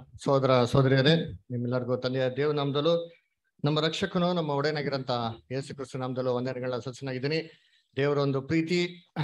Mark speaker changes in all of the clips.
Speaker 1: ಸೋದರ ಸೋದರಿಯರೇ ನಿಮ್ಮೆಲ್ಲರಿಗೂ ತಂದೆಯ ದೇವ ನಾಮದಲ್ಲೂ ನಮ್ಮ ರಕ್ಷಕನು ನಮ್ಮ ಒಡೆಯನಾಗಿರಂತ ಯೇಸು ಕ್ರಿಸ್ತು ನಾಮದಲ್ಲೂ ವಂದನೆಗಳ ಸತ್ಸನಾಗಿದ್ದೀನಿ ದೇವರ ಒಂದು ಪ್ರೀತಿ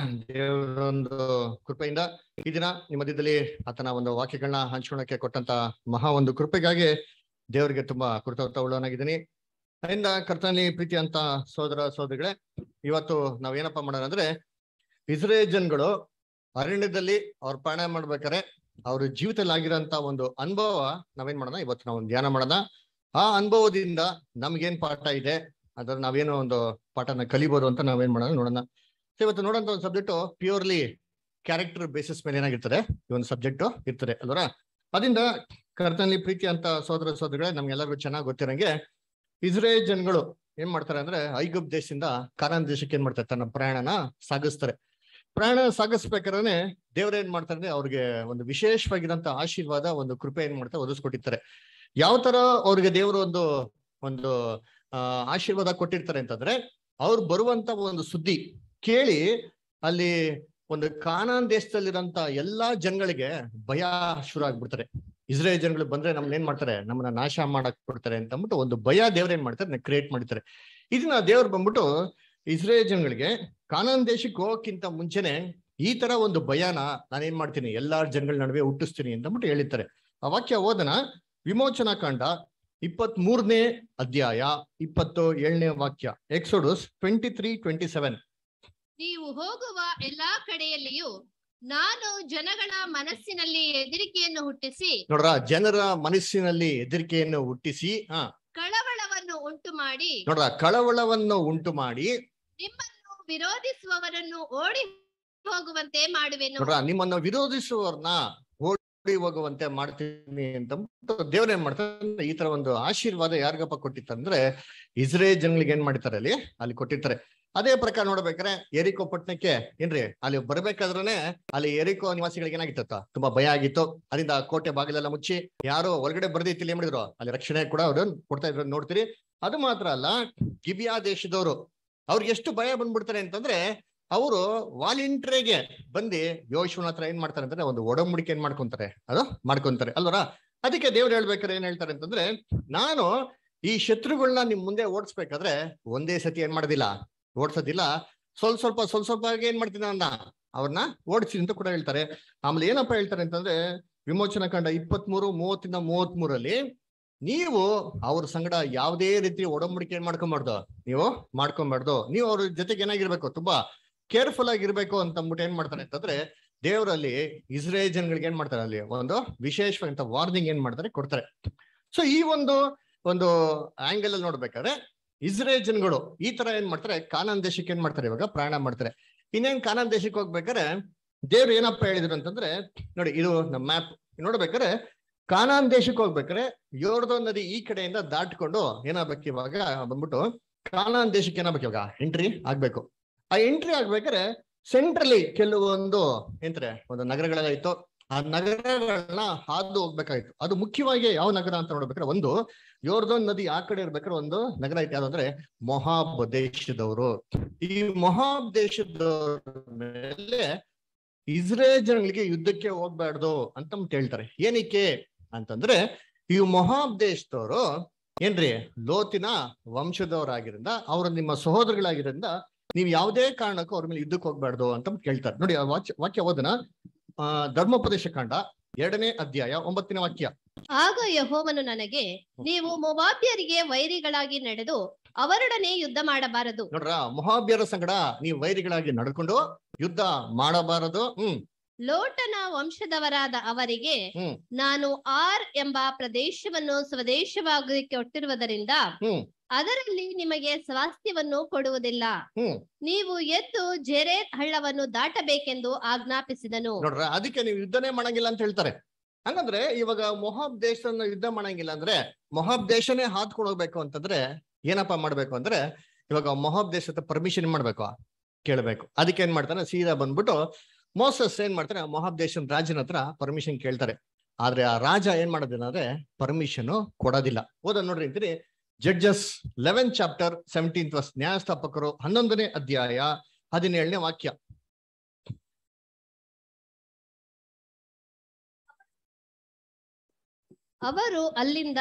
Speaker 1: ದೇವರ ಒಂದು ಕೃಪೆಯಿಂದ ಈ ದಿನ ನಿಮ್ಮ ಮಧ್ಯದಲ್ಲಿ ಆತನ ಒಂದು ವಾಕ್ಯಗಳನ್ನ ಹಂಚ್ಕೊಳಕ್ಕೆ ಕೊಟ್ಟಂತ ಮಹಾ ಒಂದು ಕೃಪೆಗಾಗಿ ದೇವರಿಗೆ ತುಂಬಾ ಕೃತಜ್ಞತ ಉಳ್ಳವನಾಗಿದ್ದೀನಿ ಅದರಿಂದ ಕರ್ತನಲ್ಲಿ ಪ್ರೀತಿ ಅಂತ ಸೋದರ ಸೋದರಿಗಳೇ ಇವತ್ತು ನಾವ್ ಏನಪ್ಪಾ ಮಾಡೋಣ ಅಂದ್ರೆ ಇಸ್ರೇಲ್ ಜನಗಳು ಅರಣ್ಯದಲ್ಲಿ ಅವ್ರ ಪ್ರಯಾಣ ಮಾಡ್ಬೇಕಾರೆ ಅವ್ರ ಜೀವಿತದಲ್ಲಿ ಆಗಿರೋಂತ ಒಂದು ಅನುಭವ ನಾವೇನ್ ಮಾಡೋಣ ಇವತ್ತು ನಾವು ಒಂದು ಧ್ಯಾನ ಮಾಡೋಣ ಆ ಅನುಭವದಿಂದ ನಮ್ಗೇನ್ ಪಾಠ ಇದೆ ಅದ್ರ ನಾವೇನೋ ಒಂದು ಪಾಠನ ಕಲಿಬೋದು ಅಂತ ನಾವೇನ್ ಮಾಡೋಣ ನೋಡೋಣ So ಇವತ್ತು ನೋಡೋಂತ ಒಂದು ಸಬ್ಜೆಕ್ಟ್ ಪ್ಯೂರ್ಲಿ ಕ್ಯಾರೆಕ್ಟರ್ ಬೇಸಿಸ್ ಮೇಲೆ ಏನಾಗಿರ್ತದೆ ಈ ಒಂದು ಸಬ್ಜೆಕ್ಟ್ ಇರ್ತದೆ ಅಲ್ವರ ಅದರಿಂದ ಕರ್ತನಲ್ಲಿ ಪ್ರೀತಿ ಅಂತ ಸೋದರ ಸೋದರಿಗಳೇ ನಮ್ಗೆಲ್ಲರಿಗೂ ಚೆನ್ನಾಗಿ ಗೊತ್ತಿರಂಗೆ ಇಸ್ರೇಲ್ ಜನಗಳು ಏನ್ ಮಾಡ್ತಾರೆ ಅಂದ್ರೆ ಐಗುಪ್ ದೇಶದಿಂದ ಕಾನಾನ್ ದೇಶಕ್ಕೆ ಏನ್ ಮಾಡ್ತಾರೆ ತನ್ನ ಪ್ರಯಾಣನ ಸಾಗಿಸ್ತಾರೆ ಪ್ರಯಾಣ ಸಾಗಿಸ್ಬೇಕಾದ್ರೆ ದೇವ್ರ ಏನ್ ಮಾಡ್ತಾರೆ ಅಂದ್ರೆ ಅವ್ರಿಗೆ ಒಂದು ವಿಶೇಷವಾಗಿರಂತ ಆಶೀರ್ವಾದ ಒಂದು ಕೃಪೆ ಏನ್ ಮಾಡ್ತಾರೆ ಒದಗಿಸ್ಕೊಟ್ಟಿರ್ತಾರೆ ಯಾವ ತರ ಅವ್ರಿಗೆ ದೇವರು ಒಂದು ಒಂದು ಆ ಆಶೀರ್ವಾದ ಕೊಟ್ಟಿರ್ತಾರೆ ಅಂತಂದ್ರೆ ಅವ್ರು ಬರುವಂತ ಒಂದು ಸುದ್ದಿ ಕೇಳಿ ಅಲ್ಲಿ ಒಂದು ಕಾನಾನ್ ದೇಶದಲ್ಲಿರಂತ ಎಲ್ಲಾ ಜನಗಳಿಗೆ ಭಯ ಶುರು ಆಗ್ಬಿಡ್ತಾರೆ ಇಸ್ರೇಲ್ ಜನಗಳು ಬಂದ್ರೆ ನಮ್ನ ಏನ್ ಮಾಡ್ತಾರೆ ನಮ್ಮನ್ನ ನಾಶ ಮಾಡಕ್ ಬಿಡ್ತಾರೆ ಅಂತ ಅಂದ್ಬಿಟ್ಟು ಒಂದು ಭಯ ದೇವ್ರ ಏನ್ ಮಾಡ್ತಾರೆ ಕ್ರಿಯೇಟ್ ಮಾಡ್ತಾರೆ ಇದನ್ನ ದೇವ್ರು ಬಂದ್ಬಿಟ್ಟು ಇಸ್ರೇಲ್ ಜನಗಳಿಗೆ ಕಾನಾನ್ ದೇಶಕ್ಕೆ ಹೋಗಕ್ಕಿಂತ ಮುಂಚೆನೆ ಈ ತರ ಒಂದು ಭಯನ ನಾನೇನ್ ಮಾಡ್ತೀನಿ ಎಲ್ಲಾ ಜನಗಳ ನಡುವೆ ಹುಟ್ಟಿಸ್ತೀನಿ ಅಂತ ಅಂದ್ಬಿಟ್ಟು ಹೇಳಿರ್ತಾರೆ ಆ ವಾಕ್ಯ ಓದನ ವಿಮೋಚನಾ ಕಾಂಡ ಇಪ್ಪತ್ತ್ ಮೂರನೇ ಅಧ್ಯಾಯ ಇಪ್ಪತ್ತು ಏಳನೇ ವಾಕ್ಯ Exodus twenty three twenty seven
Speaker 2: ನೀವು ಹೋಗುವ ಎಲ್ಲಾ ಕಡೆಯಲ್ಲಿಯೂ ನಾನು ಜನಗಳ ಮನಸ್ಸಿನಲ್ಲಿ ಹೆದರಿಕೆಯನ್ನು ಹುಟ್ಟಿಸಿ
Speaker 1: ನೋಡ್ರ ಜನರ ಮನಸ್ಸಿನಲ್ಲಿ ಹೆದರಿಕೆಯನ್ನು ಹುಟ್ಟಿಸಿ ಹಾ
Speaker 2: ಕಳವಳವನ್ನು ಉಂಟು ಮಾಡಿ
Speaker 1: ನೋಡ್ರ ಕಳವಳವನ್ನು ಉಂಟು ಮಾಡಿ
Speaker 2: ನಿಮ್ಮನ್ನು ವಿರೋಧಿಸುವವರನ್ನು ಓಡಿ ಹೋಗುವಂತೆ ಮಾಡುವೆನು
Speaker 1: ನೋಡ್ರ ನಿಮ್ಮನ್ನ ವಿರೋಧಿಸುವವ್ರನ್ನ ಓಡಿ ಹೋಗುವಂತೆ ಮಾಡ್ತೀನಿ ಅಂತ ದೇವ್ರ ಏನ್ ಮಾಡ್ತಾರೆ ಈ ತರ ಒಂದು ಆಶೀರ್ವಾದ ಯಾರಿಗಪ್ಪ ಕೊಟ್ಟಿತ್ತಂದ್ರೆ ಇಸ್ರೇಲ್ ಜನಗಳಿಗೆ ಏನ್ ಮಾಡ್ತಾರೆ ಅಲ್ಲಿ ಅಲ್ಲಿ ಕೊಟ್ಟಿರ್ತಾರೆ ಅದೇ ಪ್ರಕಾರ ನೋಡ್ಬೇಕಾರೆ ಎರಿಕೋ ಪಟ್ಟಣಕ್ಕೆ ಏನ್ರಿ ಅಲ್ಲಿ ಬರ್ಬೇಕಾದ್ರೇನೆ ಅಲ್ಲಿ ಎರಿಕೋ ನಿವಾಸಿಗಳಿಗೆ ಏನಾಗಿತ್ತ ತುಂಬಾ ಭಯ ಆಗಿತ್ತು ಅದರಿಂದ ಕೋಟೆ ಬಾಗಿಲೆಲ್ಲ ಮುಚ್ಚಿ ಯಾರು ಒಳಗಡೆ ಬರ್ದಿತ್ತಿಲ್ಲ ಏನ್ ಮಾಡಿದ್ರು ಅಲ್ಲಿ ರಕ್ಷಣೆ ಕೂಡ ಅವ್ರು ಕೊಡ್ತಾ ಇದ್ರು ನೋಡ್ತೀರಿ ಅದು ಮಾತ್ರ ಅಲ್ಲ ಗಿಬಿಯಾ ದೇಶದವರು ಅವ್ರಿಗೆ ಎಷ್ಟು ಭಯ ಬಂದ್ಬಿಡ್ತಾರೆ ಅಂತಂದ್ರೆ ಅವರು ವಾಲಿಂಟ್ರಿಗೆ ಬಂದು ಯೋಶುವನ ಹತ್ರ ಏನ್ ಮಾಡ್ತಾರೆ ಅಂತಂದ್ರೆ ಒಂದು ಒಡಂಬಡಿಕೆ ಏನ್ ಮಾಡ್ಕೊಂತಾರೆ ಅದು ಮಾಡ್ಕೊಂತಾರೆ ಅಲ್ವರ ಅದಕ್ಕೆ ದೇವ್ರು ಹೇಳ್ಬೇಕಾದ್ರೆ ಏನ್ ಹೇಳ್ತಾರೆ ಅಂತಂದ್ರೆ ನಾನು ಈ ಶತ್ರುಗಳನ್ನ ನಿಮ್ ಮುಂದೆ ಓಡಿಸ್ಬೇಕಾದ್ರೆ ಒಂದೇ ಸತಿ ಏನ್ ಮಾಡೋದಿಲ್ಲ ಓಡ್ಸೋದಿಲ್ಲ ಸ್ವಲ್ಪ ಸ್ವಲ್ಪ ಸ್ವಲ್ಪ ಸ್ವಲ್ಪ ಏನ್ ಮಾಡ್ತೀನಿ ಅನ್ನ ಅವ್ರನ್ನ ಓಡಿಸಿ ಅಂತ ಕೂಡ ಹೇಳ್ತಾರೆ ಆಮೇಲೆ ಏನಪ್ಪಾ ಹೇಳ್ತಾರೆ ಅಂತಂದ್ರೆ ವಿಮೋಚನಾ ಕಂಡ ಇಪ್ಪತ್ತ್ ಮೂರು ಮೂವತ್ತಿಂದ ಮೂವತ್ತ್ ಮೂರಲ್ಲಿ ನೀವು ಅವ್ರ ಸಂಗಡ ಯಾವುದೇ ರೀತಿ ಒಡಂಬಡಿಕೆ ಏನ್ ಮಾಡ್ಕೊಂಬಾರ್ದು ನೀವು ಮಾಡ್ಕೊಂಬಾರ್ದು ನೀವು ಅವ್ರ ಜೊತೆಗೆ ಏನಾಗಿರ್ಬೇಕು ತುಂಬಾ ಕೇರ್ಫುಲ್ ಆಗಿರ್ಬೇಕು ಅಂತ ಅಂದ್ಬಿಟ್ಟು ಏನ್ ಮಾಡ್ತಾರೆ ಅಂತಂದ್ರೆ ದೇವರಲ್ಲಿ ಇಸ್ರೇಲ್ ಜನಗಳಿಗೆ ಏನ್ ಮಾಡ್ತಾರೆ ಅಲ್ಲಿ ಒಂದು ವಿಶೇಷವಾದಂತ ವಾರ್ನಿಂಗ್ ಏನ್ ಮಾಡ್ತಾರೆ ಕೊಡ್ತಾರೆ ಸೊ ಈ ಒಂದು ಒಂದು ಆಂಗಲ್ ಅಲ್ಲಿ ನೋಡ್ಬೇಕಾದ್ರೆ ಇಸ್ರೇಲ್ ಜನಗಳು ಈ ತರ ಏನ್ ಮಾಡ್ತಾರೆ ಕಾನಾನ್ ದೇಶಕ್ಕೆ ಏನ್ ಮಾಡ್ತಾರೆ ಇವಾಗ ಪ್ರಯಾಣ ಮಾಡ್ತಾರೆ ಇನ್ನೇನ್ ಕಾನಾನ್ ದೇಶಕ್ಕೆ ಹೋಗ್ಬೇಕಾದ್ರೆ ದೇವ್ರು ಏನಪ್ಪ ಹೇಳಿದ್ರು ಅಂತಂದ್ರೆ ನೋಡಿ ಇದು ನಮ್ಮ ಮ್ಯಾಪ್ ನೋಡ್ಬೇಕಾದ್ರೆ ಕಾನಾನ್ ದೇಶಕ್ಕೆ ಹೋಗ್ಬೇಕಾದ್ರೆ ಯೋರ್ದೋ ನದಿ ಈ ಕಡೆಯಿಂದ ದಾಟ್ಕೊಂಡು ಏನಾಗ್ಬೇಕು ಇವಾಗ ಬಂದ್ಬಿಟ್ಟು ಕಾನಾನ್ ದೇಶಕ್ಕೆ ಏನಾಗ್ಬೇಕು ಇವಾಗ ಎಂಟ್ರಿ ಆಗ್ಬೇಕು ಆ ಎಂಟ್ರಿ ಆಗ್ಬೇಕಾದ್ರೆ ಸೆಂಟ್ರಲಿ ಕೆಲವೊಂದು ಎಂತಾರೆ ಒಂದು ನಗರಗಳೆಲ್ಲ ಇತ್ತು ಆ ನಗರಗಳನ್ನ ಹಾದು ಹೋಗ್ಬೇಕಾಯ್ತು ಅದು ಮುಖ್ಯವಾಗಿ ಯಾವ ನಗರ ಅಂತ ನೋಡ್ಬೇಕಾದ್ರೆ ಒಂದು ಯೋರ್ದೋನ್ ನದಿ ಆ ಕಡೆ ಇರ್ಬೇಕಾದ್ರೆ ಒಂದು ನಗರ ಐತೆ ಯಾವ್ದಂದ್ರೆ ಮೊಹಾಬ್ ದೇಶದವರು ಈ ಮೊಹಾಬ್ ದೇಶದವ್ರ ಮೇಲೆ ಇಸ್ರೇಲ್ ಜನಗಳಿಗೆ ಯುದ್ಧಕ್ಕೆ ಹೋಗ್ಬಾರ್ದು ಅಂತ ಹೇಳ್ತಾರೆ ಏನಕ್ಕೆ ಅಂತಂದ್ರೆ ಈ ಮೊಹಾಬ್ ದೇಶದವರು ಏನ್ರಿ ಲೋತಿನ ವಂಶದವರಾಗಿರಿಂದ ಅವರು ನಿಮ್ಮ ಸಹೋದರಗಳಾಗಿರಿಂದ ನೀವು ಯಾವುದೇ ಕಾರಣಕ್ಕೂ ಅವ್ರ ಮೇಲೆ ಯುದ್ಧಕ್ಕೆ ಹೋಗ್ಬಾರ್ದು ಅಂತ ಕೇಳ್ತಾರೆ ನೋಡಿ ಆ ವಾಕ್ಯ ವಾಕ್ಯ ಓದನ ಆ ಧರ್ಮೋಪದೇಶ ಕಾಂಡ ಎರಡನೇ ಅಧ್ಯಾಯ ಒಂಬತ್ತನೇ ವಾಕ್ಯ
Speaker 2: ಆಗ ಯಹೋವನು ನನಗೆ ನೀವು ಮೊವಾಬ್ಯರಿಗೆ ವೈರಿಗಳಾಗಿ ನಡೆದು ಅವರೊಡನೆ ಯುದ್ಧ ಮಾಡಬಾರದು
Speaker 1: ನೋಡ್ರ ಮೊಹಾಬ್ಯರ ಸಂಗಡ ನೀವು ವೈರಿಗಳಾಗಿ ನಡ್ಕೊಂಡು ಯುದ್ಧ ಮಾಡಬಾರದು ಹ್ಮ್
Speaker 2: ಲೋಟನ ವಂಶದವರಾದ ಅವರಿಗೆ
Speaker 1: ಹ್ಮ್
Speaker 2: ನಾನು ಆರ್ ಎಂಬ ಪ್ರದೇಶವನ್ನು ಸ್ವದೇಶವಾಗಿ ಕೊಟ್ಟಿರುವುದರಿಂದ
Speaker 1: ಹ್ಮ್
Speaker 2: ಅದರಲ್ಲಿ ನಿಮಗೆ ಸ್ವಾಸ್ಥ್ಯವನ್ನು ಕೊಡುವುದಿಲ್ಲ
Speaker 1: ಹ್ಮ್
Speaker 2: ನೀವು ಎದ್ದು ಜೆರೇದ್ ಹಳ್ಳವನ್ನು ದಾಟಬೇಕೆಂದು ಆಜ್ಞಾಪಿಸಿದನು
Speaker 1: ನೋಡ್ರ ಅದಕ್ಕೆ ನೀವು ಯುದ್ಧನೇ ಮಾಡಂಗಿಲ್ಲ ಅಂತ ಹೇಳ್ತಾರೆ ಹಂಗಂದ್ರೆ ಇವಾಗ ಮೊಹಾಬ್ ದೇಶನ ಯುದ್ಧ ಮಾಡಂಗಿಲ್ಲ ಅಂದ್ರೆ ಮೊಹಾಬ್ ದೇಶನೇ ಹಾದ್ಕೊಂಡು ಹೋಗ್ಬೇಕು ಅಂತಂದ್ರೆ ಏನಪ್ಪಾ ಮಾಡ್ಬೇಕು ಅಂದ್ರೆ ಇವಾಗ ಮೊಹಾಬ್ ದೇಶದ ಪರ್ಮಿಷನ್ ಮಾಡ್ಬೇಕು ಕೇಳ್ಬೇಕು ಅದಕ್ಕೆ ಏನ್ ಮಾಡ್ತಾರೆ ಸೀದಾ ಬಂದ್ಬಿಟ್ಟು ಮೋಸಸ್ ಏನ್ ಮಾಡ್ತಾರೆ ಮೊಹಾಬ್ ದೇಶದ ರಾಜನ ಹತ್ರ ಪರ್ಮಿಷನ್ ಕೇಳ್ತಾರೆ ಆದ್ರೆ ಆ ರಾಜ ಏನ್ ಮಾಡೋದಿಲ್ಲ ಅಂದ್ರೆ ಪರ್ಮಿಷನ್ ಕೊಡೋದಿಲ್ಲ ಓದ ನೋಡ್ರಿ ಅಂತೀರಿ Judges eleven chapter seventeenth verse ನ್ಯಾಯಸ್ಥಾಪಕರು ಹನ್ನೊಂದನೇ ಅಧ್ಯಾಯ ಹದಿನೇಳನೇ ವಾಕ್ಯ
Speaker 2: ಅವರು ಅಲ್ಲಿಂದ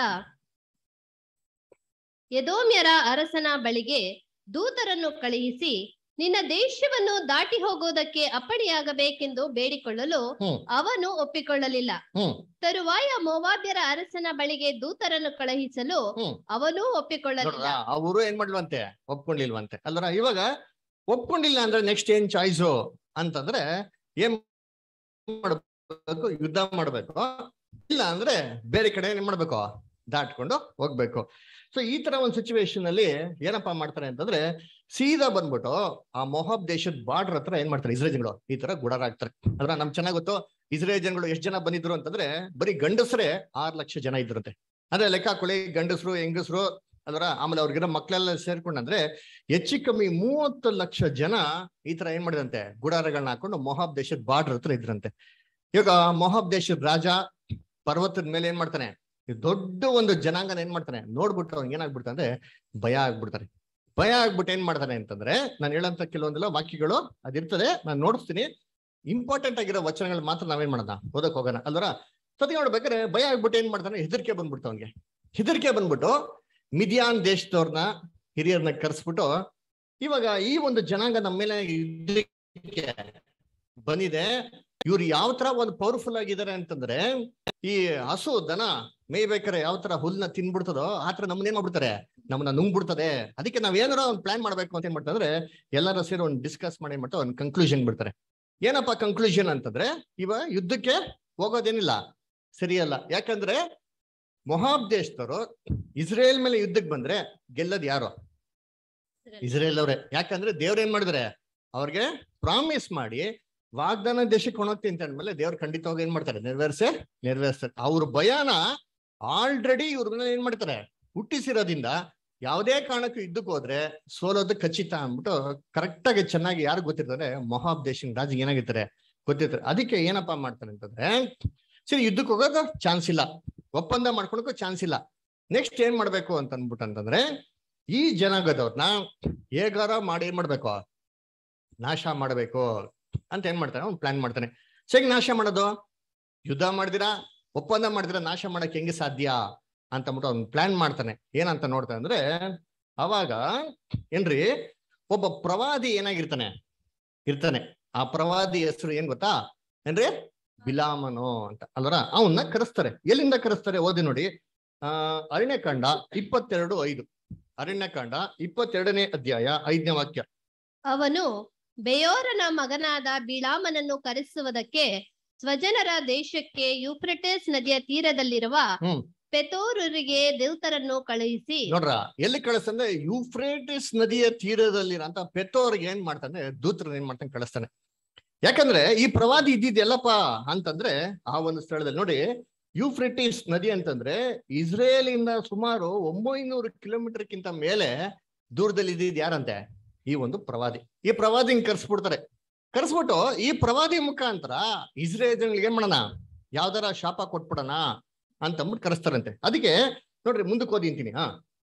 Speaker 2: ಎದೋಮ್ಯರ ಅರಸನ ಬಳಿಗೆ ದೂತರನ್ನು ಕಳುಹಿಸಿ ನಿನ್ನ ದೇಶವನ್ನು ದಾಟಿ ಹೋಗುವುದಕ್ಕೆ ಅಪ್ಪಣೆಯಾಗಬೇಕೆಂದು ಬೇಡಿಕೊಳ್ಳಲು
Speaker 1: ಹ್ಮ್
Speaker 2: ಅವನು ಒಪ್ಪಿಕೊಳ್ಳಲಿಲ್ಲ
Speaker 1: ಹ್ಮ್
Speaker 2: ತರುವಾಯ ಮೋವಾಬ್ಯರ ಅರಸನ ಬಳಿಗೆ ದೂತರನ್ನು ಕಳುಹಿಸಲು
Speaker 1: ಹ್ಮ್
Speaker 2: ಅವನೂ ಒಪ್ಪಿಕೊಳ್ಳಲಿಲ್ಲ
Speaker 1: ನೋಡ್ರ ಅವರು ಏನ್ ಮಾಡ್ಲಂತೆ ಒಪ್ಕೊಂಡಿಲ್ವಂತೆ ಅಲ್ರ ಇವಾಗ ಒಪ್ಕೊಂಡಿಲ್ಲ ಅಂದ್ರೆ ನೆಕ್ಸ್ಟ್ ಏನ್ ಚಾಯ್ಸು ಅಂತಂದ್ರೆ ಏನ್ ಮಾಡ್ಬೇಕು ಯುದ್ಧ ಮಾಡ್ಬೇಕು ಇಲ್ಲ ಅಂದ್ರೆ ಬೇರೆ ಕಡೆ ಏನ್ ಮಾಡ್ಬೇಕು ದಾಟ್ಕೊಂಡು ಹೋಗ್ಬೇಕು ಸೊ ಈ ತರ ಒಂದು ಸಿಚುವೇಶನ್ ಅಲ್ಲಿ ಏನಪ್ಪಾ ಮಾಡ್ತಾರೆ ಅಂತಂದ್ರೆ ಸೀದಾ ಬಂದ್ಬಿಟ್ಟು ಆ ಮೊಹಾಬ್ ದೇಶದ ಬಾರ್ಡರ್ ಹತ್ರ ಏನ್ ಮಾಡ್ತಾರೆ ಇಸ್ರೇಲ್ ಜನಗಳು ಈ ತರ ಗುಡಾರ ಹಾಕ್ತಾರೆ ಅದ್ರ ನಮ್ ಚೆನ್ನಾಗ್ ಗೊತ್ತು ಇಸ್ರೇಲ್ ಜನಗಳು ಎಷ್ಟು ಜನ ಬಂದಿದ್ರು ಅಂತಂದ್ರೆ ಬರೀ ಗಂಡಸರೇ ಆರ್ ಲಕ್ಷ ಜನ ಇದ್ರಂತೆ ಅಂದ್ರೆ ಲೆಕ್ಕ ಹಾಕೊಳ್ಳಿ ಗಂಡಸರು ಹೆಂಗಸರು ಅದರ ಆಮೇಲೆ ಅವ್ರಿಗಿರೋ ಮಕ್ಕಳೆಲ್ಲ ಸೇರ್ಕೊಂಡಂದ್ರೆ ಹೆಚ್ಚು ಕಮ್ಮಿ ಮೂವತ್ತು ಲಕ್ಷ ಜನ ಈ ತರ ಏನ್ ಮಾಡಿದಂತೆ ಗುಡಾರಗಳನ್ನ ಹಾಕೊಂಡು ಮೊಹಾಬ್ ದೇಶದ ಬಾರ್ಡರ್ ಹತ್ರ ಇದ್ರಂತೆ ಇವಾಗ ಮೊಹಾಬ್ ದೇಶದ ರಾಜ ಪರ್ವತದ ಮೇಲೆ ಏನ್ ಮಾಡ್ತಾನೆ ಈ ದೊಡ್ಡ ಒಂದು ಜನಾಂಗನ ಏನ್ ಮಾಡ್ತಾನೆ ನೋಡ್ಬಿಟ್ಟು ಅವ್ನಿಗೆ ಏನಾಗ್ಬಿಡ್ತಾನೆ ಅಂದ್ರೆ ಭಯ ಆಗ್ಬಿಡ್ತಾರೆ ಭಯ ಆಗ್ಬಿಟ್ಟು ಏನ್ ಮಾಡ್ತಾನೆ ಅಂತಂದ್ರೆ ನಾನು ಹೇಳಂತ ಕೆಲವೊಂದೆಲ್ಲ ವಾಕ್ಯಗಳು ಅದಿರ್ತದೆ ನಾನು ನೋಡಿಸ್ತೀನಿ ಇಂಪಾರ್ಟೆಂಟ್ ಆಗಿರೋ ವಚನಗಳು ಮಾತ್ರ ನಾವೇನ್ ಮಾಡೋಣ ಓದಕ್ ಹೋಗೋಣ ಅಲ್ವರ ಸತಿ ನೋಡ್ಬೇಕಾದ್ರೆ ಭಯ ಆಗ್ಬಿಟ್ಟು ಏನ್ ಮಾಡ್ತಾನೆ ಹೆದರಿಕೆ ಬಂದ್ಬಿಡ್ತು ಅವ್ನಿಗೆ ಹೆದರಿಕೆ ಬಂದ್ಬಿಟ್ಟು ಮಿದಿಯಾನ್ ದೇಶದವ್ರನ್ನ ಹಿರಿಯರನ್ನ ಕರೆಸ್ಬಿಟ್ಟು ಇವಾಗ ಈ ಒಂದು ಜನಾಂಗ ನಮ್ಮ ಮೇಲೆ ಯುದ್ಧಕ್ಕೆ ಬಂದಿದೆ ಇವ್ರು ಯಾವ ತರ ಒಂದು ಪವರ್ಫುಲ್ ಆಗಿದ್ದಾರೆ ಅಂತಂದ್ರೆ ಈ ಹಸು ದನ ಮೇಯ್ಬೇಕಾರೆ ಯಾವ ತರ ಹುಲ್ನ ತಿನ್ಬಿಡ್ತದೋ ಆ ತರ ನಮ್ಮನ್ನ ಏನ್ ಮಾಡ್ಬಿಡ್ತಾರೆ ನಮ್ಮನ್ನ ನುಂಗ್ಬಿಡ್ತದೆ ಅದಕ್ಕೆ ನಾವ್ ಏನಾರ ಒಂದು ಪ್ಲಾನ್ ಮಾಡ್ಬೇಕು ಅಂತ ಏನ್ ಮಾಡ್ತಾರೆ ಅಂದ್ರೆ ಎಲ್ಲರ ಸೇರಿ ಒಂದು ಡಿಸ್ಕಸ್ ಮಾಡಿ ಮಾಡ್ತಾ ಒಂದು ಕನ್ಕ್ಲೂಷನ್ ಬಿಡ್ತಾರೆ ಏನಪ್ಪಾ ಕನ್ಕ್ಲೂಷನ್ ಅಂತಂದ್ರೆ ಇವ ಯುದ್ಧಕ್ಕೆ ಹೋಗೋದೇನಿಲ್ಲ ಸರಿಯಲ್ಲ ಯಾಕಂದ್ರೆ ಮೊಹಾಬ್ ದೇಶದವರು ಇಸ್ರೇಲ್ ಮೇಲೆ ಯುದ್ಧಕ್ಕೆ ಬಂದ್ರೆ ಗೆಲ್ಲದ್ ಯಾರು ಇಸ್ರೇಲ್ ಅವರೇ ಯಾಕಂದ್ರೆ ದೇವ್ರ ಏನ್ ಮಾಡಿದ್ರೆ ಅವ್ರಿಗೆ ಪ್ರಾಮಿಸ್ ಮಾಡಿ ವಾಗ್ದಾನ ದೇಶಕ್ಕೆ ಹೊಣೋಗ್ತೀನಿ ಅಂತ ಅಂದ್ಮೇಲೆ ದೇವ್ರು ಖಂಡಿತವಾಗಿ ಏನ್ ಮಾಡ್ತಾರೆ ನೆರವೇರ್ಸೆ ನೆರವೇರ್ಸ್ತಾರೆ ಅವ್ರ ಭಯನ ಆಲ್ರೆಡಿ ಇವ್ರ ಮೇಲೆ ಏನ್ ಮಾಡ್ತಾರೆ ಹುಟ್ಟಿಸಿರೋದ್ರಿಂದ ಯಾವುದೇ ಕಾರಣಕ್ಕೂ ಯುದ್ಧಕ್ಕೆ ಹೋದ್ರೆ ಸೋಲೋದು ಖಚಿತ ಅಂದ್ಬಿಟ್ಟು ಕರೆಕ್ಟ್ ಆಗಿ ಚೆನ್ನಾಗಿ ಯಾರು ಗೊತ್ತಿರ್ತಾರೆ ಮೊಹಾಬ್ ದೇಶನ್ ರಾಜಿಗೆ ಏನಾಗಿರ್ತಾರೆ ಗೊತ್ತಿರ್ತಾರೆ ಅದಕ್ಕೆ ಏನಪ್ಪಾ ಮಾಡ್ತಾರೆ ಅಂತಂದ್ರೆ ಸರಿ ಯುದ್ಧಕ್ಕೆ ಹೋಗೋದು ಚಾನ್ಸ್ ಇಲ್ಲ ಒಪ್ಪಂದ ಮಾಡ್ಕೊಳಕ್ಕೂ ಚಾನ್ಸ್ ಇಲ್ಲ ನೆಕ್ಸ್ಟ್ ಏನ್ ಮಾಡ್ಬೇಕು ಅಂತ ಅಂದ್ಬಿಟ್ಟು ಅಂತಂದ್ರೆ ಈ ಜನಾಂಗದವ್ರನ್ನ ಹೇಗಾರ ಮಾಡಿ ಏನ್ ಮಾಡ್ಬೇಕು ನಾಶ ಮಾಡ್ಬೇಕು ಅಂತ ಏನ್ ಮಾಡ್ತಾನೆ ಅವ್ನು ಪ್ಲಾನ್ ಮಾಡ್ತಾನೆ ಹೇಗೆ ನಾಶ ಮಾಡೋದು ಯುದ್ಧ ಮಾಡಿದಿರಾ ಒಪ್ಪಂದ ಮಾಡಿದಿರಾ ನಾಶ ಮಾಡಕ್ ಹೆಂಗೆ ಸಾಧ್ಯ ಅಂತ ಅಂದ್ಬಿಟ್ಟು ಅವ್ನು ಪ್ಲಾನ್ ಮಾಡ್ತಾನೆ ಏನಂತ ನೋಡ್ತಾನೆ ಅಂದ್ರೆ ಅವಾಗ ಏನ್ರಿ ಒಬ್ಬ ಪ್ರವಾದಿ ಏನಾಗಿರ್ತಾನೆ ಇರ್ತಾನೆ ಆ ಪ್ರವಾದಿ ಹೆಸರು ಏನ್ ಗೊತ್ತಾ ಏನ್ರಿ ಬಿಲಾಮನು ಅಂತ ಅಲ್ವರ ಅವನ್ನ ಕರೆಸ್ತಾರೆ ಎಲ್ಲಿಂದ ಕರೆಸ್ತಾರೆ ಓದಿ ನೋಡಿ ಆ ಅರಣ್ಯಕಾಂಡ ಇಪ್ಪತ್ತೆರಡು ಐದು ಅರಣ್ಯಕಾಂಡ ಇಪ್ಪತ್ತೆರಡನೇ ಅಧ್ಯಾಯ ಐದನೇ ವಾಕ್ಯ
Speaker 2: ಅವನು ಬೆಯೋರನ ಮಗನಾದ ಬಿಳಾಮನನ್ನು ಕರೆಸುವುದಕ್ಕೆ ಸ್ವಜನರ ದೇಶಕ್ಕೆ ಯೂಫ್ರಟಿಸ್ ನದಿಯ ತೀರದಲ್ಲಿರುವ
Speaker 1: ಹ್ಮ್.
Speaker 2: ಪೆತೋರರಿಗೆ ದೇವತರನ್ನು ಕಳುಹಿಸಿ
Speaker 1: ನೋಡ್ರ ಎಲ್ಲಿ ಕಳಿಸ್ತಂದ್ರೆ ಯೂಫ್ರೇಟಿಸ್ ನದಿಯ ತೀರದಲ್ಲಿರಂತ ಪೆತ್ತೋರ್ಗೆ ಏನ್ ಮಾಡ್ತಾನೆ ದೂತ್ರನ ಏನ್ ಮಾಡ್ತಾನೆ ಕಳಿಸ್ತಾನೆ ಯಾಕಂದ್ರೆ ಈ ಪ್ರವಾದಿ ಇದ್ದಿದ್ ಎಲ್ಲಪ್ಪ ಅಂತಂದ್ರೆ ಆ ಒಂದು ಸ್ಥಳದಲ್ಲಿ ನೋಡಿ ಯೂಫ್ರೆಟಿಸ್ ನದಿ ಅಂತಂದ್ರೆ ಇಸ್ರೇಲಿಂದ ಸುಮಾರು ಒಂಬೈನೂರು ಕಿಲೋಮೀಟರ್ಕ್ಕಿಂತ ಮೇಲೆ ದೂರದಲ್ಲಿ ಇದ್ದಿದ್ ಯಾರಂತೆ ಈ ಒಂದು ಪ್ರವಾದಿ ಈ ಪ್ರವಾದಿನ ಕರ್ಸ್ಬಿಡ್ತಾರೆ ಕರ್ಸ್ಬಿಟ್ಟು ಈ ಪ್ರವಾದಿ ಮುಖಾಂತರ ಇಸ್ರೇಲ್ ಜನಗಳಿಗೆ ಏನ್ ಮಾಡೋಣ ಯಾವ್ದಾರ ಶಾಪ ಕೊಟ್ಬಿಡೋಣ ಅಂತ ಅಂದ್ಬಿಟ್ಟು ಕರೆಸ್ತಾರಂತೆ ಅದಕ್ಕೆ ನೋಡ್ರಿ ಮುಂದಕ್ಕೆ ಓದಿ ಅಂತೀನಿ ಹಾ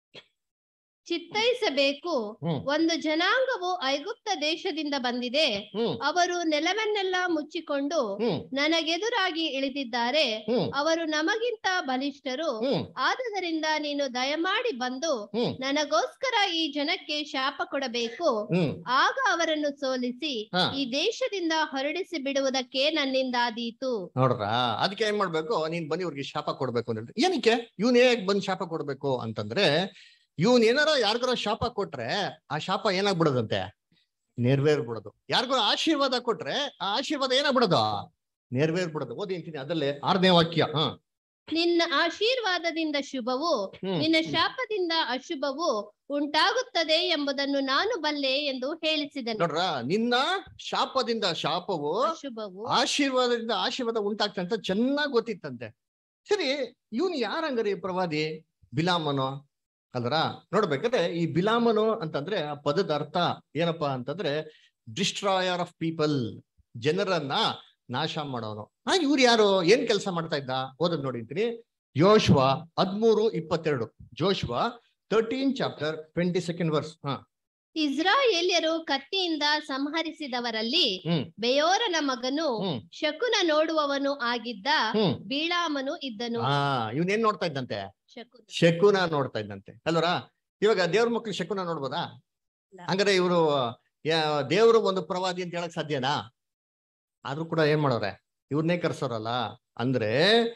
Speaker 2: ಚಿತ್ತೈಸಬೇಕು
Speaker 1: ಹ್ಮ್
Speaker 2: ಒಂದು ಜನಾಂಗವು ಐಗುಪ್ತ ದೇಶದಿಂದ ಬಂದಿದೆ
Speaker 1: ಹ್ಮ್
Speaker 2: ಅವರು ನೆಲವನ್ನೆಲ್ಲ ಮುಚ್ಚಿಕೊಂಡು
Speaker 1: ಹ್ಮ್
Speaker 2: ನನಗೆದುರಾಗಿ ಇಳಿದಿದ್ದಾರೆ
Speaker 1: ಹ್ಮ್
Speaker 2: ಅವರು ನಮಗಿಂತ ಬಲಿಷ್ಠರು
Speaker 1: ಹ್ಮ್
Speaker 2: ಆದುದರಿಂದ ನೀನು ದಯಮಾಡಿ ಬಂದು
Speaker 1: ಹ್ಮ್
Speaker 2: ನನಗೋಸ್ಕರ ಈ ಜನಕ್ಕೆ ಶಾಪ ಕೊಡಬೇಕು
Speaker 1: ಹ್ಮ್
Speaker 2: ಆಗ ಅವರನ್ನು ಸೋಲಿಸಿ
Speaker 1: ಹಾ.
Speaker 2: ಈ ದೇಶದಿಂದ ಹೊರಡಿಸಿ ಬಿಡುವುದಕ್ಕೆ ನನ್ನಿಂದಾದೀತು
Speaker 1: ನೋಡ್ರ ಅದಕ್ಕೆ ಏನ್ ಮಾಡ್ಬೇಕು ನೀನ್ ಬನ್ನಿ ಇವ್ರಿಗೆ ಶಾಪ ಕೊಡ್ಬೇಕು ಅಂತ ಹೇಳ್ತಾರೆ ಏನಕ್ಕೆ ಇವ್ನ್ ಹೇಗ್ ಬಂದ್ ಶಾಪ ಕೊಡ್ಬೇಕು ಅಂತಂದ್ರೆ ಇವ್ನ್ ಏನಾರ ಯಾರಿಗಾರ ಶಾಪ ಕೊಟ್ರೆ ಆ ಶಾಪ ಏನಾಗ್ಬಿಡೋದಂತೆ ನೆರವೇರ್ಬಿಡೋದು ಯಾರಿಗೋ ಆಶೀರ್ವಾದ ಕೊಟ್ರೆ ಆ ಆಶೀರ್ವಾದ ಏನಾಗ್ಬಿಡೋದು ನೆರವೇರ್ಬಿಡೋದು ಓದಿ ಅಂತೀನಿ ಅದಲ್ಲೇ ಆರನೇ ವಾಕ್ಯ ಹ
Speaker 2: ನಿನ್ನ ಆಶೀರ್ವಾದದಿಂದ ಶುಭವು
Speaker 1: ಹ್ಮ್
Speaker 2: ನಿನ್ನ ಶಾಪದಿಂದ ಅಶುಭವು ಉಂಟಾಗುತ್ತದೆ ಎಂಬುದನ್ನು ನಾನು ಬಲ್ಲೆ ಎಂದು ಹೇಳಿಸಿದನು
Speaker 1: ನೋಡ್ರ ನಿನ್ನ ಶಾಪದಿಂದ ಶಾಪವು
Speaker 2: ಅಶುಭವು
Speaker 1: ಆಶೀರ್ವಾದದಿಂದ ಆಶೀರ್ವಾದ ಉಂಟಾಗ್ತದೆ ಅಂತ ಚೆನ್ನಾಗ್ ಗೊತ್ತಿತ್ತಂತೆ ಸರಿ ಇವನು ಯಾರಂಗಾರೆ ಈ ಪ್ರವಾದಿ ಬಿಲಾಮನು ಅಲ್ರ ನೋಡ್ಬೇಕಾದ್ರೆ ಈ ಬಿಲಾಮನು ಅಂತಂದ್ರೆ ಆ ಪದದ ಅರ್ಥ ಏನಪ್ಪಾ ಅಂತಂದ್ರೆ ಡಿಸ್ಟ್ರಾಯರ್ ಆಫ್ ಪೀಪಲ್ ಜನರನ್ನ ನಾಶ ಮಾಡೋನು ಆ ಇವ್ರು ಯಾರು ಏನ್ ಕೆಲಸ ಮಾಡ್ತಾ ಇದ್ದ ಓದದ್ ನೋಡಿಂತೀನಿ ಯೋಶ್ವ ಹದ್ಮೂರು ಇಪ್ಪತ್ತೆರಡು Joshua thirteen chapter twenty second verse ಹಾ
Speaker 2: ಇಸ್ರಾಯೇಲ್ಯರು ಕತ್ತಿಯಿಂದ ಸಂಹರಿಸಿದವರಲ್ಲಿ
Speaker 1: ಹ್ಮ್
Speaker 2: ಬೆಯೋರನ ಮಗನು
Speaker 1: ಹ್ಮ್
Speaker 2: ಶಕುನ ನೋಡುವವನು ಆಗಿದ್ದ
Speaker 1: ಹ್ಮ್
Speaker 2: ಬೀಳಾಮನು ಇದ್ದನು
Speaker 1: ಹಾ ಇವನೇನ್ ನೋಡ್ತಾ ಇದ್ದಂತೆ
Speaker 2: ಶಕುನ
Speaker 1: ಶಕುನ ನೋಡ್ತಾ ಇದ್ದಂತೆ ಅಲ್ವರ ಇವಾಗ ದೇವ್ರ ಮಕ್ಳು ಶಕುನ ನೋಡ್ಬೋದಾ
Speaker 2: ಇಲ್ಲ.
Speaker 1: ಹಂಗಾರೆ ಇವರು ದೇವರು ಒಂದು ಪ್ರವಾದಿ ಅಂತ ಹೇಳಕ್ ಸಾಧ್ಯನಾ ಆದ್ರೂ ಕೂಡ ಏನ್ ಮಾಡೋರೆ ಇವ್ರನ್ನೇ ಕರ್ಸೋರಲ್ಲ ಅಂದ್ರೆ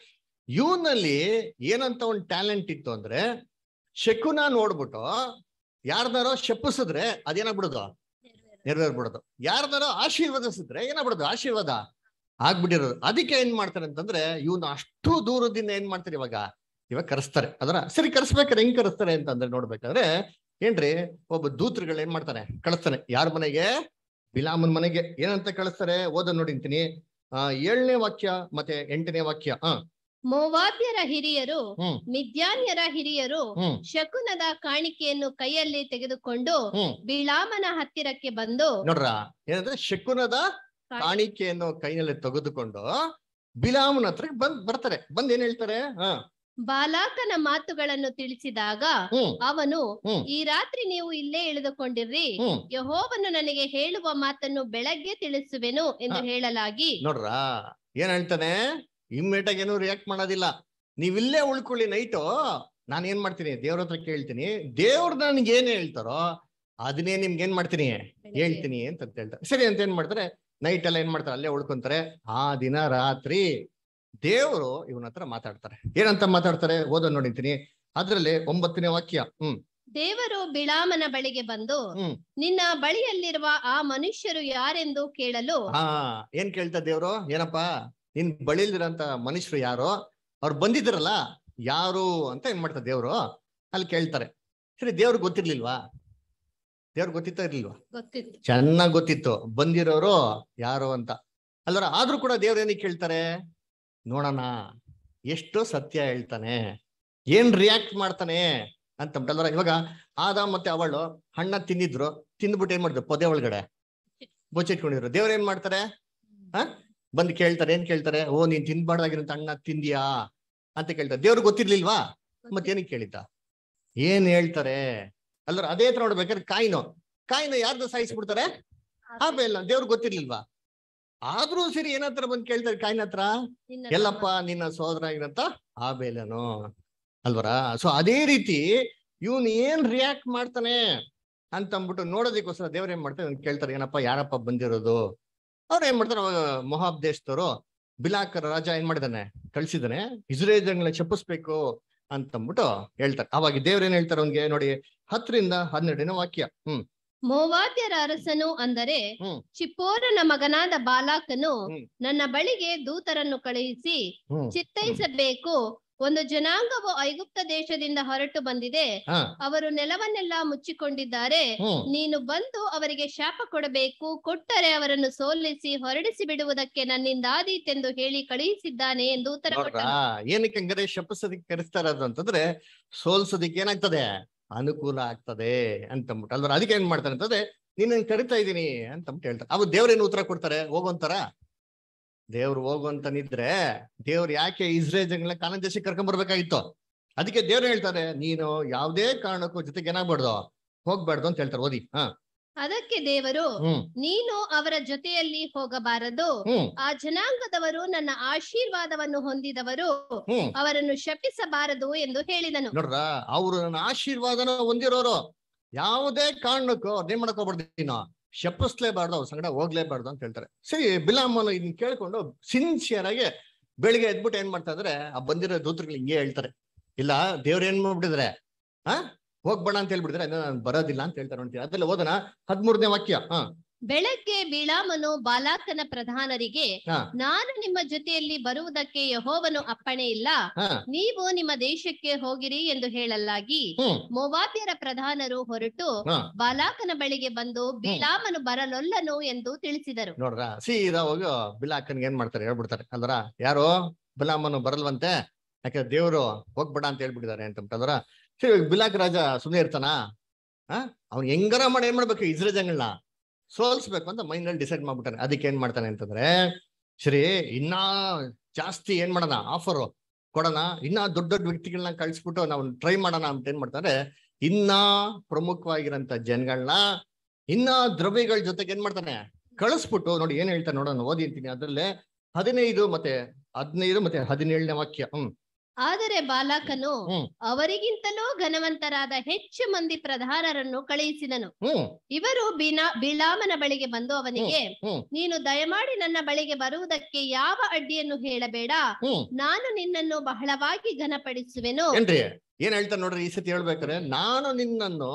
Speaker 1: ಇವನಲ್ಲಿ ಏನಂತ ಒಂದು ಟ್ಯಾಲೆಂಟ್ ಇತ್ತು ಅಂದ್ರೆ ಶಕುನ ನೋಡ್ಬಿಟ್ಟು ಯಾರ್ದಾರೋ ಶಪಿಸಿದ್ರೆ ಅದೇನಾಗ್ಬಿಡುದು ನೆರವೇರ್ಬಿಡೋದು ಯಾರ್ದಾರೋ ಆಶೀರ್ವದಿಸಿದ್ರೆ ಏನಾಗ್ಬಿಡೋದು ಆಶೀರ್ವಾದ ಆಗ್ಬಿಟ್ಟಿರೋದು ಅದಕ್ಕೆ ಏನ್ ಮಾಡ್ತಾರೆ ಅಂತಂದ್ರೆ ಇವನು ಅಷ್ಟು ದೂರದಿಂದ ಏನ್ ಮಾಡ್ತಾರೆ ಇವಾಗ ಇವಾಗ ಕರೆಸ್ತಾರೆ ಅದರ ಸರಿ ಕರೆಸ್ಬೇಕಾದ್ರೆ ಹೆಂಗ್ ಕರೆಸ್ತಾರೆ ಅಂತಂದ್ರೆ ನೋಡ್ಬೇಕಾದ್ರೆ ಏನ್ರಿ ಒಬ್ಬ ದೂತರುಗಳು ಏನ್ ಮಾಡ್ತಾನೆ ಕಳಿಸ್ತಾನೆ ಯಾರ ಮನೆಗೆ ಬಿಲಾಮನ್ ಮನೆಗೆ ಏನಂತ ಕಳಿಸ್ತಾರೆ ಓದ ನೋಡಿಂತೀನಿ ಆ ಏಳನೇ ವಾಕ್ಯ ಮತ್ತೆ ಎಂಟನೇ ವಾಕ್ಯ ಹ
Speaker 2: ಮೋವಾಬ್ಯರ ಹಿರಿಯರು
Speaker 1: ಹ್ಮ್
Speaker 2: ಮಿದ್ಯಾನ್ಯರ ಹಿರಿಯರು
Speaker 1: ಹ್ಮ್
Speaker 2: ಶಕುನದ ಕಾಣಿಕೆಯನ್ನು ಕೈಯಲ್ಲಿ ತೆಗೆದುಕೊಂಡು
Speaker 1: ಹ್ಮ್
Speaker 2: ಬಿಳಾಮನ ಹತ್ತಿರಕ್ಕೆ ಬಂದು
Speaker 1: ನೋಡ್ರ ಏನಂದ್ರೆ ಶಕುನದ ಕಾಣಿಕೆಯನ್ನು ಕೈನಲ್ಲಿ ತೆಗೆದುಕೊಂಡು ಬಿಲಾಮನ ಹತ್ರ ಬಂದ್ ಬರ್ತಾರೆ ಬಂದ್ ಏನ್ ಹೇಳ್ತಾರೆ ಹ
Speaker 2: ಬಾಲಾಕನ ಮಾತುಗಳನ್ನು ತಿಳಿಸಿದಾಗ
Speaker 1: ಹ್ಮ್
Speaker 2: ಅವನು
Speaker 1: ಹ್ಮ್
Speaker 2: ಈ ರಾತ್ರಿ ನೀವು ಇಲ್ಲೇ ಇಳಿದುಕೊಂಡಿರ್ರಿ
Speaker 1: ಹ್ಮ್
Speaker 2: ಯಹೋವನು ನನಗೆ ಹೇಳುವ ಮಾತನ್ನು ಬೆಳಗ್ಗೆ ತಿಳಿಸುವೆನು ಎಂದು
Speaker 1: ಹ.
Speaker 2: ಹೇಳಲಾಗಿ
Speaker 1: ನೋಡ್ರ ಏನ್ ಹೇಳ್ತಾನೆ ಇಮ್ಮಿಡಿಯೇಟ್ ಆಗಿ ಏನು ರಿಯಾಕ್ಟ್ ಮಾಡೋದಿಲ್ಲ ನೀವ್ ಇಲ್ಲೇ ಉಳ್ಕೊಳ್ಳಿ ನೈಟು ನಾನು ಏನ್ ಮಾಡ್ತೀನಿ ದೇವ್ರ ಹತ್ರ ಕೇಳ್ತೀನಿ ದೇವ್ರು ನನ್ಗೆ ಏನ್ ಹೇಳ್ತಾರೋ ಅದನ್ನೇ ನಿಮ್ಗೆ ಏನ್ ಮಾಡ್ತೀನಿ ಹೇಳ್ತೀನಿ ಅಂತ ಅಂತ ಹೇಳ್ತಾರೆ ಸರಿ ಅಂತ ಏನ್ ಮಾಡ್ತಾರೆ ನೈಟ್ ಎಲ್ಲ ಏನ್ ಮಾಡ್ತಾರೆ ಅಲ್ಲೇ ಉಳ್ಕೊಂತಾರೆ ಆ ದಿನ ರಾತ್ರಿ ದೇವರು ಇವನ ಹತ್ರ ಮಾತಾಡ್ತಾರೆ ಏನಂತ ಮಾತಾಡ್ತಾರೆ ಓದೋ ನೋಡಿತೀನಿ ಅದ್ರಲ್ಲಿ ಒಂಬತ್ತನೇ ವಾಕ್ಯ ಹ್ಮ್
Speaker 2: ದೇವರು ಬಿಳಾಮನ ಬಳಿಗೆ ಬಂದು
Speaker 1: ಹ್ಮ್
Speaker 2: ನಿನ್ನ ಬಳಿಯಲ್ಲಿರುವ ಆ ಮನುಷ್ಯರು ಯಾರೆಂದು ಕೇಳಲು
Speaker 1: ಹಾ ಏನ್ ಕೇಳ್ತಾ ದೇವ್ರು ಏನಪ್ಪಾ ನಿನ್ ಬಳಿಲಿರಂತ ಮನುಷ್ಯರು ಯಾರು ಅವ್ರು ಬಂದಿದ್ರಲ್ಲ ಯಾರು ಅಂತ ಏನ್ ಮಾಡ್ತಾರೆ ದೇವ್ರು ಅಲ್ಲಿ ಕೇಳ್ತಾರೆ ಸರಿ ದೇವ್ರಿಗೆ ಗೊತ್ತಿರ್ಲಿಲ್ವಾ ದೇವ್ರಿಗೆ ಗೊತ್ತಿತ್ತಾ ಇರ್ಲಿಲ್ವಾ
Speaker 2: ಗೊತ್ತಿತ್ತು
Speaker 1: ಚೆನ್ನಾಗ್ ಗೊತ್ತಿತ್ತು ಬಂದಿರೋರು ಯಾರು ಅಂತ ಅಲ್ಲರ ಆದ್ರೂ ಕೂಡ ದೇವ್ರು ಏನಕ್ಕೆ ಕೇಳ್ತಾರೆ ನೋಡೋಣ ಎಷ್ಟು ಸತ್ಯ ಹೇಳ್ತಾನೆ ಏನ್ ರಿಯಾಕ್ಟ್ ಮಾಡ್ತಾನೆ ಅಂತ ಅಲ್ವರ ಇವಾಗ ಆದ ಮತ್ತೆ ಅವಳು ಹಣ್ಣ ತಿಂದಿದ್ರು ತಿಂದ್ಬಿಟ್ಟು ಏನ್ ಮಾಡಿದ್ರು ಪೊದೆ ಒಳಗಡೆ ಬೊಚ್ಚಿಟ್ಕೊಂಡಿದ್ರು ದೇವ್ರ ಏನ್ ಮಾಡ್ತಾರೆ ಹ ಬಂದ್ ಕೇಳ್ತಾರೆ ಏನ್ ಕೇಳ್ತಾರೆ ಓ ನೀನ್ ತಿನ್ಬಾರ್ದಾಗಿರಂತ ಹಣ್ಣ ತಿಂದಿಯಾ ಅಂತ ಕೇಳ್ತಾರೆ ದೇವ್ರಿಗೆ ಗೊತ್ತಿರ್ಲಿಲ್ವಾ ಮತ್ತೇನಕ್ಕೆ ಕೇಳಿದ್ದ ಏನ್ ಹೇಳ್ತಾರೆ ಅಲ್ಲರ ಅದೇ ತರ ನೋಡ್ಬೇಕಾದ್ರೆ ಕಾಯಿನು ಕಾಯಿನ ಯಾರ್ದು ಸಾಯಿಸ್ಬಿಡ್ತಾರೆ ಆ ಬೇಲ್ ದೇವ್ರಿಗೆ ಗೊತ್ತಿರ್ಲಿಲ್ವಾ ಆದ್ರೂ ಸರಿ ಏನತ್ರ ಬಂದ್ ಕೇಳ್ತಾರೆ ಕಾಯಿನ ಹತ್ರ
Speaker 2: ನಿನ್ನ
Speaker 1: ಎಲ್ಲಪ್ಪ ನಿನ್ನ ಸೋದರ ಆಗಿರಂತ ಆ ಬೇಲನು ಅಲ್ವರ ಸೊ ಅದೇ ರೀತಿ ಇವನ್ ಏನ್ ರಿಯಾಕ್ಟ್ ಮಾಡ್ತಾನೆ ಅಂತ ಅಂದ್ಬಿಟ್ಟು ನೋಡೋದಕ್ಕೋಸ್ಕರ ದೇವ್ರ ಏನ್ ಮಾಡ್ತಾರೆ ಇವ್ನ್ ಕೇಳ್ತಾರೆ ಏನಪ್ಪ ಯಾರಪ್ಪ ಬಂದಿರೋದು ಅವ್ರು ಏನ್ ಮಾಡ್ತಾರೆ ಅವಾಗ ಮೊಹಾಬ್ ದೇಶದವರು ಬಿಲಾಕರ್ ರಾಜ ಏನ್ ಮಾಡಿದಾನೆ ಕಳ್ಸಿದಾನೆ ಇಸ್ರೇಲ್ ಜಂಗ್ಲ ಚಪ್ಪಿಸ್ಬೇಕು ಅಂತಂದ್ಬಿಟ್ಟು ಹೇಳ್ತಾರೆ ಅವಾಗ ದೇವ್ರ ಏನ್ ಹೇಳ್ತಾರೆ ಅವ್ನಿಗೆ ನೋಡಿ ಹತ್ತರಿಂದ ಹನ್ನೆರಡನೇ ವಾಕ್ಯ ಹ್ಮ್
Speaker 2: ಮೋವಾದ್ಯರ ಅರಸನು ಅಂದರೆ
Speaker 1: ಹ್ಮ್.
Speaker 2: ಚಿಪ್ಪೋರನ ಮಗನಾದ ಬಾಲಾಕನು
Speaker 1: ಹ್ಮ್.
Speaker 2: ನನ್ನ ಬಳಿಗೆ ದೂತರನ್ನು ಕಳುಹಿಸಿ
Speaker 1: ಹ್ಮ್
Speaker 2: ಚಿತ್ತೈಸಬೇಕು ಒಂದು ಜನಾಂಗವು ಐಗುಪ್ತ ದೇಶದಿಂದ ಹೊರಟು ಬಂದಿದೆ
Speaker 1: ಹಾ
Speaker 2: ಅವರು ನೆಲವನ್ನೆಲ್ಲ ಮುಚ್ಚಿಕೊಂಡಿದ್ದಾರೆ
Speaker 1: ಹ್ಮ್
Speaker 2: ನೀನು ಬಂದು ಅವರಿಗೆ ಶಾಪ ಕೊಡಬೇಕು ಕೊಟ್ಟರೆ ಅವರನ್ನು ಸೋಲಿಸಿ ಹೊರಡಿಸಿ ಬಿಡುವುದಕ್ಕೆ ನನ್ನಿಂದಾದೀತೆಂದು ಹೇಳಿ ಕಳುಹಿಸಿದ್ದಾನೆ ಎಂದು ಉತ್ತರ
Speaker 1: ನೋಡ್ರಾ
Speaker 2: ಕೊಟ್ಟನು
Speaker 1: ಏನಕ್ಕೆ ಹಂಗಾರೆ ಶಪಿಸೋದಕ್ಕೆ ಕರೆಸ್ತಾ ಇರೋದು ಅಂತಂದ್ರೆ ಸೋಲ್ಸೋದಿಕ್ಕೆ ಏನಾಗ್ತದೆ ಅನುಕೂಲ ಆಗ್ತದೆ ಅಂತಂದ್ಬಿಟ್ಟು ಅಲ್ವ ಅದಕ್ಕೆ ಏನ್ ಮಾಡ್ತಾರೆ ಅಂತಂದ್ರೆ ನೀನ್ ಕರಿತಾ ಇದೀನಿ ಅಂತಂದ್ಬಿಟ್ಟು ಹೇಳ್ತಾರೆ ಅವು ದೇವ್ರೇನು ಉತ್ತರ ಕೊಡ್ತಾರೆ ಹೋಗುವಂತಾರ ದೇವ್ರು ಹೋಗುವಂತನಿದ್ರೆ ದೇವ್ರು ಯಾಕೆ ಇಸ್ರೇಲ್ ಜಂಗ್ಲ ಕಾನನ್ ದೇಶಕ್ಕೆ ಕರ್ಕೊಂಡ್ ಬರ್ಬೇಕಾಗಿತ್ತು ಅದಕ್ಕೆ ದೇವ್ರು ಹೇಳ್ತಾರೆ ನೀನು ಯಾವುದೇ ಕಾರಣಕ್ಕೂ ಜೊತೆಗೆ ಏನಾಗ್ಬಾರ್ದು ಹೋಗ್ಬಾರ್ದು ಅಂತ ಹೇಳ್ತಾರೆ ಓದಿ ಹಾ
Speaker 2: ಅದಕ್ಕೆ ದೇವರು
Speaker 1: ಹ್ಮ್
Speaker 2: ನೀನು ಅವರ ಜೊತೆಯಲ್ಲಿ ಹೋಗಬಾರದು
Speaker 1: ಹ್ಮ್
Speaker 2: ಆ ಜನಾಂಗದವರು ನನ್ನ ಆಶೀರ್ವಾದವನ್ನು ಹೊಂದಿದವರು
Speaker 1: ಹ್ಮ್
Speaker 2: ಅವರನ್ನು ಶಪಿಸಬಾರದು ಎಂದು ಹೇಳಿದನು
Speaker 1: ನೋಡ್ರ ಅವ್ರು ನನ್ನ ಆಶೀರ್ವಾದನ ಹೊಂದಿರೋರು ಯಾವುದೇ ಕಾರಣಕ್ಕೂ ಅವ್ರನ್ನೇನ್ ಮಾಡಕ್ ಹೋಗ್ಬಾರ್ದು ನೀನು ಶಪಿಸ್ಲೇಬಾರ್ದು ಅವ್ರ ಸಂಗಡ ಹೋಗ್ಲೇಬಾರ್ದು ಅಂತ ಹೇಳ್ತಾರೆ ಸರಿ ಬಿಲಾಮನು ಇದನ್ನ ಕೇಳ್ಕೊಂಡು ಸಿನ್ಸಿಯರ್ ಆಗಿ ಬೆಳಿಗ್ಗೆ ಎದ್ಬಿಟ್ಟು ಏನ್ ಮಾಡ್ತಾ ಇದ್ರೆ ಆ ಬಂದಿರೋ ದೂತರುಗಳು ಹಿಂಗೆ ಹೇಳ್ತಾರೆ ಇಲ್ಲ ದೇವ್ರ ಏನ್ ಮಾಡ್ಬಿಟ್ಟಿದ್ರೆ ಆ ಹೋಗ್ಬೇಡ ಅಂತ ಹೇಳ್ಬಿಟ್ಟಿದ್ರೆ ನಾನು ಬರೋದಿಲ್ಲ ಅಂತ ಹೇಳ್ತಾರೆ ನೋಡ್ತೀವಿ ಅದ್ರಲ್ಲಿ ಓದನ ಹದ್ಮೂರನೇ ವಾಕ್ಯ ಹಾ
Speaker 2: ಬೆಳಗ್ಗೆ ಬಿಳಾಮನು ಬಾಲಾಕನ ಪ್ರಧಾನರಿಗೆ
Speaker 1: ಹಾ
Speaker 2: ನಾನು ನಿಮ್ಮ ಜೊತೆಯಲ್ಲಿ ಬರುವುದಕ್ಕೆ ಯಹೋವನು ಅಪ್ಪಣೆ ಇಲ್ಲ
Speaker 1: ಹಾ
Speaker 2: ನೀವು ನಿಮ್ಮ ದೇಶಕ್ಕೆ ಹೋಗಿರಿ ಎಂದು ಹೇಳಲಾಗಿ
Speaker 1: ಹ್ಮ್
Speaker 2: ಮೋವಾಬ್ಯರ ಪ್ರಧಾನರು ಹೊರಟು
Speaker 1: ಹಾ
Speaker 2: ಬಾಲಾಕನ ಬಳಿಗೆ ಬಂದು ಬಿಳಾಮನು ಬರಲೊಲ್ಲನು ಎಂದು ತಿಳಿಸಿದರು
Speaker 1: ನೋಡ್ರ ಸೀದಾ ಹೋಗಿ ಬಿಲಾಕನ್ಗೆ ಏನ್ ಮಾಡ್ತಾರೆ ಹೇಳ್ಬಿಡ್ತಾರೆ ಅಲ್ವರ ಯಾರು ಬಿಲಾಮನು ಬರಲ್ವಂತೆ ಯಾಕಂದ್ರೆ ದೇವ್ರು ಹೋಗ್ಬೇಡ ಅಂತ ಹೇಳ್ಬಿಟ್ಟಿದ್ದಾರೆ ಅಂತ ಅಲ್ವರ ಸರಿ ಇವಾಗ ಬಿಲಾಕ್ ರಾಜ ಸುಮ್ಮನೆ ಇರ್ತಾನ ಆ ಅವ್ನ್ ಹೆಂಗಾರ ಮಾಡಿ ಏನ್ ಮಾಡ್ಬೇಕು ಇಸ್ರೇಲ್ ಜಂಗಳನ್ನ ಸೋಲ್ಸ್ಬೇಕು ಅಂತ ಮೈಂಡ್ ಅಲ್ಲಿ ಡಿಸೈಡ್ ಮಾಡ್ಬಿಟ್ಟಾನೆ ಅದಕ್ಕೆ ಏನ್ ಮಾಡ್ತಾನೆ ಅಂತಂದ್ರೆ ಸರಿ ಇನ್ನ ಜಾಸ್ತಿ ಏನ್ ಮಾಡೋಣ ಆಫರ್ ಕೊಡೋಣ ಇನ್ನ ದೊಡ್ಡ ದೊಡ್ಡ ವ್ಯಕ್ತಿಗಳನ್ನ ಕಳಿಸ್ಬಿಟ್ಟು ನಾವು ಟ್ರೈ ಮಾಡೋಣ ಅಂತ ಏನ್ ಮಾಡ್ತಾರೆ ಇನ್ನ ಪ್ರಮುಖವಾಗಿರಂತ ಜನಗಳನ್ನ ಇನ್ನ ದ್ರವ್ಯಗಳ ಜೊತೆಗೆ ಏನ್ ಮಾಡ್ತಾನೆ ಕಳಿಸ್ಬಿಟ್ಟು ನೋಡಿ ಏನ್ ಹೇಳ್ತಾನೆ ನೋಡೋಣ ಓದಿ ಅಂತೀನಿ ಅದ್ರಲ್ಲೇ ಹದಿನೈದು ಮತ್ತೆ ಹದಿನೈದು ಮತ್ತೆ ಹದಿನೇಳನೇ ವಾಕ್ಯ ಹ್ಮ್
Speaker 2: ಆದರೆ ಬಾಲಾಕನು
Speaker 1: ಹ್ಮ್.
Speaker 2: ಅವರಿಗಿಂತಲೂ ಘನವಂತರಾದ ಹೆಚ್ಚು ಮಂದಿ ಪ್ರಧಾನರನ್ನು ಕಳುಹಿಸಿದನು
Speaker 1: ಹ್ಮ್
Speaker 2: ಇವರು ಬಿನಾ ಬಿಳಾಮನ ಬಳಿಗೆ ಬಂದು ಅವನಿಗೆ
Speaker 1: ಹ್ಮ್
Speaker 2: ನೀನು ದಯಮಾಡಿ ನನ್ನ ಬಳಿಗೆ ಬರುವುದಕ್ಕೆ ಯಾವ ಅಡ್ಡಿಯನ್ನು ಹೇಳಬೇಡ
Speaker 1: ಹ್ಮ್
Speaker 2: ನಾನು ನಿನ್ನನ್ನು ಬಹಳವಾಗಿ ಘನಪಡಿಸುವೆನು
Speaker 1: ಏನ್ರಿ ಏನ್ ಹೇಳ್ತಾನೆ ನೋಡ್ರಿ ಈ ಸತಿ ಹೇಳ್ಬೇಕಾರೆ ನಾನು ನಿನ್ನನ್ನು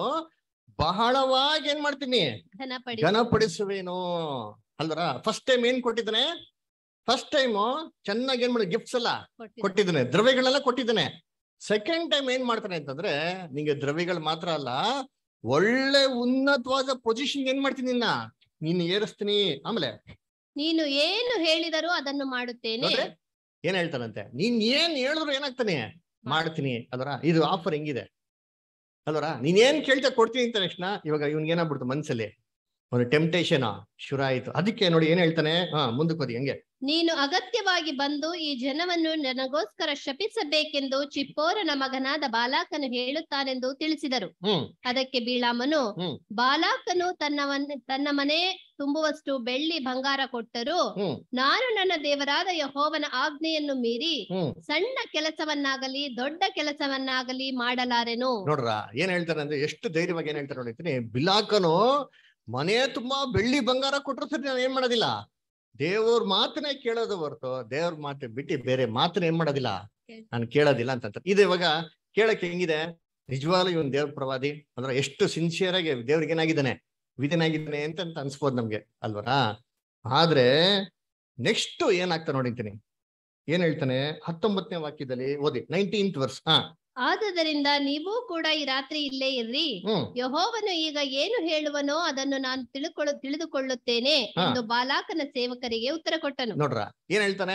Speaker 1: ಬಹಳವಾಗಿ ಏನ್ ಮಾಡ್ತೀನಿ
Speaker 2: ಘನಪಡಿ
Speaker 1: ಘನಪಡಿಸುವೇನು ಅಲ್ವರ ಫಸ್ಟ್ ಟೈಮ್ ಏನ್ ಕೊಟ್ಟಿದ್ದಾನೆ ಫಸ್ಟ್ ಟೈಮ್ ಚೆನ್ನಾಗಿ ಏನ್ ಮಾಡಿ ಗಿಫ್ಟ್ಸ್ ಎಲ್ಲ ಕೊಟ್ಟಿದ್ದಾನೆ ದ್ರವ್ಯಗಳೆಲ್ಲ ಕೊಟ್ಟಿದ್ದಾನೆ ಸೆಕೆಂಡ್ ಟೈಮ್ ಏನ್ ಮಾಡ್ತಾನೆ ಅಂತಂದ್ರೆ ನಿಂಗೆ ದ್ರವ್ಯಗಳು ಮಾತ್ರ ಅಲ್ಲ ಒಳ್ಳೆ ಉನ್ನತವಾದ ಪೊಸಿಷನ್ ಏನ್ ಮಾಡ್ತೀನಿ ನಿನ್ನ ನೀನ್ ಏರಿಸ್ತೀನಿ ಆಮೇಲೆ
Speaker 2: ನೀನು ಏನು ಹೇಳಿದರೂ ಅದನ್ನು ಮಾಡುತ್ತೇನೆ
Speaker 1: ನೋಡ್ರಿ ಏನ್ ಹೇಳ್ತಾನಂತೆ ನೀನ್ ಏನ್ ಹೇಳಿದ್ರು ಏನಾಗ್ತಾನೆ ಮಾಡ್ತೀನಿ ಅಲ್ವರ ಇದು ಆಫರ್ ಹೆಂಗಿದೆ ಅಲ್ವರ ನೀನ್ ಏನ್ ಕೇಳ್ತಾ ಕೊಡ್ತೀನಿ ಅಂತ ತಕ್ಷಣ ಇವಾಗ ಇವ್ನಿಗೆ ಏನಾಗ್ಬಿಡ್ತು ಮನ್ಸಲ್ಲಿ ಒಂದು ಟೆಂಪ್ಟೇಷನ್ ಶುರು ಆಯ್ತು ಅದಕ್ಕೆ ನೋಡಿ ಏನ್ ಹೇಳ್ತಾನೆ ಹಾ ಮುಂದಕ್ಕೆ ಹೋದಿ ಹೆಂಗೆ
Speaker 2: ನೀನು ಅಗತ್ಯವಾಗಿ ಬಂದು ಈ ಜನವನ್ನು ನನಗೋಸ್ಕರ ಶಪಿಸಬೇಕೆಂದು ಚಿಪ್ಪೋರನ ಮಗನಾದ ಬಾಲಾಕನು ಹೇಳುತ್ತಾನೆಂದು ತಿಳಿಸಿದರು
Speaker 1: ಹ್ಮ್
Speaker 2: ಅದಕ್ಕೆ ಬೀಳಾಮನು
Speaker 1: ಹ್ಮ್.
Speaker 2: ಬಾಲಾಕನು ತನ್ನ ಮನೆ ತನ್ನ ಮನೆ ತುಂಬುವಷ್ಟು ಬೆಳ್ಳಿ ಬಂಗಾರ ಕೊಟ್ಟರು
Speaker 1: ಹ್ಮ್
Speaker 2: ನಾನು ನನ್ನ ದೇವರಾದ ಯಹೋವನ ಆಜ್ಞೆಯನ್ನು ಮೀರಿ
Speaker 1: ಹ್ಮ್
Speaker 2: ಸಣ್ಣ ಕೆಲಸವನ್ನಾಗಲಿ ದೊಡ್ಡ ಕೆಲಸವನ್ನಾಗಲಿ ಮಾಡಲಾರೆನು
Speaker 1: ನೋಡ್ರ ಏನ್ ಹೇಳ್ತಾರೆ ಅಂದ್ರೆ ಎಷ್ಟು ಧೈರ್ಯವಾಗಿ ಏನ್ ಹೇಳ್ತಾರೆ ನೋಡಿರ್ತೀನಿ ಬಿಲಾಕನು ಮನೆ ತುಂಬಾ ಬೆಳ್ಳಿ ಬಂಗಾರ ಕೊಟ್ಟರು ಸರಿ ನಾನು ಏನ್ ಮಾಡೋದಿಲ್ಲ ದೇವ್ರ ಮಾತನ್ನೇ ಕೇಳೋದು ಹೊರ್ತು ದೇವ್ರ ಮಾತು ಬಿಟ್ಟು ಬೇರೆ ಮಾತನ್ನ ಏನ್ ಮಾಡೋದಿಲ್ಲ ನಾನು ಕೇಳೋದಿಲ್ಲ ಅಂತ ಇದು ಇವಾಗ ಕೇಳಕ್ ಹೆಂಗಿದೆ ನಿಜವಾಗ್ಲೂ ಇವನ್ ದೇವ್ರ ಪ್ರವಾದಿ ಅಂದ್ರೆ ಎಷ್ಟು ಸಿನ್ಸಿಯರ್ ಆಗಿ ದೇವ್ರಿಗೆ ಏನಾಗಿದ್ದಾನೆ ವಿಧಿನಾಗಿದ್ದಾನೆ ಅಂತ ಅಂತ ಅನ್ಸ್ಬೋದು ನಮ್ಗೆ ಅಲ್ವರಾ ಆದ್ರೆ ನೆಕ್ಸ್ಟ್ ಏನಾಗ್ತಾ ನೋಡಿರ್ತೀನಿ ಏನ್ ಹೇಳ್ತಾನೆ ಹತ್ತೊಂಬತ್ತನೇ ವಾಕ್ಯದಲ್ಲಿ ಓದಿ ನೈನ್ಟೀನ್ತ್ ವರ್ಸ್ ಹಾ
Speaker 2: ಆದುದರಿಂದ ನೀವು ಕೂಡ ಈ ರಾತ್ರಿ ಇಲ್ಲೇ ಇರ್ರಿ
Speaker 1: ಹ್ಮ್
Speaker 2: ಯಹೋವನು ಈಗ ಏನು ಹೇಳುವನೋ ಅದನ್ನು ನಾನು ತಿಳ್ಕೊಳ್ಳು ತಿಳಿದುಕೊಳ್ಳುತ್ತೇನೆ
Speaker 1: ಹಾ.
Speaker 2: ಎಂದು ಬಾಲಾಕನ ಸೇವಕರಿಗೆ ಉತ್ತರ ಕೊಟ್ಟನು
Speaker 1: ನೋಡ್ರ ಏನ್ ಹೇಳ್ತಾನೆ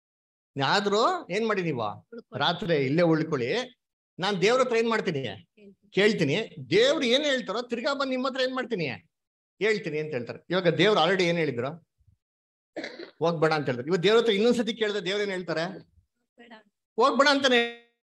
Speaker 1: ಆದ್ರೂ ಏನ್ ಮಾಡಿ ನೀವು ರಾತ್ರಿ ಇಲ್ಲೇ ಉಳ್ಕೊಳ್ಳಿ ನಾನ್ ದೇವ್ರ ಹತ್ರ ಏನ್ ಮಾಡ್ತೀನಿ ಕೇಳ್ತೀನಿ ದೇವ್ರು ಏನ್ ಹೇಳ್ತಾರೋ ತಿರ್ಗಾ ಬಂದ್ ನಿಮ್ಮ ಹತ್ರ ಏನ್ ಮಾಡ್ತೀನಿ ಹೇಳ್ತೀನಿ ಅಂತ ಹೇಳ್ತಾರೆ ಇವಾಗ ದೇವ್ರು ಆಲ್ರೆಡಿ ಏನ್ ಹೇಳಿದ್ರು ಹೋಗ್ಬೇಡ ಅಂತ ಹೇಳ್ತಾರೆ ಇವಾಗ ದೇವ್ರ ಹತ್ರ ಇನ್ನೊಂದ್ಸತಿ ಕೇಳಿದ್ರೆ ದೇವ್ರ ಏನ್ ಹೇಳ್ತಾರೆ ಹೋಗ್ಬೇಡ ಅಂತಾನೆ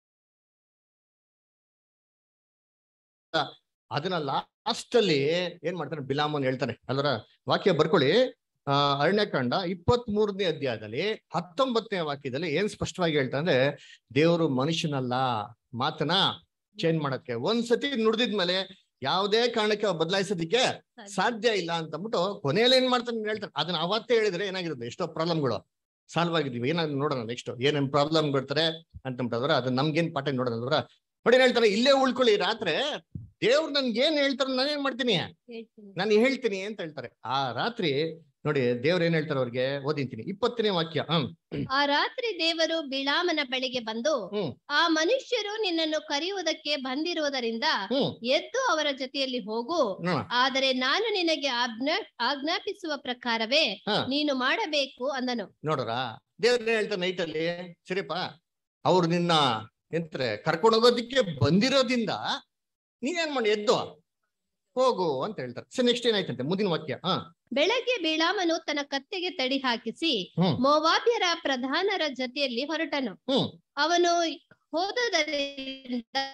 Speaker 1: ಅದನ್ನ ಲಾಸ್ಟ್ ಅಲ್ಲಿ ಏನ್ ಮಾಡ್ತಾನೆ ಬಿಲಾಮನ್ ಹೇಳ್ತಾನೆ ಅಲ್ವರ ವಾಕ್ಯ ಬರ್ಕೊಳ್ಳಿ ಆ ಅರಣ್ಯಕಾಂಡ ಇಪ್ಪತ್ತ್ ಮೂರನೇ ಅಧ್ಯಾಯದಲ್ಲಿ ಹತ್ತೊಂಬತ್ತನೇ ವಾಕ್ಯದಲ್ಲಿ ಏನ್ ಸ್ಪಷ್ಟವಾಗಿ ಹೇಳ್ತಾನೆ ಅಂದ್ರೆ ದೇವರು ಮನುಷ್ಯನಲ್ಲ ಮಾತನ್ನ ಚೇಂಜ್ ಮಾಡಕ್ಕೆ ಒಂದ್ಸತಿ ನುಡ್ದಿದ್ಮೇಲೆ ಯಾವುದೇ ಕಾರಣಕ್ಕೆ ಬದಲಾಯಿಸೋದಿಕ್ಕೆ ಸಾಧ್ಯ ಇಲ್ಲ ಅಂತ ಅಂದ್ಬಿಟ್ಟು ಕೊನೆಯಲ್ಲಿ ಏನ್ ಮಾಡ್ತಾನೆ ಹೇಳ್ತಾನೆ ಅದನ್ನ ಅವತ್ತೇ ಹೇಳಿದ್ರೆ ಏನಾಗಿರುತ್ತೆ ಎಷ್ಟೋ ಪ್ರಾಬ್ಲಮ್ಗಳು ಸಾಲ್ವ್ ಆಗಿದ್ವಿ ಏನಾದ್ರು ನೋಡೋಣ ನೆಕ್ಸ್ಟ್ ಏನೇನ್ ಪ್ರಾಬ್ಲಮ್ ಬರ್ತಾರೆ ಅಂತ ಅಂದ್ಬಿಟ್ಟವ್ರ ಅದು ನಮ್ಗೇನ್ ಪಾಠ ನೋಡೋಣ ಅಂದ್ರ ನೋಡಿ ಏನ್ ಹೇಳ್ತಾರೆ ಇಲ್ಲೇ ಉಳ್ಕೊಳ್ಳಿ ರಾತ್ರಿ ದೇವ್ರು ನನ್ಗೆ ಏನ್ ಹೇಳ್ತಾರೆ ನಾನು ಏನ್ ಮಾಡ್ತೀನಿ
Speaker 2: ಹೇಳ್ತೀನಿ.
Speaker 1: ನಾನು ಹೇಳ್ತೀನಿ ಅಂತ ಹೇಳ್ತಾರೆ ಆ ರಾತ್ರಿ ನೋಡಿ ದೇವ್ರು ಏನ್ ಹೇಳ್ತಾರೆ ಅವ್ರಿಗೆ ಓದಿಂತೀನಿ ಇಪ್ಪತ್ತನೇ ವಾಕ್ಯ ಹ್ಮ್
Speaker 2: ಆ ರಾತ್ರಿ ದೇವರು ಬಿಳಾಮನ ಬಳಿಗೆ ಬಂದು
Speaker 1: ಹ್ಮ್.
Speaker 2: ಆ ಮನುಷ್ಯರು ನಿನ್ನನ್ನು ಕರೆಯುವುದಕ್ಕೆ ಬಂದಿರುವುದರಿಂದ
Speaker 1: ಹ್ಮ್
Speaker 2: ಎದ್ದು ಅವರ ಜೊತೆಯಲ್ಲಿ ಹೋಗು
Speaker 1: ನೋಡ
Speaker 2: ಆದರೆ ನಾನು ನಿನಗೆ ಆಜ್ಞಾ ಆಜ್ಞಾಪಿಸುವ ಪ್ರಕಾರವೇ
Speaker 1: ಹಾ.
Speaker 2: ನೀನು ಮಾಡಬೇಕು ಅಂದನು
Speaker 1: ನೋಡ್ರ ದೇವ್ರ ಏನ್ ಹೇಳ್ತಾರೆ ನೈಟ್ ಅಲ್ಲಿ ಸರಿಪಾ ಅವ್ರು ನಿನ್ನ ಎಂತಾರೆ ಕರ್ಕೊಂಡು ಹೋಗೋದಿಕ್ಕೆ ಬಂದಿರೋದ್ರಿಂದ ನೀನೇನ್ ಮಾಡಿ ಎದ್ದು ಹೋಗು ಅಂತ ಹೇಳ್ತಾರೆ ಸರಿ ನೆಕ್ಸ್ಟ್ ಏನಾಯ್ತಂತೆ ಮುಂದಿನ ವಾಕ್ಯ ಹಾ
Speaker 2: ಬೆಳಗ್ಗೆ ಬಿಳಾಮನು ತನ್ನ ಕತ್ತೆಗೆ ತಡಿ ಹಾಕಿಸಿ
Speaker 1: ಹ್ಮ್.
Speaker 2: ಮೋವಾಬ್ಯರ ಪ್ರಧಾನರ ಜೊತೆಯಲ್ಲಿ ಹೊರಟನು
Speaker 1: ಹ್ಮ್
Speaker 2: ಅವನು ಹೋದದರಿಂದ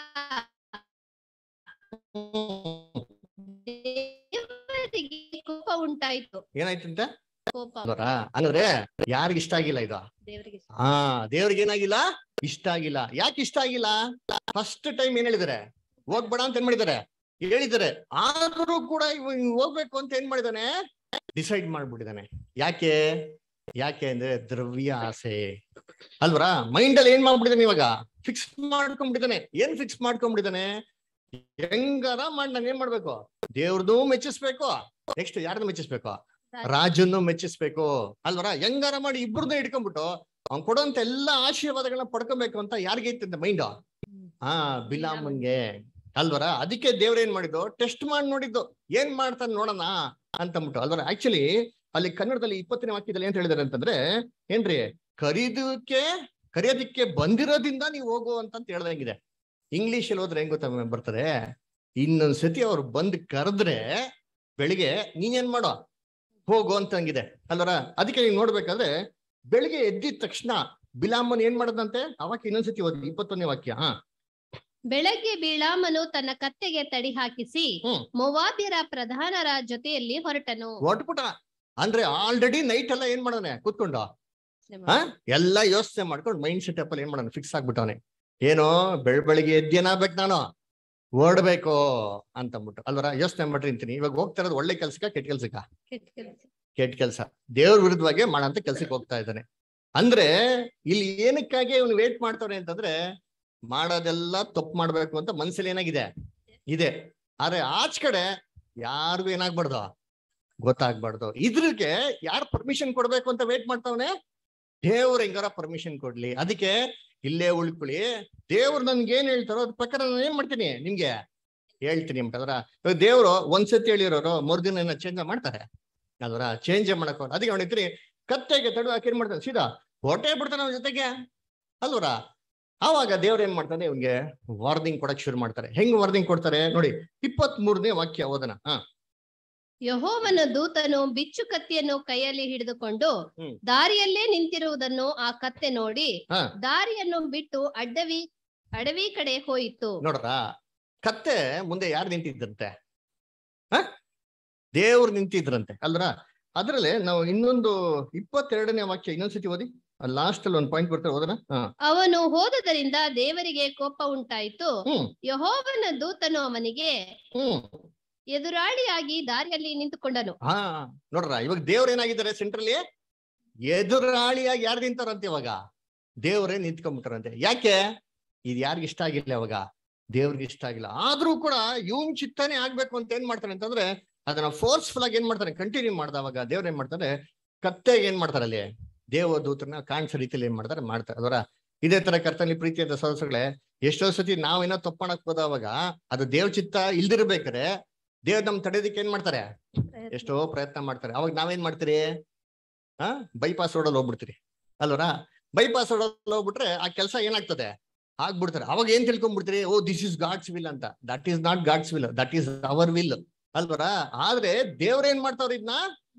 Speaker 2: ದೇವರಿಗೆ ಕೋಪ ಉಂಟಾಯಿತು
Speaker 1: ಏನಾಯ್ತಂತೆ
Speaker 2: ಕೋಪ
Speaker 1: ಅಲ್ವರ ಹಂಗಂದ್ರೆ ಯಾರಿಗ ಇಷ್ಟ ಆಗಿಲ್ಲ ಇದು
Speaker 2: ದೇವರಿಗೆ
Speaker 1: ಹಾ ದೇವ್ರಿಗೆ ಏನಾಗಿಲ್ಲ ಇಷ್ಟ ಆಗಿಲ್ಲ ಯಾಕೆ ಇಷ್ಟ ಆಗಿಲ್ಲ ಫಸ್ಟ್ ಟೈಮ್ ಏನ್ ಹೇಳಿದಾರೆ ಹೋಗ್ಬೇಡ ಅಂತ ಏನ್ ಮಾಡಿದಾರೆ ಹೇಳಿದಾರೆ ಆದ್ರೂ ಕೂಡ ಇವ ಇವ್ ಹೋಗ್ಬೇಕು ಅಂತ ಏನ್ ಮಾಡಿದಾನೆ ಡಿಸೈಡ್ ಮಾಡ್ಬಿಟ್ಟಿದಾನೆ ಯಾಕೆ ಯಾಕೆ ಅಂದ್ರೆ ದ್ರವ್ಯ ಆಸೆ ಅಲ್ವರ ಮೈಂಡ್ ಅಲ್ಲಿ ಏನ್ ಮಾಡ್ಬಿಟ್ಟಿದಾನೆ ಇವಾಗ ಫಿಕ್ಸ್ ಮಾಡ್ಕೊಂಡ್ಬಿಟ್ಟಿದಾನೆ ಏನ್ ಫಿಕ್ಸ್ ಮಾಡ್ಕೊಂಡ್ಬಿಟ್ಟಿದಾನೆ ಹೆಂಗಾರ ಮಾಡಿ ನಾನು ಏನ್ ಮಾಡ್ಬೇಕು ದೇವ್ರದ್ದು ಮೆಚ್ಚಿಸ್ಬೇಕು ನೆಕ್ಸ್ಟ್ ಯಾರನ್ನ ಮೆಚ್ಚಿಸ್ಬೇಕು ರಾಜನ್ನು ಮೆಚ್ಚಿಸ್ಬೇಕು ಅಲ್ವರ ಹೆಂಗಾರ ಮಾಡಿ ಇಬ್ರನ್ನ ಇಟ್ಕೊಂಡ್ಬಿಟ್ಟು ಅವ್ನ್ ಕೊಡುವಂತ ಎಲ್ಲಾ ಆಶೀರ್ವಾದಗಳನ್ನ ಪಡ್ಕೊಬೇಕು ಅಂತ ಯಾರಿಗೆ ಇತ್ತಂತೆ ಮೈಂಡ್ ಹಾ ಬಿಲಾಮನ್ಗೆ ಅಲ್ವರ ಅದಕ್ಕೆ ದೇವ್ರ ಏನ್ ಮಾಡಿದ್ದು ಟೆಸ್ಟ್ ಮಾಡಿ ನೋಡಿದ್ದು ಏನ್ ಮಾಡ್ತಾನೆ ನೋಡೋಣ ಅಂತಂದ್ಬಿಟ್ಟು ಅಲ್ವರ ಆಕ್ಚುಲಿ ಅಲ್ಲಿ ಕನ್ನಡದಲ್ಲಿ ಇಪ್ಪತ್ತನೇ ವಾಕ್ಯದಲ್ಲಿ ಏನ್ ಹೇಳಿದಾರೆ ಅಂತಂದ್ರೆ ಏನ್ರಿ ಕರೀದಕ್ಕೆ ಕರೆಯೋದಿಕ್ಕೆ ಬಂದಿರೋದ್ರಿಂದ ನೀವು ಹೋಗು ಅಂತ ಹೇಳ್ದಂಗಿದೆ ಇಂಗ್ಲಿಷ್ ಅಲ್ಲಿ ಹೋದ್ರೆ ಹೆಂಗ್ ಗೊತ್ತಾ ಬರ್ತದೆ ಇನ್ನೊಂದ್ಸತಿ ಅವ್ರು ಬಂದ್ ಕರೆದ್ರೆ ಬೆಳಿಗ್ಗೆ ನೀನೇನ್ ಮಾಡೋ ಹೋಗು ಅಂತಂಗಿದೆ ಅಲ್ವರ ಅದಕ್ಕೆ ನೀವು ನೋಡ್ಬೇಕಾದ್ರೆ ಬೆಳಿಗ್ಗೆ ಎದ್ದಿದ ತಕ್ಷಣ ಬಿಲಾಮನ್ ಏನ್ ಮಾಡದಂತೆ ಅವಾಗ ಇನ್ನೊಂದ್ಸತಿ ಓದಿ ಇಪ್ಪತ್ತೊಂದನೇ ವಾಕ್ಯ ಹಾ
Speaker 2: ಬೆಳಗ್ಗೆ ಬೀಳಾಮನು ತನ್ನ ಕತ್ತೆಗೆ ತಡಿ ಹಾಕಿಸಿ
Speaker 1: ಹ್ಮ್.
Speaker 2: ಮೊವಾಬ್ಯರ ಪ್ರಧಾನರ ಜೊತೆಯಲ್ಲಿ ಹೊರಟನು
Speaker 1: ಹೊಟ್ಬಿಟ್ಟ ಅಂದ್ರೆ ಆಲ್ರೆಡಿ ನೈಟ್ ಎಲ್ಲ ಏನ್ ಮಾಡೋನೆ ಕೂತ್ಕೊಂಡು ಆ ಎಲ್ಲ ಯೋಚನೆ ಮಾಡ್ಕೊಂಡು ಮೈಂಡ್ ಸೆಟಪ್ ಅಲ್ಲಿ ಏನ್ ಮಾಡೋಣ ಫಿಕ್ಸ್ ಆಗ್ಬಿಟ್ಟವನೆ ಏನೋ ಬೆಳ್ ಬೆಳಿಗ್ಗೆ ಎದ್ದೇನಾಗ್ಬೇಕು ನಾನು ಓಡ್ಬೇಕು ಅಂತ ಅಂದ್ಬಿಟ್ಟು ಅಲ್ವರ ಯೋಚನೆ ಮಾಡ್ರಿ ಅಂತೀನಿ ಇವಾಗ ಹೋಗ್ತಾ ಇರೋದು ಒಳ್ಳೆ ಕೆಲ್ಸಕ್ಕ ಕೆಟ್ಟ ಕೆಲ್ಸಕ್ಕ
Speaker 2: ಕೆಟ್ಟ ಕೆಲ್ಸ.
Speaker 1: ಕೆಟ್ಟ ಕೆಲ್ಸ ದೇವ್ರ ವಿರುದ್ಧವಾಗಿ ಮಾಡಂತ ಕೆಲ್ಸಕ್ಕೆ ಹೋಗ್ತಾ ಇದ್ದಾನೆ ಅಂದ್ರೆ ಇಲ್ಲಿ ಏನಕ್ಕಾಗಿ ಇವನು ವೇಟ್ ಮಾಡ್ತಾನೆ ಅಂತಂದ್ರೆ ಮಾಡೋದೆಲ್ಲ ತಪ್ಪು ಮಾಡ್ಬೇಕು ಅಂತ ಮನ್ಸಲ್ಲಿ ಏನಾಗಿದೆ ಇದೆ ಆದ್ರೆ ಆಚ್ ಕಡೆ ಯಾರಿಗೂ ಏನಾಗ್ಬಾರ್ದು ಗೊತ್ತಾಗ್ಬಾರ್ದು ಇದ್ರಿಗೆ ಯಾರು ಪರ್ಮಿಷನ್ ಕೊಡ್ಬೇಕು ಅಂತ ವೇಟ್ ಮಾಡ್ತಾವನೆ ದೇವ್ರ ಹೆಂಗಾರ ಪರ್ಮಿಷನ್ ಕೊಡ್ಲಿ ಅದಕ್ಕೆ ಇಲ್ಲೇ ಉಳ್ಕೊಳ್ಳಿ ದೇವ್ರು ನನ್ಗೆ ಏನ್ ಹೇಳ್ತಾರೋ ಅದ್ ಪ್ರಕಾರ ನಾನು ಏನ್ ಮಾಡ್ತೀನಿ ನಿಮ್ಗೆ ಹೇಳ್ತೀನಿ ಅಂತಂದ್ರ ಇವಾಗ ದೇವ್ರು ಒಂದ್ಸತಿ ಹೇಳಿರೋರು ಮೂರ್ದಿನ ಚೇಂಜ್ ಮಾಡ್ತಾರೆ ಅದರ ಚೇಂಜ್ ಮಾಡಕ್ ಹೋಗಲ್ಲ. ಅದಕ್ಕೆ ಅವನಿದ್ರಿ ಕತ್ತೆಗೆ ತಡು ಹಾಕಿ ಏನ್ ಮಾಡ್ತಾನೆ ಸೀದಾ ಹೊಟ್ಟೆ ಬಿಡ್ತಾನೆ ಅವನ ಜೊತೆಗೆ ಅಲ್ವರ ಆವಾಗ ದೇವ್ರ ಏನ್ ಮಾಡ್ತಾನೆ ಇವ್ನಿಗೆ ವಾರ್ನಿಂಗ್ ಕೊಡಕ್ ಶುರು ಮಾಡ್ತಾರೆ ಹೆಂಗ್ ವಾರ್ನಿಂಗ್ ಕೊಡ್ತಾರೆ ನೋಡಿ ಇಪ್ಪತ್ತ್ ಮೂರನೇ ವಾಕ್ಯ ಓದನ ಹಾ
Speaker 2: ಯಹೋವನ ದೂತನು ಬಿಚ್ಚು ಕತ್ತಿಯನ್ನು ಕೈಯಲ್ಲಿ ಹಿಡಿದುಕೊಂಡು
Speaker 1: ಹ್ಮ್.
Speaker 2: ದಾರಿಯಲ್ಲೇ ನಿಂತಿರುವುದನ್ನು ಆ ಕತ್ತೆ ನೋಡಿ
Speaker 1: ಹಾ.
Speaker 2: ದಾರಿಯನ್ನು ಬಿಟ್ಟು ಅಡ್ಡವಿ ಅಡವಿ ಕಡೆ ಹೋಯಿತು
Speaker 1: ನೋಡ್ರ ಕತ್ತೆ ಮುಂದೆ ಯಾರು ನಿಂತಿದ್ರಂತೆ ಹ ದೇವ್ರು ನಿಂತಿದ್ರಂತೆ ಅಲ್ರ ಅದ್ರಲ್ಲಿ ನಾವು ಇನ್ನೊಂದು ಇಪ್ಪತ್ತೆರಡನೇ ವಾಕ್ಯ ಇನ್ನೊಂದ್ಸತಿ ಓದಿ ಲಾಸ್ಟ್ ಅಲ್ಲಿ ಒಂದು ಪಾಯಿಂಟ್ ಬರ್ತಾರೆ ಓದನ ಹಾ
Speaker 2: ಅವನು ಹೋದದರಿಂದ ದೇವರಿಗೆ ಕೋಪ ಉಂಟಾಯಿತು
Speaker 1: ಹ್ಮ್
Speaker 2: ಯಹೋವನ ದೂತನು ಅವನಿಗೆ
Speaker 1: ಹ್ಮ್
Speaker 2: ಎದುರಾಳಿಯಾಗಿ ದಾರಿಯಲ್ಲಿ ನಿಂತುಕೊಂಡನು
Speaker 1: ಹಾ ನೋಡ್ರ ಇವಾಗ ದೇವ್ರ ಏನಾಗಿದ್ದಾರೆ ಸೆಂಟ್ರಲ್ಲಿ ಎದುರಾಳಿಯಾಗಿ ಯಾರು ನಿಂತಾರಂತೆ ಇವಾಗ ದೇವ್ರೇ ನಿಂತ್ಕೊಂಡ್ಬಿಟ್ಟಾರಂತೆ ಯಾಕೆ ಇದು ಯಾರಿಗ ಇಷ್ಟ ಆಗಿಲ್ಲ ಅವಾಗ ದೇವ್ರಿಗೆ ಇಷ್ಟ ಆಗಿಲ್ಲ ಆದ್ರೂ ಕೂಡ ಇವನ್ ಚಿತ್ತನೆ ಆಗ್ಬೇಕು ಅಂತ ಏನ್ ಮಾಡ್ತಾನೆ ಅಂತಂದ್ರೆ ಅದನ್ನ ಫೋರ್ಸ್ಫುಲ್ ಆಗಿ ಏನ್ ಮಾಡ್ತಾನೆ ಕಂಟಿನ್ಯೂ ಮಾಡ್ದವಾಗ ದೇವ್ರ ಏನ್ ಮಾಡ್ತಾರೆ ಕತ್ತೆಗೆ ಏನ್ ಮಾಡ್ತಾರೆ ಅಲ್ಲಿ ದೇವದೂತರನ್ನ ಕಾಣಿಸೋ ರೀತಿಯಲ್ಲಿ ಏನ್ ಮಾಡ್ತಾರೆ ಮಾಡ್ತಾರೆ ಅದರ ಇದೇ ತರ ಕರ್ತನಲ್ಲಿ ಪ್ರೀತಿಯಾದ ಸದಸ್ಯಗಳೇ ಎಷ್ಟೋ ಸತಿ ನಾವೇನೋ ತಪ್ಪು ಮಾಡಕ್ ಹೋದವಾಗ ಅದು ದೇವ್ ಚಿತ್ತ ಇಲ್ದಿರ್ಬೇಕಾರೆ ದೇವ್ರ ನಮ್ ತಡೆಯೋದಕ್ಕೆ ಏನ್ ಮಾಡ್ತಾರೆ ಎಷ್ಟೋ ಪ್ರಯತ್ನ ಮಾಡ್ತಾರೆ ಅವಾಗ ನಾವೇನ್ ಮಾಡ್ತೀರಿ ಆ ಬೈಪಾಸ್ ರೋಡಲ್ಲಿ ಹೋಗ್ಬಿಡ್ತೀರಿ ಅಲ್ವರ ಬೈಪಾಸ್ ರೋಡಲ್ಲಿ ಹೋಗ್ಬಿಟ್ರೆ ಆ ಕೆಲಸ ಏನಾಗ್ತದೆ ಆಗ್ಬಿಡ್ತಾರೆ ಅವಾಗ ಏನ್ ತಿಳ್ಕೊಂಡ್ಬಿಡ್ತೀರಿ oh this is God's will ಅಂತ that is not God's will that is our will ಅಲ್ವರ ಆದ್ರೆ ದೇವ್ರ ಏನ್ ಮಾಡ್ತಾವ್ರ ಇದನ್ನ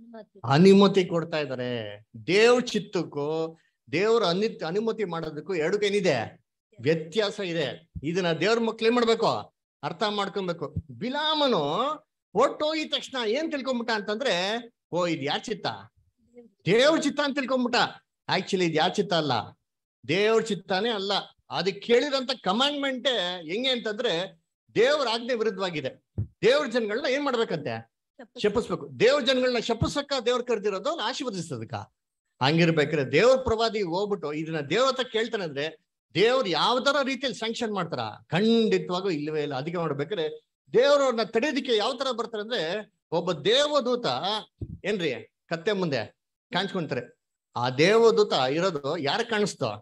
Speaker 1: ಅನುಮತಿ ಕೊಡ್ತಾ ಇದಾರೆ ದೇವ್ರ ಚಿತ್ತಕ್ಕೂ ದೇವ್ರ ಅನಿ ಅನುಮತಿ ಮಾಡೋದಕ್ಕೂ ಎರಡಕ್ಕೂ ಏನಿದೆ ವ್ಯತ್ಯಾಸ ಇದೆ ಇದನ್ನ ದೇವ್ರ ಮಕ್ಳು ಏನ್ ಮಾಡ್ಬೇಕು ಅರ್ಥ ಮಾಡ್ಕೊಬೇಕು ಬಿಲಾಮನು ಹೊಟ್ಟೋಗಿದ ತಕ್ಷಣ ಏನ್ ತಿಳ್ಕೊಂಬಿಟ್ಟ ಅಂತಂದ್ರೆ ಓ ಇದು ಯಾರ್ ಚಿತ್ತ ದೇವ್ರ ಚಿತ್ತ ಅಂತ ತಿಳ್ಕೊಂಬಿಟ್ಟ ಆಕ್ಚುಲಿ ಇದು ಯಾರ್ ಚಿತ್ತ ಅಲ್ಲ ದೇವ್ರ ಚಿತ್ತಾನೇ ಅಲ್ಲ ಅದಕ್ಕೆ ಕೇಳಿದಂತ ಕಮಾಂಡ್ಮೆಂಟೇ ಹೆಂಗೆ ಅಂತಂದ್ರೆ ದೇವ್ರ ಆಜ್ಞೆ ವಿರುದ್ಧವಾಗಿದೆ ದೇವ್ರ ಜನಗಳನ್ನ ಏನ್ ಮಾಡ್ಬೇಕಂತೆ ಶಪಿಸ್ಬೇಕು ದೇವ್ರ ಜನಗಳನ್ನ ಶಪಿಸಕ್ಕ ದೇವ್ರ ಕರೆದಿರೋದು ಅವ್ನ ಆಶೀರ್ವದಿಸೋದಕ್ಕ ಹಂಗಿರ್ಬೇಕ್ರೆ ದೇವ್ರ ಪ್ರವಾದಿ ಹೋಗ್ಬಿಟ್ಟು ಇದನ್ನ ದೇವ್ರ ಹತ್ರ ಕೇಳ್ತಾನೆ ಅಂದ್ರೆ ದೇವ್ರು ಯಾವ ತರ ರೀತಿಯಲ್ಲಿ ಸ್ಯಾಂಕ್ಷನ್ ಮಾಡ್ತಾರ ಖಂಡಿತವಾಗೂ ಇಲ್ಲವೇ ಇಲ್ಲ ಅದಕ್ಕೆ ನೋಡ್ಬೇಕಾದ್ರೆ ದೇವ್ರವ್ರನ್ನ ತಡೆಯೋದಿಕ್ಕೆ ಯಾವ ತರ ಬರ್ತಾರೆ ಅಂದ್ರೆ ಒಬ್ಬ ದೇವದೂತ ಏನ್ರಿ ಕತ್ತೆ ಮುಂದೆ ಕಾಣಿಸ್ಕೊಂತಾರೆ ಆ ದೇವದೂತ ಇರೋದು ಯಾರ ಕಾಣಿಸ್ತೋ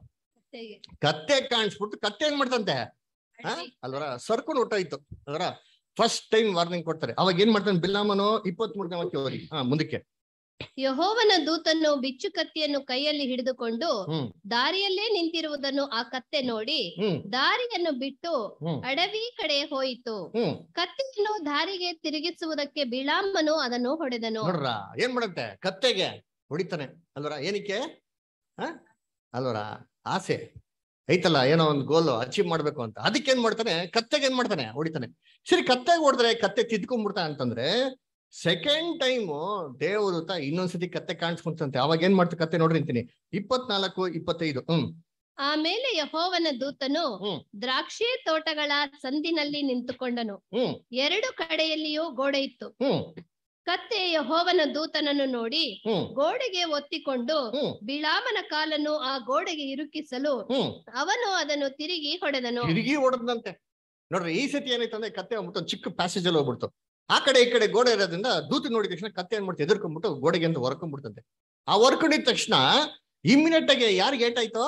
Speaker 1: ಕತ್ತೆ ಕಾಣಿಸ್ಬಿಟ್ಟು ಕತ್ತೆ ಏನ್ ಮಾಡ್ತಂತೆ ಹಾ ಅಲ್ವರ ಸರ್ಕೊಂಡು ಹೊಟ್ಟೋಯ್ತು ಅದರ ಫಸ್ಟ್ ಟೈಮ್ ವಾರ್ನಿಂಗ್ ಕೊಡ್ತಾರೆ ಅವಾಗ ಏನ್ ಮಾಡ್ತಾನೆ ಬಿಲ್ಲಾಮನು ಇಪ್ಪತ್ತ್ ಮೂರನೇ ವಾಕ್ಯ ಓದಿ ಹಾ ಮುಂದಕ್ಕೆ
Speaker 2: ಯಹೋವನ ದೂತನು ಬಿಚ್ಚು ಕತ್ತಿಯನ್ನು ಕೈಯಲ್ಲಿ ಹಿಡಿದುಕೊಂಡು
Speaker 1: ಹ್ಮ್
Speaker 2: ದಾರಿಯಲ್ಲೇ ನಿಂತಿರುವುದನ್ನು ಆ ಕತ್ತೆ ನೋಡಿ
Speaker 1: ಹ್ಮ್
Speaker 2: ದಾರಿಯನ್ನು ಬಿಟ್ಟು
Speaker 1: ಹ್ಮ್
Speaker 2: ಅಡವಿ ಕಡೆ ಹೋಯಿತು
Speaker 1: ಹ್ಮ್
Speaker 2: ಕತ್ತಿಯನ್ನು ದಾರಿಗೆ ತಿರುಗಿಸುವುದಕ್ಕೆ ಬಿಳಾಮನು ಅದನ್ನು ಹೊಡೆದನು
Speaker 1: ನೋಡ್ರ ಏನ್ ಮಾಡಂತೆ ಕತ್ತೆಗೆ ಹೊಡಿತಾನೆ ಅಲ್ವರ ಏನಕ್ಕೆ ಹ ಅಲ್ವರ ಆಸೆ ಐತಲ್ಲ ಏನೋ ಒಂದು ಗೋಲ್ ಅಚೀವ್ ಮಾಡ್ಬೇಕು ಅಂತ ಅದಕ್ಕೆ ಏನ್ ಮಾಡ್ತಾನೆ ಕತ್ತೆಗೆ ಏನ್ ಮಾಡ್ತಾನೆ ಹೊಡಿತಾನೆ ಸರಿ ಕತ್ತೆಗೆ ಹೊಡೆದ್ರೆ ಕತ್ತೆ ತಿದ್ಕೊಂಡ್ಬಿಡ್ತಾನೆ ಅಂತಂದ್ರೆ ಸೆಕೆಂಡ್ ಟೈಮು ದೇವದೂತ ಇನ್ನೊಂದ್ಸತಿ ಕತ್ತೆ ಕಾಣಿಸ್ಕೊಂತಂತೆ ಅವಾಗ ಏನ್ ಮಾಡ್ತಾರೆ ಕತ್ತೆ ನೋಡ್ರಿ ಅಂತೀನಿ ಇಪ್ಪತ್ನಾಲ್ಕು ಇಪ್ಪತ್ತೈದು ಹ್ಮ್
Speaker 2: ಆಮೇಲೆ ಯಹೋವನ ದೂತನು
Speaker 1: ಹ್ಮ್.
Speaker 2: ದ್ರಾಕ್ಷಿ ತೋಟಗಳ ಸಂದಿನಲ್ಲಿ ನಿಂತುಕೊಂಡನು
Speaker 1: ಹ್ಮ್
Speaker 2: ಎರಡು ಕಡೆಯಲ್ಲಿಯೂ ಗೋಡೆ ಇತ್ತು
Speaker 1: ಹ್ಮ್
Speaker 2: ಕತ್ತೆ ಯಹೋವನ ದೂತನನ್ನು ನೋಡಿ
Speaker 1: ಹ್ಮ್
Speaker 2: ಗೋಡೆಗೆ ಒತ್ತಿಕೊಂಡು
Speaker 1: ಹ್ಮ್
Speaker 2: ಬಿಳಾಮನ ಕಾಲನ್ನು ಆ ಗೋಡೆಗೆ ಇರುಕಿಸಲು
Speaker 1: ಹ್ಮ್
Speaker 2: ಅವನು ಅದನ್ನು ತಿರುಗಿ ಹೊಡೆದನು
Speaker 1: ತಿರುಗಿ ಹೊಡೆದಂತೆ ನೋಡ್ರಿ ಈ ಸತಿ ಏನಾಯ್ತು ಅಂದ್ರೆ ಕತ್ತೆ ಹೋಗ್ಬಿಟ್ಟು ಒಂದ್ ಚಿಕ್ಕ ಪ್ಯಾಸೇಜ್ ಅಲ್ಲಿ ಹೋಗ್ಬಿಡ್ತು ಆ ಕಡೆ ಈ ಕಡೆ ಗೋಡೆ ಇರೋದ್ರಿಂದ ದೂತ ನೋಡಿದ ತಕ್ಷಣ ಕತ್ತೆ ಏನ್ ಮಾಡ್ತು ಎದುರ್ಕೊಂಡ್ಬಿಟ್ಟು ಗೋಡೆಗೆ ಅಂತ ಹೊರ್ಕೊಂಡ್ಬಿಡ್ತಂತೆ ಆ ಹೊರ್ಕೊಂಡಿದ ತಕ್ಷಣ ಇಮ್ಮಿಡಿಯೇಟ್ ಆಗಿ ಯಾರಿಗೆ ಏಟಾಯ್ತು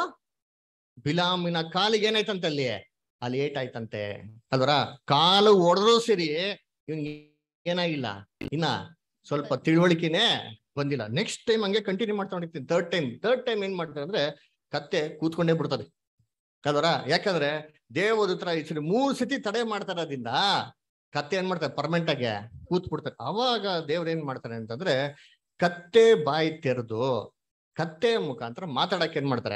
Speaker 1: ಬಿಲಾಮಿನ ಕಾಲಿಗೆ ಏನಾಯ್ತಂತೆ ಅಲ್ಲಿ ಅಲ್ಲಿ ಏಟಾಯ್ತಂತೆ ಅಲ್ವರ ಕಾಲು ಹೊಡೆದ್ರು ಸರಿ ಇವ್ನಿಗೆ ಏನಾಗಿಲ್ಲ ಇನ್ನ ಸ್ವಲ್ಪ ತಿಳುವಳಿಕೆನೆ ಬಂದಿಲ್ಲ ನೆಕ್ಸ್ಟ್ ಟೈಮ್ ಹಂಗೆ ಕಂಟಿನ್ಯೂ ಮಾಡ್ತಾ ಹೊಡಿತೀನಿ ಥರ್ಡ್ ಟೈಮ್ ಥರ್ಡ್ ಟೈಮ್ ಏನ್ ಮಾಡ್ತಾರೆ ಅಂದ್ರೆ ಕತ್ತೆ ಕೂತ್ಕೊಂಡೇ ಬಿಡ್ತದೆ ಅಲ್ವರ ಯಾಕಂದ್ರೆ ದೇವದೂತರ ಈ ಸರಿ ಮೂರ್ ಸತಿ ತಡೆ ಮಾಡ್ತಾ ಇರೋದ್ರಿಂದ ಕತ್ತೆ ಏನ್ ಮಾಡ್ತಾರೆ ಪರ್ಮನೆಂಟ್ ಆಗಿ ಕೂತ್ ಬಿಡ್ತಾರೆ ಅವಾಗ ದೇವ್ರ ಏನ್ ಮಾಡ್ತಾರೆ ಅಂತಂದ್ರೆ ಕತ್ತೆ ಬಾಯಿ ತೆರೆದು ಕತ್ತೆ ಮುಖಾಂತರ ಮಾತಾಡಕ್ ಏನ್ ಮಾಡ್ತಾರೆ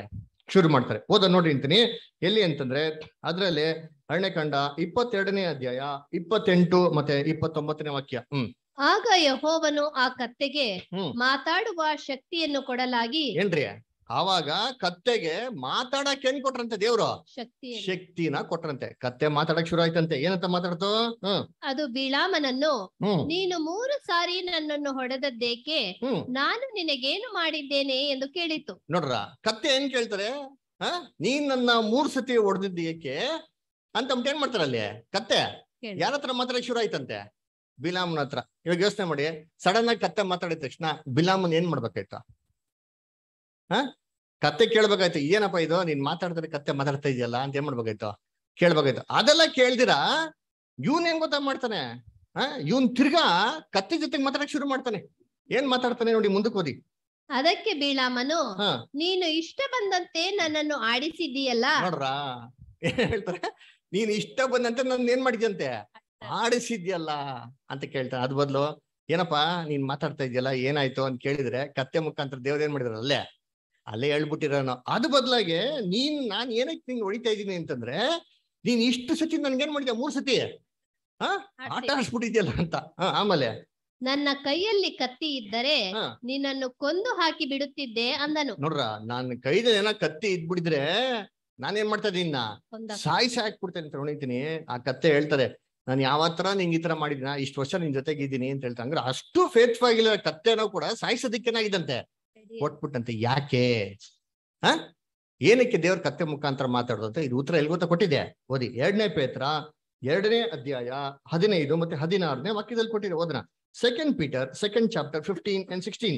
Speaker 1: ಶುರು ಮಾಡ್ತಾರೆ ಓದ ನೋಡಿ ಅಂತೀನಿ ಎಲ್ಲಿ ಅಂತಂದ್ರೆ ಅದ್ರಲ್ಲಿ ಅರಣ್ಯಕಾಂಡ ಇಪ್ಪತ್ತೆರಡನೇ ಅಧ್ಯಾಯ ಇಪ್ಪತ್ತೆಂಟು ಮತ್ತೆ ಇಪ್ಪತ್ತೊಂಬತ್ತನೇ ವಾಕ್ಯ ಹ್ಮ್
Speaker 2: ಆಗ ಯಹೋವನು ಆ ಕತ್ತೆಗೆ
Speaker 1: ಹ್ಮ್
Speaker 2: ಮಾತಾಡುವ ಶಕ್ತಿಯನ್ನು ಕೊಡಲಾಗಿ
Speaker 1: ಏನ್ರಿ ಆವಾಗ ಕತ್ತೆಗೆ ಮಾತಾಡಕ್ ಏನ್ ಕೊಟ್ರಂತೆ ದೇವ್ರು
Speaker 2: ಶಕ್ತಿಯನ್ನು
Speaker 1: ಶಕ್ತಿನ ಕೊಟ್ರಂತೆ ಕತ್ತೆ ಮಾತಾಡಕ್ ಶುರು ಆಯ್ತಂತೆ ಏನಂತ ಮಾತಾಡ್ತು ಹ್ಮ್
Speaker 2: ಅದು ಬಿಳಾಮನನ್ನು
Speaker 1: ಹ್ಮ್
Speaker 2: ನೀನು ಮೂರು ಸಾರಿ ನನ್ನನ್ನು ಹೊಡೆದದ್ದೇಕೆ
Speaker 1: ಹ್ಮ್
Speaker 2: ನಾನು ನಿನಗೇನು ಮಾಡಿದ್ದೇನೆ ಎಂದು ಕೇಳಿತು
Speaker 1: ನೋಡ್ರ ಕತ್ತೆ ಏನ್ ಕೇಳ್ತಾರೆ ಹ ನೀನ್ ನನ್ನ ಮೂರ್ ಸತಿ ಹೊಡೆದಿದ್ದು ಏಕೆ ಅಂತ ಅಂದ್ಬಿಟ್ಟು ಏನ್ ಮಾಡ್ತಾರೆ ಅಲ್ಲಿ ಕತ್ತೆ
Speaker 2: ಕೇಳಿ.
Speaker 1: ಯಾರ ಹತ್ರ ಮಾತಾಡಕ್ ಶುರು ಆಯ್ತಂತೆ ಬಿಲಾಮನ್ ಹತ್ರ ಇವಾಗ ಯೋಚನೆ ಮಾಡಿ ಸಡನ್ ಆಗಿ ಕತ್ತೆ ಮಾತಾಡಿದ ತಕ್ಷಣ ಬಿಲಾಮನ್ ಏನ್ ಮಾಡ್ಬೇಕಾಯ್ತು ಹ ಕತ್ತೆ ಕೇಳ್ಬೇಕಾಯ್ತು ಏನಪ್ಪ ಇದು ನೀನ್ ಮಾತಾಡಿದ್ರೆ ಕತ್ತೆ ಮಾತಾಡ್ತಾ ಇದೆಯಲ್ಲ ಅಂತ ಏನ್ ಮಾಡ್ಬೇಕಾಯ್ತು ಕೇಳ್ಬೇಕಾಯ್ತು ಅದೆಲ್ಲ ಕೇಳ್ದಿರಾ ಇವನ್ ಏನ್ ಗೊತ್ತಾ ಮಾಡ್ತಾನೆ ಹ ಇವನ್ ತಿರ್ಗಾ ಕತ್ತೆ ಜೊತೆಗೆ ಮಾತಾಡಕ್ ಶುರು ಮಾಡ್ತಾನೆ ಏನ್ ಮಾತಾಡ್ತಾನೆ ನೋಡಿ ಮುಂದಕ್ಕೆ ಓದಿ
Speaker 2: ಅದಕ್ಕೆ ಬೀಳಾಮನು
Speaker 1: ಹಾ
Speaker 2: ನೀನು ಇಷ್ಟ ಬಂದಂತೆ ನನ್ನನ್ನು ಆಡಿಸಿದ್ದೀಯಲ್ಲ
Speaker 1: ನೋಡ್ರಾ ಏನ್ ಹೇಳ್ತಾರೆ ನೀನ್ ಇಷ್ಟ ಬಂದಂತೆ ನನ್ನ ಏನ್ ಮಾಡಿದ್ಯಂತೆ ಆಡಿಸಿದ್ಯಲ್ಲ ಅಂತ ಕೇಳ್ತಾನೆ ಅದ್ ಬದ್ಲು ಏನಪ್ಪಾ ನೀನ್ ಮಾತಾಡ್ತಾ ಇದೆಯಲ್ಲ ಏನಾಯ್ತು ಅಂತ ಕೇಳಿದ್ರೆ ಕತ್ತೆ ಮುಖಾಂತರ ದೇವ್ರ ಏನ್ ಮಾಡಿದ್ರ ಅಲ್ಲೇ ಅಲ್ಲೇ ಹೇಳ್ಬಿಟ್ಟಿರೋನು ಅದು ಬದ್ಲಾಗೆ ನೀನ್ ನಾನ್ ಏನಕ್ಕೆ ನಿಂಗೆ ಹೊಡಿತಾ ಇದೀನಿ ಅಂತಂದ್ರೆ ನೀನ್ ಇಷ್ಟು ಸತಿ ನನ್ಗೇನ್ ಮಾಡಿದ್ಯಾ ಮೂರ್ ಸತಿ ಹಾ ಆಟ ಆಡ್ಸ್ಬಿಟ್ಟಿದ್ಯಲ್ಲ ಅಂತ ಹಾ ಆಮೇಲೆ
Speaker 2: ನನ್ನ ಕೈಯಲ್ಲಿ ಕತ್ತಿ ಇದ್ದರೆ
Speaker 1: ಹಾ
Speaker 2: ನಿನ್ನನ್ನು ಕೊಂದು ಹಾಕಿ ಬಿಡುತ್ತಿದ್ದೆ ಅಂದನು
Speaker 1: ನೋಡ್ರ ನಾನ್ ಕೈದ ಏನ ಕತ್ತಿ ಇದ್ಬಿಟ್ಟಿದ್ರೆ ನಾನೇನ್ ಮಾಡ್ತಾ ಇದೀನಿ
Speaker 2: ಕೊಂದ
Speaker 1: ಸಾಯಿಸಿ ಹಾಕ್ಬಿಡ್ತೇನೆ ಅಂತ ಹೊಣಿತೀನಿ ಆ ಕತ್ತೆ ಹೇಳ್ತಾರೆ ನಾನು ಯಾವತ್ತರ ನಿಂಗೆ ಈ ತರ ಮಾಡಿದಿನ ಇಷ್ಟು ವರ್ಷ ನಿನ್ ಜೊತೆಗೆ ಇದ್ದೀನಿ ಅಂತ ಹೇಳ್ತಾ ಅಂದ್ರೆ ಅಷ್ಟು ಫೇತ್ ಆಗಿಲ್ಲ ಕತ್ತೆನೋ ಕೂಡ ಸಾಯಿಸೋದಿಕ್ಕೇನಾಗಿದಂತೆ ಕೊಟ್ಬಿಟ್ಟಂತೆ ಯಾಕೆ ಹ ಏನಕ್ಕೆ ದೇವ್ರ ಕತ್ತೆ ಮುಖಾಂತರ ಮಾತಾಡೋದು ಅಂತ ಇದು ಉತ್ತರ ಎಲ್ಲಿ ಗೊತ್ತಾ ಕೊಟ್ಟಿದೆ ಓದಿ ಎರಡನೇ ಪೇತ್ರ ಎರಡನೇ ಅಧ್ಯಾಯ ಹದಿನೈದು ಮತ್ತೆ ಹದಿನಾರನೇ ವಾಕ್ಯದಲ್ಲಿ ಕೊಟ್ಟಿದೆ ಓದನ second Peter second chapter fifteen and sixteen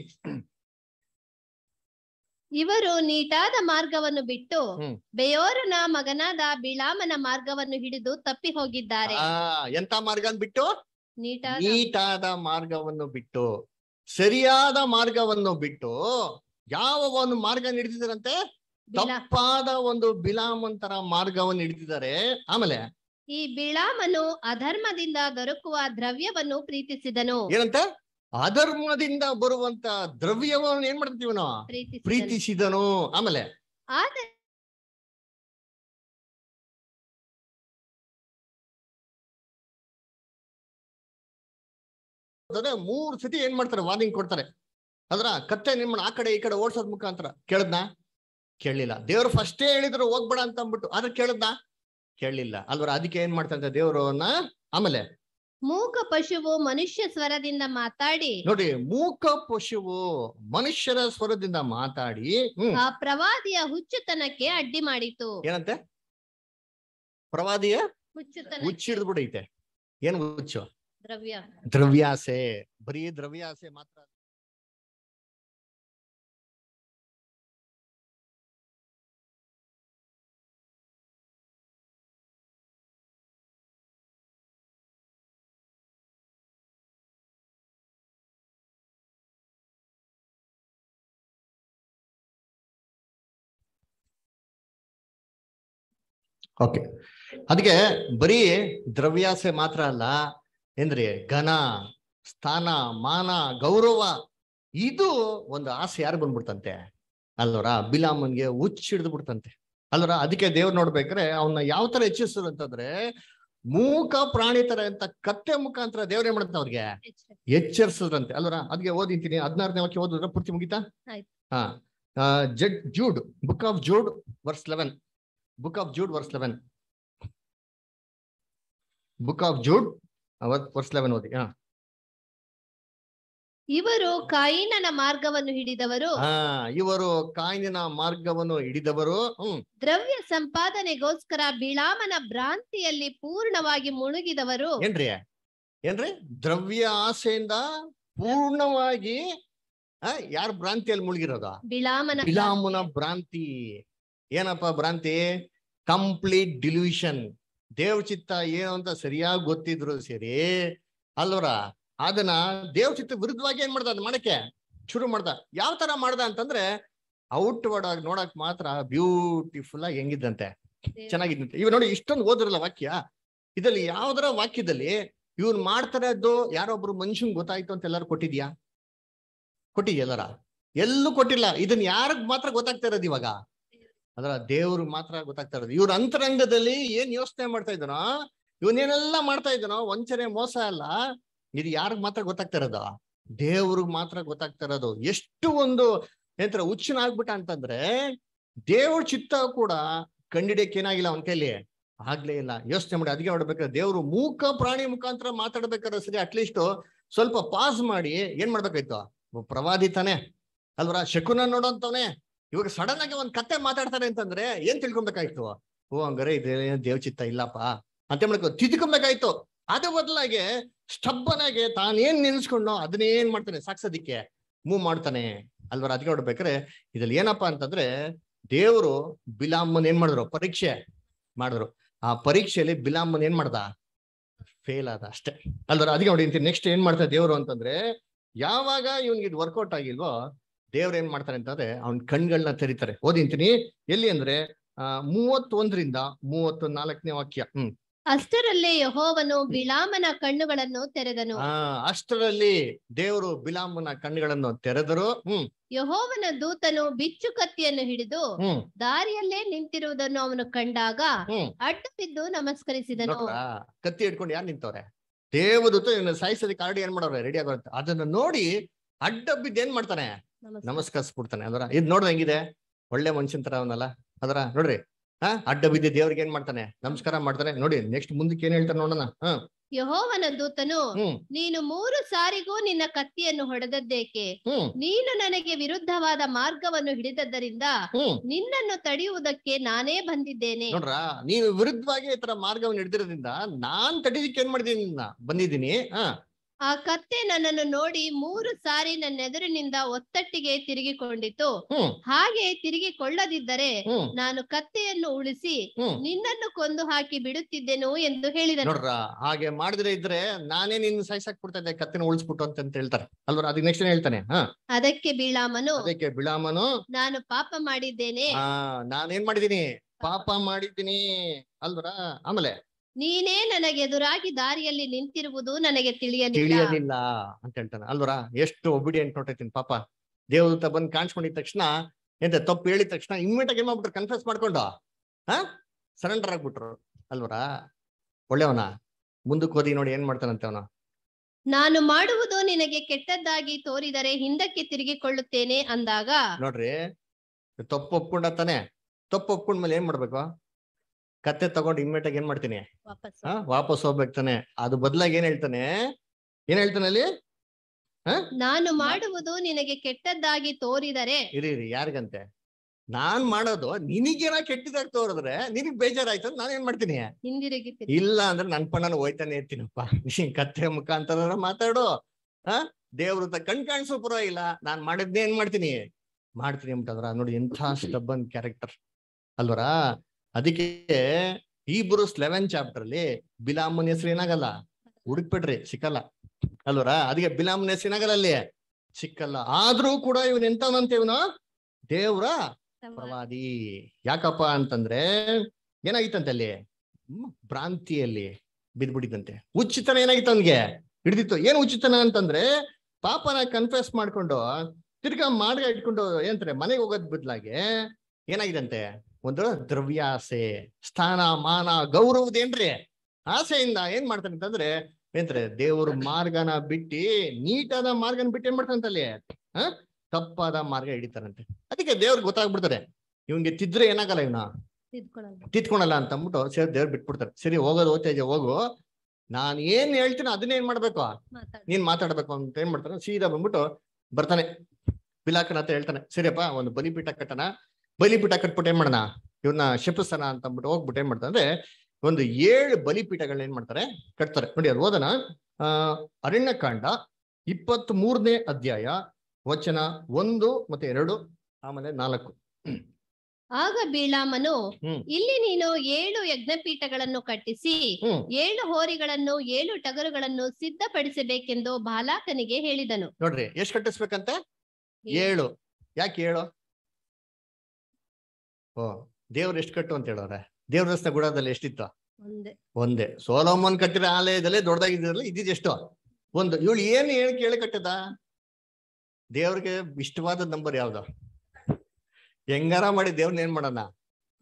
Speaker 2: ಇವರು ನೀಟಾದ ಮಾರ್ಗವನ್ನು ಬಿಟ್ಟು
Speaker 1: ಹ್ಮ್.
Speaker 2: ಬೆಯೋರನ ಮಗನಾದ ಬಿಳಾಮನ ಮಾರ್ಗವನ್ನು ಹಿಡಿದು ತಪ್ಪಿ ಹೋಗಿದ್ದಾರೆ
Speaker 1: ಆ ಎಂತ ಮಾರ್ಗ ಬಿಟ್ಟು
Speaker 2: ನೀಟಾದ
Speaker 1: ನೀಟಾದ ಮಾರ್ಗವನ್ನು ಬಿಟ್ಟು ಸರಿಯಾದ ಮಾರ್ಗವನ್ನು ಬಿಟ್ಟು ಯಾವ ಒಂದು ಮಾರ್ಗ ಹಿಡಿದಿದ್ದಾರಂತೆ
Speaker 2: ಬಿಳಾ
Speaker 1: ತಪ್ಪಾದ ಒಂದು ಬಿಲಾಮಂತರ ಮಾರ್ಗವನ್ನು ಹಿಡಿದಿದ್ದಾರೆ ಆಮೇಲೆ
Speaker 2: ಈ ಬಿಳಾಮನು ಅಧರ್ಮದಿಂದ ದೊರಕುವ ದ್ರವ್ಯವನ್ನು ಪ್ರೀತಿಸಿದನು
Speaker 1: ಏನಂತ ಅಧರ್ಮದಿಂದ ಬರುವಂತ ದ್ರವ್ಯವನ್ನು ಏನ್ ಮಾಡ್ತೀವಿ ನಾವು
Speaker 2: ಪ್ರೀತಿಸಿದನು
Speaker 1: ಪ್ರೀತಿಸಿದನು ಆಮೇಲೆ
Speaker 2: ಆದರೆ
Speaker 1: ಅದೇ ಮೂರ್ ಸತಿ ಏನ್ ಮಾಡ್ತಾರೆ ವಾರ್ನಿಂಗ್ ಕೊಡ್ತಾರೆ ಅದ್ರ ಕತ್ತೆ ನಿಮ್ಮ ಆ ಕಡೆ ಈ ಕಡೆ ಓಡ್ಸೋದ್ ಮುಖಾಂತರ ಕೇಳದ್ನಾ ಕೇಳಲಿಲ್ಲ ದೇವ್ರು ಫಸ್ಟೇ ಹೇಳಿದ್ರು ಹೋಗ್ಬೇಡ ಅಂತ ಅಂದ್ಬಿಟ್ಟು ಆದ್ರೆ ಕೇಳದ್ನಾ ಕೇಳಲಿಲ್ಲ ಅಲ್ವರ ಅದಕ್ಕೆ ಏನ್ ಮಾಡ್ತಂತೆ ದೇವ್ರನ್ನ ಆಮೇಲೆ
Speaker 2: ಮೂಕ ಪಶುವು ಮನುಷ್ಯ ಸ್ವರದಿಂದ ಮಾತಾಡಿ
Speaker 1: ನೋಡಿ ಮೂಕ ಪಶುವು ಮನುಷ್ಯರ ಸ್ವರದಿಂದ ಮಾತಾಡಿ ಹ್ಮ್
Speaker 2: ಆ ಪ್ರವಾದಿಯ ಹುಚ್ಚುತನಕ್ಕೆ ಅಡ್ಡಿ ಮಾಡಿತು
Speaker 1: ಏನಂತೆ ಪ್ರವಾದಿಯ
Speaker 2: ಹುಚ್ಚುತನ
Speaker 1: ಹುಚ್ಚಿಡ್ದು ಬಿಡೈತೆ ಏನ್ ಹುಚ್ಚು
Speaker 2: ದ್ರವ್ಯ
Speaker 1: ದ್ರವ್ಯಾಸೆ ಬರೀ ದ್ರವ್ಯಾಸೆ ಮಾತ್ರ ಓಕೆ ಅದಕ್ಕೆ ಬರೀ ದ್ರವ್ಯಾಸೆ ಮಾತ್ರ ಅಲ್ಲ ಏನ್ರಿ ಘನ ಸ್ಥಾನ ಮಾನ ಗೌರವ ಇದು ಒಂದು ಆಸೆ ಯಾರು ಬಂದ್ಬಿಡ್ತಂತೆ ಅಲ್ವರ ಬಿಲಾಮನ್ಗೆ ಹುಚ್ಚಿಡ್ದು ಬಿಡ್ತಂತೆ ಅಲ್ವರ ಅದಕ್ಕೆ ದೇವ್ರು ನೋಡ್ಬೇಕಾದ್ರೆ ಅವನ್ನ ಯಾವ ತರ ಹೆಚ್ಚಿಸ್ರು ಅಂತಂದ್ರೆ ಮೂಕ ಪ್ರಾಣಿ ತರ ಅಂತ ಕತ್ತೆ ಮುಖಾಂತರ ದೇವ್ರ ಏನ್ ಮಾಡುತ್ತೆ ಅವ್ರಿಗೆ ಎಚ್ಚರಿಸಿದ್ರಂತೆ ಅಲ್ವರ ಅದಕ್ಕೆ ಓದಿಂತೀನಿ ಹದಿನಾರನೇ ವಾಕ್ಯ ಓದಿದ್ರೆ ಪೂರ್ತಿ ಮುಗಿತಾ
Speaker 2: ಆಯ್ತು.
Speaker 1: ಹಾ ಜಡ್ Jude book of Jude verse eleven book of Jude verse eleven book of Jude verse eleven ಓದಿ ಹಾ
Speaker 2: ಇವರು ಕಾಯಿನನ ಮಾರ್ಗವನ್ನು ಹಿಡಿದವರು
Speaker 1: ಹಾ ಇವರು ಕಾಯಿನ ಮಾರ್ಗವನ್ನು ಹಿಡಿದವರು ಹ್ಮ್
Speaker 2: ದ್ರವ್ಯ ಸಂಪಾದನೆಗೋಸ್ಕರ ಬಿಳಾಮನ ಭ್ರಾಂತಿಯಲ್ಲಿ ಪೂರ್ಣವಾಗಿ ಮುಳುಗಿದವರು
Speaker 1: ಏನ್ರಿ ಏನ್ರಿ ದ್ರವ್ಯ ಆಸೆಯಿಂದ ಪೂರ್ಣವಾಗಿ ಆ, ಯಾರ್ ಭ್ರಾಂತಿಯಲ್ಲಿ ಮುಳುಗಿರೋದು
Speaker 2: ಬಿಳಾಮನ
Speaker 1: ಬಿಲಾಮುನ ಭ್ರಾಂತಿ ಏನಪ್ಪ ಭ್ರಾಂತಿ ಕಂಪ್ಲೀಟ್ ಡಿಲ್ಯೂಷನ್ ದೇವ್ ಚಿತ್ತ ಏನು ಅಂತ ಸರಿಯಾಗಿ ಗೊತ್ತಿದ್ರು ಸರಿ ಅಲ್ವರ ಅದನ್ನ ದೇವ್ ಚಿತ್ತ ವಿರುದ್ಧವಾಗಿ ಏನ್ ಮಾಡ್ದ ಅದ್ ಮಾಡಕ್ಕೆ ಶುರು ಮಾಡ್ದ ಯಾವ ತರ ಮಾಡ್ದ ಅಂತಂದ್ರೆ ಔಟ್ವರ್ಡ್ ಆಗಿ ನೋಡಕ್ ಮಾತ್ರ ಬ್ಯೂಟಿಫುಲ್ ಆಗಿ ಹೆಂಗಿದ್ದಂತೆ ಚೆನ್ನಾಗಿದ್ದಂತೆ ಇವ್ ನೋಡಿ ಇಷ್ಟೊಂದು ಓದ್ರಲ್ಲ ವಾಕ್ಯ ಇದ್ರಲ್ಲಿ ಯಾವ್ದರ ವಾಕ್ಯದಲ್ಲಿ ಇವ್ರು ಮಾಡ್ತಾರೆ ಅದು ಯಾರೊಬ್ರು ಮನುಷ್ಯನ್ ಗೊತ್ತಾಯ್ತು ಅಂತ ಎಲ್ಲಾರು ಕೊಟ್ಟಿದ್ಯಾ ಕೊಟ್ಟಿದ್ಯಾ ಎಲ್ಲಾರ ಎಲ್ಲೂ ಕೊಟ್ಟಿಲ್ಲ ಇದನ್ನ ಯಾರಿಗ್ ಮಾತ್ರ ಗೊತ್ತಾಗ್ತಾ ಇರೋದು ಇವಾಗ ಅದರ ದೇವ್ರಿಗೆ ಮಾತ್ರ ಗೊತ್ತಾಗ್ತಾ ಇರೋದು ಇವ್ರ ಅಂತರಂಗದಲ್ಲಿ ಏನ್ ಯೋಚನೆ ಮಾಡ್ತಾ ಇದ್ದಾನೋ ಇವನೇನೆಲ್ಲ ಮಾಡ್ತಾ ಇದ್ದಾನೋ ವಂಚನೆ ಮೋಸ ಅಲ್ಲ ಇದು ಯಾರಿಗ್ ಮಾತ್ರ ಗೊತ್ತಾಗ್ತಾ ಇರೋದು ದೇವ್ರಿಗೆ ಮಾತ್ರ ಗೊತ್ತಾಗ್ತಾ ಇರೋದು ಎಷ್ಟು ಒಂದು ಏನಂತಾರೆ ಹುಚ್ಚನ ಆಗ್ಬಿಟ್ಟ ಅಂತಂದ್ರೆ ದೇವ್ರ ಚಿತ್ತ ಕೂಡ ಕಂಡಿಡಿಯಕ್ಕೆ ಏನಾಗಿಲ್ಲ ಅವನ ಕೈಲಿ ಆಗ್ಲೇ ಇಲ್ಲ ಯೋಚನೆ ಮಾಡಿ ಅದಕ್ಕೆ ಮಾಡ್ಬೇಕಾದ್ರೆ ದೇವ್ರು ಮೂಕ ಪ್ರಾಣಿ ಮುಖಾಂತರ ಮಾತಾಡ್ಬೇಕಾದ್ರೆ ಸರಿ ಅಟ್ಲೀಸ್ಟ್ ಸ್ವಲ್ಪ ಪಾಸ್ ಮಾಡಿ ಏನ್ ಮಾಡ್ಬೇಕಾಯ್ತು ಒಬ್ಬ ಪ್ರವಾದಿ ತಾನೆ ಅಲ್ವರ ಶಕುನ ನೋಡೋಂತವನೇ ಇವಾಗ ಸಡನ್ ಆಗಿ ಒಂದ್ ಕತೆ ಮಾತಾಡ್ತಾರೆ ಅಂತಂದ್ರೆ ಏನ್ ತಿಳ್ಕೊಬೇಕಾಯ್ತು ಓ ಹಂಗಾರೆ ಇದೇ ದೇವ್ ಚಿತ್ತ ಇಲ್ಲಪ್ಪ ಅಂತ ಮಾಡ್ಕೊ ತಿದ್ಕೊಬೇಕಾಯ್ತು ಅದ್ರ ಬದಲಾಗಿ ಸ್ಟಬ್ಬನಾಗೆ ತಾನೇನ್ ನೆನ್ಸ್ಕೊಂಡು ಅದನ್ನೇನ್ ಮಾಡ್ತಾನೆ ಸಾಕ್ಸೋದಿಕ್ಕೆ ಮೂವ್ ಮಾಡ್ತಾನೆ ಅಲ್ವರ ಅದಕ್ಕೆ ನೋಡ್ಬೇಕಾರೆ ಇದ್ರಲ್ಲಿ ಏನಪ್ಪಾ ಅಂತಂದ್ರೆ ದೇವರು ಬಿಲಾಮನ್ ಏನ್ ಮಾಡಿದ್ರು ಪರೀಕ್ಷೆ ಮಾಡಿದ್ರು ಆ ಪರೀಕ್ಷೆಯಲ್ಲಿ ಬಿಲಾಮನ್ ಏನ್ ಮಾಡ್ದ ಫೇಲ್ ಆದ ಅಷ್ಟೇ ಅಲ್ವರ ಅದಕ್ಕೆ ನೋಡಿ ನೆಕ್ಸ್ಟ್ ಏನ್ ಮಾಡ್ತಾರೆ ದೇವ್ರು ಅಂತಂದ್ರೆ ಯಾವಾಗ ಇವ್ನಿಗೆ ಇದು ವರ್ಕೌಟ್ ಆಗಿಲ್ವೋ ದೇವ್ರ ಏನ್ ಮಾಡ್ತಾರೆ ಅಂತಂದ್ರೆ ಅವ್ನ ಕಣ್ಗಳನ್ನ ತೆರಿತಾರೆ ಓದಿಂತೀನಿ ಎಲ್ಲಿ ಅಂದ್ರೆ ಆ ಮೂವತ್ತೊಂದರಿಂದ ಮೂವತ್ತು ನಾಲ್ಕನೇ ವಾಕ್ಯ ಹ್ಮ್
Speaker 2: ಅಷ್ಟರಲ್ಲೇ ಯಹೋವನು ಬಿಳಾಮನ ಕಣ್ಣುಗಳನ್ನು ತೆರೆದನು
Speaker 1: ಆ ಅಷ್ಟರಲ್ಲಿ ದೇವರು ಬಿಲಾಮನ ಕಣ್ಣುಗಳನ್ನು ತೆರೆದರು ಹ್ಮ್
Speaker 2: ಯಹೋವನ ದೂತನು ಬಿಚ್ಚು ಕತ್ತಿಯನ್ನು ಹಿಡಿದು
Speaker 1: ಹ್ಮ್
Speaker 2: ದಾರಿಯಲ್ಲೇ ನಿಂತಿರುವುದನ್ನು ಅವನು ಕಂಡಾಗ
Speaker 1: ಹ್ಮ್
Speaker 2: ಅಡ್ಡ ಬಿದ್ದು ನಮಸ್ಕರಿಸಿದನು
Speaker 1: ನೋಡ್ರಾ ಕತ್ತಿ ಹಿಡ್ಕೊಂಡು ಯಾರು ನಿಂತವ್ರೆ ದೇವದೂತ ಇವನ್ನ ಸಾಯಿಸೋದಕ್ಕೆ ಆಲ್ರೆಡಿ ಏನ್ ಮಾಡೋರೆ ರೆಡಿ ಆಗೋರಂತೆ ಅದನ್ನ ನೋಡಿ ಅಡ್ಡ ಬಿದ್ದು ಏನ್ ಮಾಡ್ತಾನೆ
Speaker 2: ನಮಸ್ಕಾರ.
Speaker 1: ನಮಸ್ಕರಿಸ್ಬಿಡ್ತಾನೆ ಅದರ ಇದ್ ನೋಡ್ದ ಹೆಂಗಿದೆ ಒಳ್ಳೆ ಮನುಷ್ಯನ್ ತರ ಅವನಲ್ಲ ಅದರ ನೋಡ್ರಿ ಹಾ ಅಡ್ಡ ಬಿದ್ದು ದೇವ್ರಿಗೆ ಏನ್ ಮಾಡ್ತಾನೆ ನಮಸ್ಕಾರ ಮಾಡ್ತಾನೆ ನೋಡಿ ನೆಕ್ಸ್ಟ್ ಮುಂದಕ್ಕೆ ಏನ್ ಹೇಳ್ತಾನೆ ನೋಡೋಣ ಹ
Speaker 2: ಯಹೋವನ ದೂತನು
Speaker 1: ಹ್ಮ್
Speaker 2: ನೀನು ಮೂರು ಸಾರಿಗೂ ನಿನ್ನ ಕತ್ತಿಯನ್ನು ಹೊಡೆದದ್ದೇಕೆ
Speaker 1: ಹ್ಮ್
Speaker 2: ನೀನು ನನಗೆ ವಿರುದ್ಧವಾದ ಮಾರ್ಗವನ್ನು ಹಿಡಿದದ್ದರಿಂದ
Speaker 1: ಹ್ಮ್
Speaker 2: ನಿನ್ನನ್ನು ತಡೆಯುವುದಕ್ಕೆ ನಾನೇ ಬಂದಿದ್ದೇನೆ
Speaker 1: ನೋಡ್ರ ನೀನು ವಿರುದ್ಧವಾಗಿ ಈ ತರ ಮಾರ್ಗವನ್ನು ಹಿಡಿದಿರೋದ್ರಿಂದ ನಾನ್ ತಡಿಲಿಕ್ಕೆ ಏನ್ ಮಾಡಿದೀನಿ ನಿನ್ನ ಬಂದಿದ್ದೀನಿ ಹ
Speaker 2: ಆ ಕತ್ತೆ ನನ್ನನ್ನು ನೋಡಿ ಮೂರು ಸಾರಿ ನನ್ನ ಎದುರಿನಿಂದ ಒತ್ತಟ್ಟಿಗೆ ತಿರುಗಿಕೊಂಡಿತು
Speaker 1: ಹ್ಮ್
Speaker 2: ಹಾಗೆ ತಿರುಗಿಕೊಳ್ಳದಿದ್ದರೆ
Speaker 1: ಹ್ಮ್
Speaker 2: ನಾನು ಕತ್ತೆಯನ್ನು ಉಳಿಸಿ
Speaker 1: ಹ್ಮ್
Speaker 2: ನಿನ್ನನ್ನು ಕೊಂದು ಹಾಕಿ ಬಿಡುತ್ತಿದ್ದೆನು ಎಂದು ಹೇಳಿದನು
Speaker 1: ನೋಡ್ರ ಹಾಗೆ ಮಾಡಿದ್ರೆ ಇದ್ರೆ ನಾನೇ ನಿನ್ನ ಸಾಯ್ಸಾಕ್ ಬಿಡ್ತಾ ಇದ್ದೆ ಕತ್ತಿನ ಉಳಿಸ್ಬಿಟ್ಟು ಅಂತ ಅಂತ ಹೇಳ್ತಾರೆ ಅಲ್ವರ ಅದಕ್ಕೆ ನೆಕ್ಸ್ಟ್ ಏನ್ ಹೇಳ್ತಾನೆ ಹ
Speaker 2: ಅದಕ್ಕೆ ಬೀಳಾಮನು
Speaker 1: ಅದಕ್ಕೆ ಬಿಳಾಮನು
Speaker 2: ನಾನು ಪಾಪ ಮಾಡಿದ್ದೇನೆ
Speaker 1: ಆ ನಾನೇನ್ ಮಾಡಿದೀನಿ ಪಾಪ ಮಾಡಿದ್ದೀನಿ ಅಲ್ವರ ಆಮೇಲೆ
Speaker 2: ನೀನೇ ನನಗೆ ಎದುರಾಗಿ ದಾರಿಯಲ್ಲಿ ನಿಂತಿರುವುದು ನನಗೆ ತಿಳಿಯಲಿಲ್ಲ
Speaker 1: ತಿಳಿಯಲಿಲ್ಲ ಅಂತ ಹೇಳ್ತಾನೆ ಅಲ್ವರ ಎಷ್ಟು ಒಬಿಡಿಯಂಟ್ ನೋಡ್ತೈತೀನಿ ಪಾಪ ದೇವದೂತ ಬಂದ್ ಕಾಣಿಸ್ಕೊಂಡಿದ ತಕ್ಷಣ ಎಂತ ತಪ್ಪು ಹೇಳಿದ ತಕ್ಷಣ ಇಮ್ಮಿಡಿಯೇಟ್ ಆಗಿ ಏನ್ ಮಾಡ್ಬಿಟ್ರು ಕನ್ಫ್ಯೂಸ್ ಮಾಡ್ಕೊಂಡು ಹಾ ಸರೆಂಡರ್ ಆಗ್ಬಿಟ್ರು ಅಲ್ವರ ಒಳ್ಳೆಯವನ ಮುಂದಕ್ಕೆ ಓದಿ ನೋಡಿ ಏನ್ ಮಾಡ್ತಾನಂತೆ ಅವನು
Speaker 2: ನಾನು ಮಾಡುವುದು ನಿನಗೆ ಕೆಟ್ಟದ್ದಾಗಿ ತೋರಿದರೆ ಹಿಂದಕ್ಕೆ ತಿರುಗಿಕೊಳ್ಳುತ್ತೇನೆ ಅಂದಾಗ
Speaker 1: ನೋಡ್ರಿ ತಪ್ಪು ಒಪ್ಕೊಂಡ ತಾನೆ ತಪ್ಪು ಒಪ್ಕೊಂಡ್ಮೇಲೆ ಏನ್ ಮಾಡ್ಬೇಕು ಕತ್ತೆ ತಗೊಂಡು ಇಮ್ಮಿಡಿಯೇಟ್ ಆಗಿ ಏನ್ ಮಾಡ್ತೀನಿ
Speaker 2: ವಾಪಸ್
Speaker 1: ಹಾ ವಾಪಸ್ ಹೋಗ್ಬೇಕು ತಾನೆ ಅದು ಬದಲಾಗಿ ಏನ್ ಹೇಳ್ತಾನೆ ಏನ್ ಹೇಳ್ತಾನೆ ಅಲ್ಲಿ
Speaker 2: ನಾನು ಮಾಡುವುದು ನಿನಗೆ ಕೆಟ್ಟದ್ದಾಗಿ ತೋರಿದರೆ
Speaker 1: ಇರಿ ಇರಿ ಯಾರಿಗಂತೆ ನಾನ್ ಮಾಡೋದು ನಿನಗೇನ ಕೆಟ್ಟದಾಗ ತೋರಿದ್ರೆ ನಿನಗ್ ಬೇಜಾರಾಯ್ತು ನಾನು ಏನ್ ಮಾಡ್ತೀನಿ
Speaker 2: ಹಿಂದಿರುಗಿ ತಿರುಗಿ.
Speaker 1: ಇಲ್ಲ ಅಂದ್ರೆ ನನ್ ಪಣ್ಣನ ಹೋಯ್ತಾನೆ ಇರ್ತೀನಪ್ಪ ನೀನ್ ಕತ್ತೆ ಮುಖಾಂತರ ಮಾತಾಡು ಹಾ ದೇವ್ರ ಕಣ್ ಕಾಣಿಸೋ ಪರವಾಗಿಲ್ಲ ನಾನ್ ಮಾಡಿದ್ನೇ ಏನ್ ಮಾಡ್ತೀನಿ ಮಾಡ್ತೀನಿ ಅಂಬಿಟ್ಟದ್ರ ನೋಡಿ ಎಂಥ ಸ್ಟಬ್ಬನ್ ಕ್ಯಾರೆಕ್ಟರ್ ಅಲ್ವರ ಅದಕ್ಕೆ ಈ ಬ್ರೂಸ್ ಲೆವೆನ್ ಚಾಪ್ಟರ್ ಅಲ್ಲಿ ಬಿಲಾಮನ್ ಹೆಸರು ಏನಾಗಲ್ಲ ಹುಡುಕ್ಬಿಟ್ರಿ ಸಿಕ್ಕಲ್ಲ ಅಲ್ವರ ಅದಕ್ಕೆ ಬಿಲಾಮನ್ ಹೆಸರು ಏನಾಗಲ್ಲ ಅಲ್ಲಿ ಸಿಕ್ಕಲ್ಲ ಆದ್ರೂ ಕೂಡ ಇವನ್ ಎಂತವನಂತ ಇವನು ದೇವ್ರ ಪ್ರವಾದಿ ಯಾಕಪ್ಪ ಅಂತಂದ್ರೆ ಏನಾಗಿತ್ತಂತೆ ಅಲ್ಲಿ ಹ್ಮ್, ಭ್ರಾಂತಿಯಲ್ಲಿ ಬಿದ್ಬಿಟ್ಟಿದಂತೆ ಉಚಿತನ ಏನಾಗಿತ್ತು ಅವನ್ಗೆ ಹಿಡಿದಿತ್ತು ಏನ್ ಉಚಿತನ ಅಂತಂದ್ರೆ ಪಾಪನ ಕನ್ಫ್ಯೂಸ್ ಮಾಡ್ಕೊಂಡು ತಿರ್ಗಾ ಮಾಡ್ಗ ಇಟ್ಕೊಂಡು ಏನಂತಾರೆ ಮನೆಗೆ ಹೋಗೋದ್ ಬದ್ಲಾಗೆ ಏನಾಗಿದಂತೆ ಒಂದು ದ್ರವ್ಯಾಸೆ ಸ್ಥಾನ ಮಾನ ಗೌರವದೇನ್ರಿ ಆಸೆಯಿಂದ ಏನ್ ಮಾಡ್ತಾನೆ ಅಂತಂದ್ರೆ ಏನಂತಾರೆ ದೇವ್ರ ಮಾರ್ಗನ ಬಿಟ್ಟಿ ನೀಟಾದ ಮಾರ್ಗನ ಬಿಟ್ಟು ಏನ್ ಮಾಡ್ತಾನಂತಲ್ಲಿ ಹ ತಪ್ಪಾದ ಮಾರ್ಗ ಹಿಡಿತಾರಂತೆ ಅದಕ್ಕೆ ದೇವ್ರಿಗೆ ಗೊತ್ತಾಗ್ಬಿಡ್ತಾರೆ ಇವಂಗೆ ತಿದ್ರೆ ಏನಾಗಲ್ಲ ಇವನ
Speaker 2: ತಿದ್ಕೊಳ್ಳಲ್ಲ.
Speaker 1: ತಿತ್ಕೊಳಲ್ಲ ಅಂತ ಅಂದ್ಬಿಟ್ಟು ಸರಿ ದೇವ್ರು ಬಿಟ್ಬಿಡ್ತಾರೆ ಸರಿ ಹೋಗೋದು ಓದ್ತಾ ಹೋಗು ನಾನ್ ಏನ್ ಹೇಳ್ತೀನಿ ಅದನ್ನೇ ಏನ್ ಮಾಡ್ಬೇಕು
Speaker 2: ಮಾತಾಡು.
Speaker 1: ನೀನ್ ಮಾತಾಡ್ಬೇಕು ಅಂತ ಏನ್ ಮಾಡ್ತಾನೆ ಸೀದಾ ಬಂದ್ಬಿಟ್ಟು ಬರ್ತಾನೆ ಪಿಲಾಕನ ಹತ್ರ ಹೇಳ್ತಾನೆ ಸರಿಯಪ್ಪ ಒಂದು ಬಲಿಪೀಠ ಕಟ್ಟಣ ಬಲಿಪೀಠ ಕಟ್ಬಿಟ್ಟು ಏನ್ ಮಾಡೋಣ ಇವ್ನ ಶಪಿಸೋಣ ಅಂತ ಅಂದ್ಬಿಟ್ಟು ಹೋಗ್ಬಿಟ್ಟು ಏನ್ ಮಾಡ್ತಾನೆ ಅಂದ್ರೆ ಒಂದು ಏಳು ಬಲಿಪೀಠಗಳನ್ನ ಏನ್ ಮಾಡ್ತಾರೆ ಕಟ್ತಾರೆ ನೋಡಿ ಅದು ಓದನ ಆ ಅರಣ್ಯಕಾಂಡ ಇಪ್ಪತ್ತ್ ಮೂರನೇ ಅಧ್ಯಾಯ ವಚನ ಒಂದು ಮತ್ತೆ ಎರಡು ಆಮೇಲೆ ನಾಲ್ಕು
Speaker 2: ಆಗ ಬೀಳಾಮನು
Speaker 1: ಹ್ಮ್.
Speaker 2: ಇಲ್ಲಿ ನೀನು ಏಳು ಯಜ್ಞಪೀಠಗಳನ್ನು ಕಟ್ಟಿಸಿ
Speaker 1: ಹ್ಮ್
Speaker 2: ಏಳು ಹೋರಿಗಳನ್ನು ಏಳು ಟಗರುಗಳನ್ನು ಸಿದ್ಧಪಡಿಸಬೇಕೆಂದು ಬಾಲಾಕನಿಗೆ ಹೇಳಿದನು
Speaker 1: ನೋಡ್ರಿ ಎಷ್ಟ್ ಕಟ್ಟಿಸ್ಬೇಕಂತೆ ಏಳು ಯಾಕೆ ಏಳು ಓ ದೇವ್ರು ಎಷ್ಟು ಕಟ್ಟು ಅಂತ ಹೇಳೋರೆ ದೇವ್ರ ರಸ್ತೆ ಗುಡದಲ್ಲಿ ಎಷ್ಟಿತ್ತು
Speaker 2: ಒಂದೇ
Speaker 1: ಒಂದೇ ಸೋಲೋಮನ್ ಕಟ್ಟಿರೋ ಆಲಯದಲ್ಲೇ ದೊಡ್ಡದಾಗಿದ್ರಲ್ಲ ಇದ್ದಿದ್ದು ಎಷ್ಟು ಒಂದು ಇವಳು ಏನು ಹೇಳಿ ಕೇಳಿ ಕಟ್ಟದ ದೇವ್ರಿಗೆ ಇಷ್ಟವಾದ ನಂಬರ್ ಯಾವ್ದು ಹೆಂಗಾರ ಮಾಡಿ ದೇವ್ರನ್ನ ಏನ್ ಮಾಡೋಣ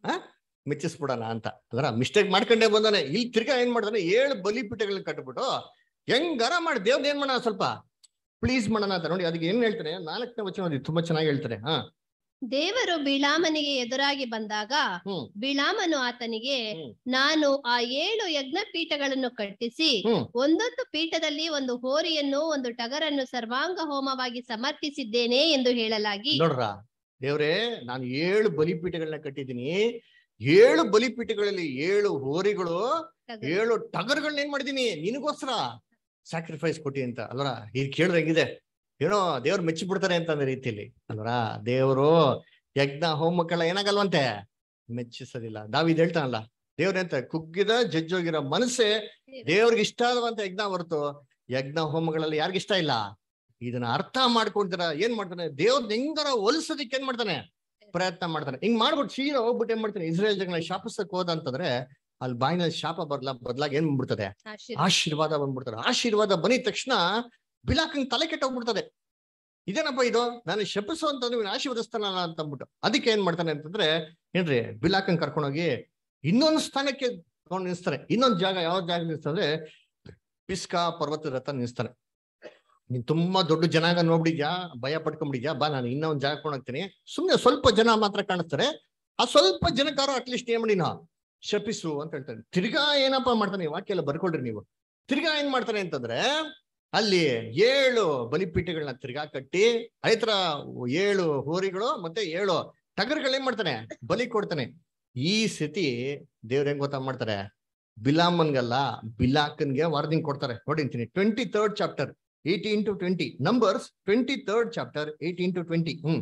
Speaker 1: ಆ ಮೆಚ್ಚಿಸ್ಬಿಡೋಣ ಅಂತ ಅದರ ಮಿಸ್ಟೇಕ್ ಮಾಡ್ಕೊಂಡೇ ಬಂದಾನೆ ಇಲ್ಲಿ ತಿರ್ಗಾ ಏನ್ ಮಾಡ್ತಾನೆ ಏಳು ಬಲಿಪೀಠಗಳನ್ನ ಕಟ್ಬಿಟ್ಟು ಹೆಂಗಾರ ಮಾಡಿ ದೇವ್ರನ್ನ ಏನ್ ಮಾಡೋಣ ಸ್ವಲ್ಪ ಪ್ಲೀಸ್ ಮಾಡೋಣ ಅಂತ ನೋಡಿ ಅದಕ್ಕೆ ಏನ್ ಹೇಳ್ತಾನೆ ನಾಲ್ಕನೇ ವಚನ ಓದಿ ತುಂಬಾ ಚೆನ್ನಾಗಿ ಹೇಳ್ತಾನೆ ಹಾ
Speaker 2: ದೇವರು ಬಿಳಾಮನಿಗೆ ಎದುರಾಗಿ ಬಂದಾಗ
Speaker 1: ಹ್ಮ್
Speaker 2: ಬಿಳಾಮನು ಆತನಿಗೆ
Speaker 1: ಹ್ಮ್.
Speaker 2: ನಾನು ಆ ಏಳು ಯಜ್ಞ ಪೀಠಗಳನ್ನು ಕಟ್ಟಿಸಿ
Speaker 1: ಹ್ಮ್
Speaker 2: ಒಂದೊಂದು ಪೀಠದಲ್ಲಿ ಒಂದು ಹೋರಿಯನ್ನು ಒಂದು ಟಗರನ್ನು ಸರ್ವಾಂಗ ಹೋಮವಾಗಿ ಸಮರ್ಪಿಸಿದ್ದೇನೆ ಎಂದು ಹೇಳಲಾಗಿ
Speaker 1: ನೋಡ್ರ ದೇವ್ರೇ ನಾನು ಏಳು ಬಲಿಪೀಠಗಳನ್ನ ಕಟ್ಟಿದ್ದೀನಿ ಏಳು ಬಲಿಪೀಠಗಳಲ್ಲಿ ಏಳು ಹೋರಿಗಳು
Speaker 2: ಟಗರು.
Speaker 1: ಏಳು ಟಗರ್ಗಳನ್ನ ಏನ್ ಮಾಡಿದೀನಿ ನಿನಗೋಸ್ಕರ ಸ್ಯಾಕ್ರಿಫೈಸ್ ಕೊಟ್ಟಿ ಅಂತ ಅಲ್ವರ ಈಗ ಕೇಳಿದ್ರೆ ಹೆಂಗಿದೆ ಏನೋ ದೇವ್ರು ಮೆಚ್ಚಿ ಬಿಡ್ತಾರೆ ಅಂತ ಅನ್ನೋ ರೀತಿಯಲ್ಲಿ ಅಲ್ವರ ದೇವರು ಯಜ್ಞ ಹೋಮಕ್ಕೆಲ್ಲ ಏನಾಗಲ್ವಂತೆ ಮೆಚ್ಚಿಸೋದಿಲ್ಲ ದಾವಿದ್ ಹೇಳ್ತಾನಲ್ಲ ದೇವ್ರಂತ ಕುಗ್ಗಿದ ಜಜ್ಜೋಗಿರೋ ಮನಸ್ಸೇ ದೇವ್ರಿಗೆ ಇಷ್ಟ ಆದವಂತ ಯಜ್ಞ ಹೊರತು ಯಜ್ಞ ಹೋಮಗಳಲ್ಲಿ ಯಾರಿಗ ಇಷ್ಟ ಇಲ್ಲ ಇದನ್ನ ಅರ್ಥ ಮಾಡ್ಕೊಂತಾರ ಏನ್ ಮಾಡ್ತಾನೆ ದೇವ್ರನ್ನ ಹೆಂಗಾರ ಹೊಲಿಸೋದಿಕ್ಕೆ ಏನ್ ಮಾಡ್ತಾನೆ ಪ್ರಯತ್ನ ಮಾಡ್ತಾನೆ ಹಿಂಗ್ ಮಾಡ್ಬಿಟ್ಟು ಸೀದಾ ಹೋಗ್ಬಿಟ್ಟು ಏನ್ ಮಾಡ್ತಾನೆ ಇಸ್ರೇಲ್ ಜಗಳ ಶಾಪಿಸಕ್ ಹೋದ ಅಂತಂದ್ರೆ ಅಲ್ಲಿ ಬಾಯಿನಲ್ಲಿ ಶಾಪ ಬರ್ಲ ಬದ್ಲಾಗಿ ಏನ್ ಬಂದ್ಬಿಡ್ತದೆ
Speaker 2: ಆಶೀರ್ವಾದ.
Speaker 1: ಆಶೀರ್ವಾದ ಬಂದ್ಬಿಡ್ತಾರೆ ಆಶೀರ್ವಾದ ಬಂದಿದ ತಕ್ಷಣ ಬಿಲಾಕಂಗ್ ತಲೆ ಕೆಟ್ಟೋಗ್ಬಿಡ್ತದೆ ಇದೇನಪ್ಪ ಇದು ನಾನು ಶಪಿಸು ಅಂತ ನೀವು ಆಶೀರ್ವದಿಸ್ತಾನಲ್ಲ ಅಂತ ಅಂದ್ಬಿಟ್ಟು ಅದಕ್ಕೆ ಏನ್ ಮಾಡ್ತಾನೆ ಅಂತಂದ್ರೆ ಏನ್ರಿ ಬಿಲಾಕಂಗ್ ಕರ್ಕೊಂಡೋಗಿ ಇನ್ನೊಂದು ಸ್ಥಾನಕ್ಕೆ ತಗೊಂಡು ನಿಲ್ಸ್ತಾರೆ ಇನ್ನೊಂದು ಜಾಗ ಯಾವ ಜಾಗ ನಿಲ್ಸ್ತಂದ್ರೆ ಪಿಸ್ಕಾ ಪರ್ವತದ ಹತ್ರ ನಿಲ್ಸ್ತಾನೆ ನೀನ್ ತುಂಬಾ ದೊಡ್ಡ ಜನಾಂಗ ನೋಡ್ಬಿಡಿದ್ಯಾ ಭಯ ಪಡ್ಕೊಂಡ್ಬಿಡಿದ್ಯಾ ಬಾ ನಾನು ಇನ್ನೊಂದು ಜಾಗ ಹೋಗ್ತೀನಿ ಸುಮ್ನೆ ಸ್ವಲ್ಪ ಜನ ಮಾತ್ರ ಕಾಣಿಸ್ತಾರೆ ಆ ಸ್ವಲ್ಪ ಜನಕ್ಕಾರು ಅಟ್ಲೀಸ್ಟ್ ಏನ್ ಮಾಡಿ ನಾ ಶಪಿಸು ಅಂತ ಹೇಳ್ತಾನೆ ತಿರ್ಗಾ ಏನಪ್ಪಾ ಮಾಡ್ತಾನೆ ಈ ವಾಕ್ಯ ಎಲ್ಲ ಬರ್ಕೊಳ್ರಿ ನೀವು ತಿರ್ಗಾ ಏನ್ ಮಾಡ್ತಾನೆ ಅಂತಂದ್ರೆ ಅಲ್ಲಿ ಏಳು ಬಲಿಪೀಠಗಳನ್ನ ತಿರ್ಗಾ ಕಟ್ಟಿ ಐತರ ಏಳು ಹೋರಿಗಳು ಮತ್ತೆ ಏಳು ಟಗರ್ಗಳು ಏನ್ ಮಾಡ್ತಾನೆ ಬಲಿ ಕೊಡ್ತಾನೆ ಈ ಸ್ಥಿತಿ ದೇವ್ರ ಹೆಂಗ್ ಗೊತ್ತಾ ಮಾಡ್ತಾರೆ ಬಿಲಾಮನ್ಗಲ್ಲ ಬಿಲಾಕನ್ಗೆ ವಾರ್ನಿಂಗ್ ಕೊಡ್ತಾರೆ ನೋಡಿಂತೀನಿ twenty third chapter eighteen to twenty Numbers twenty third chapter eighteen to twenty hmm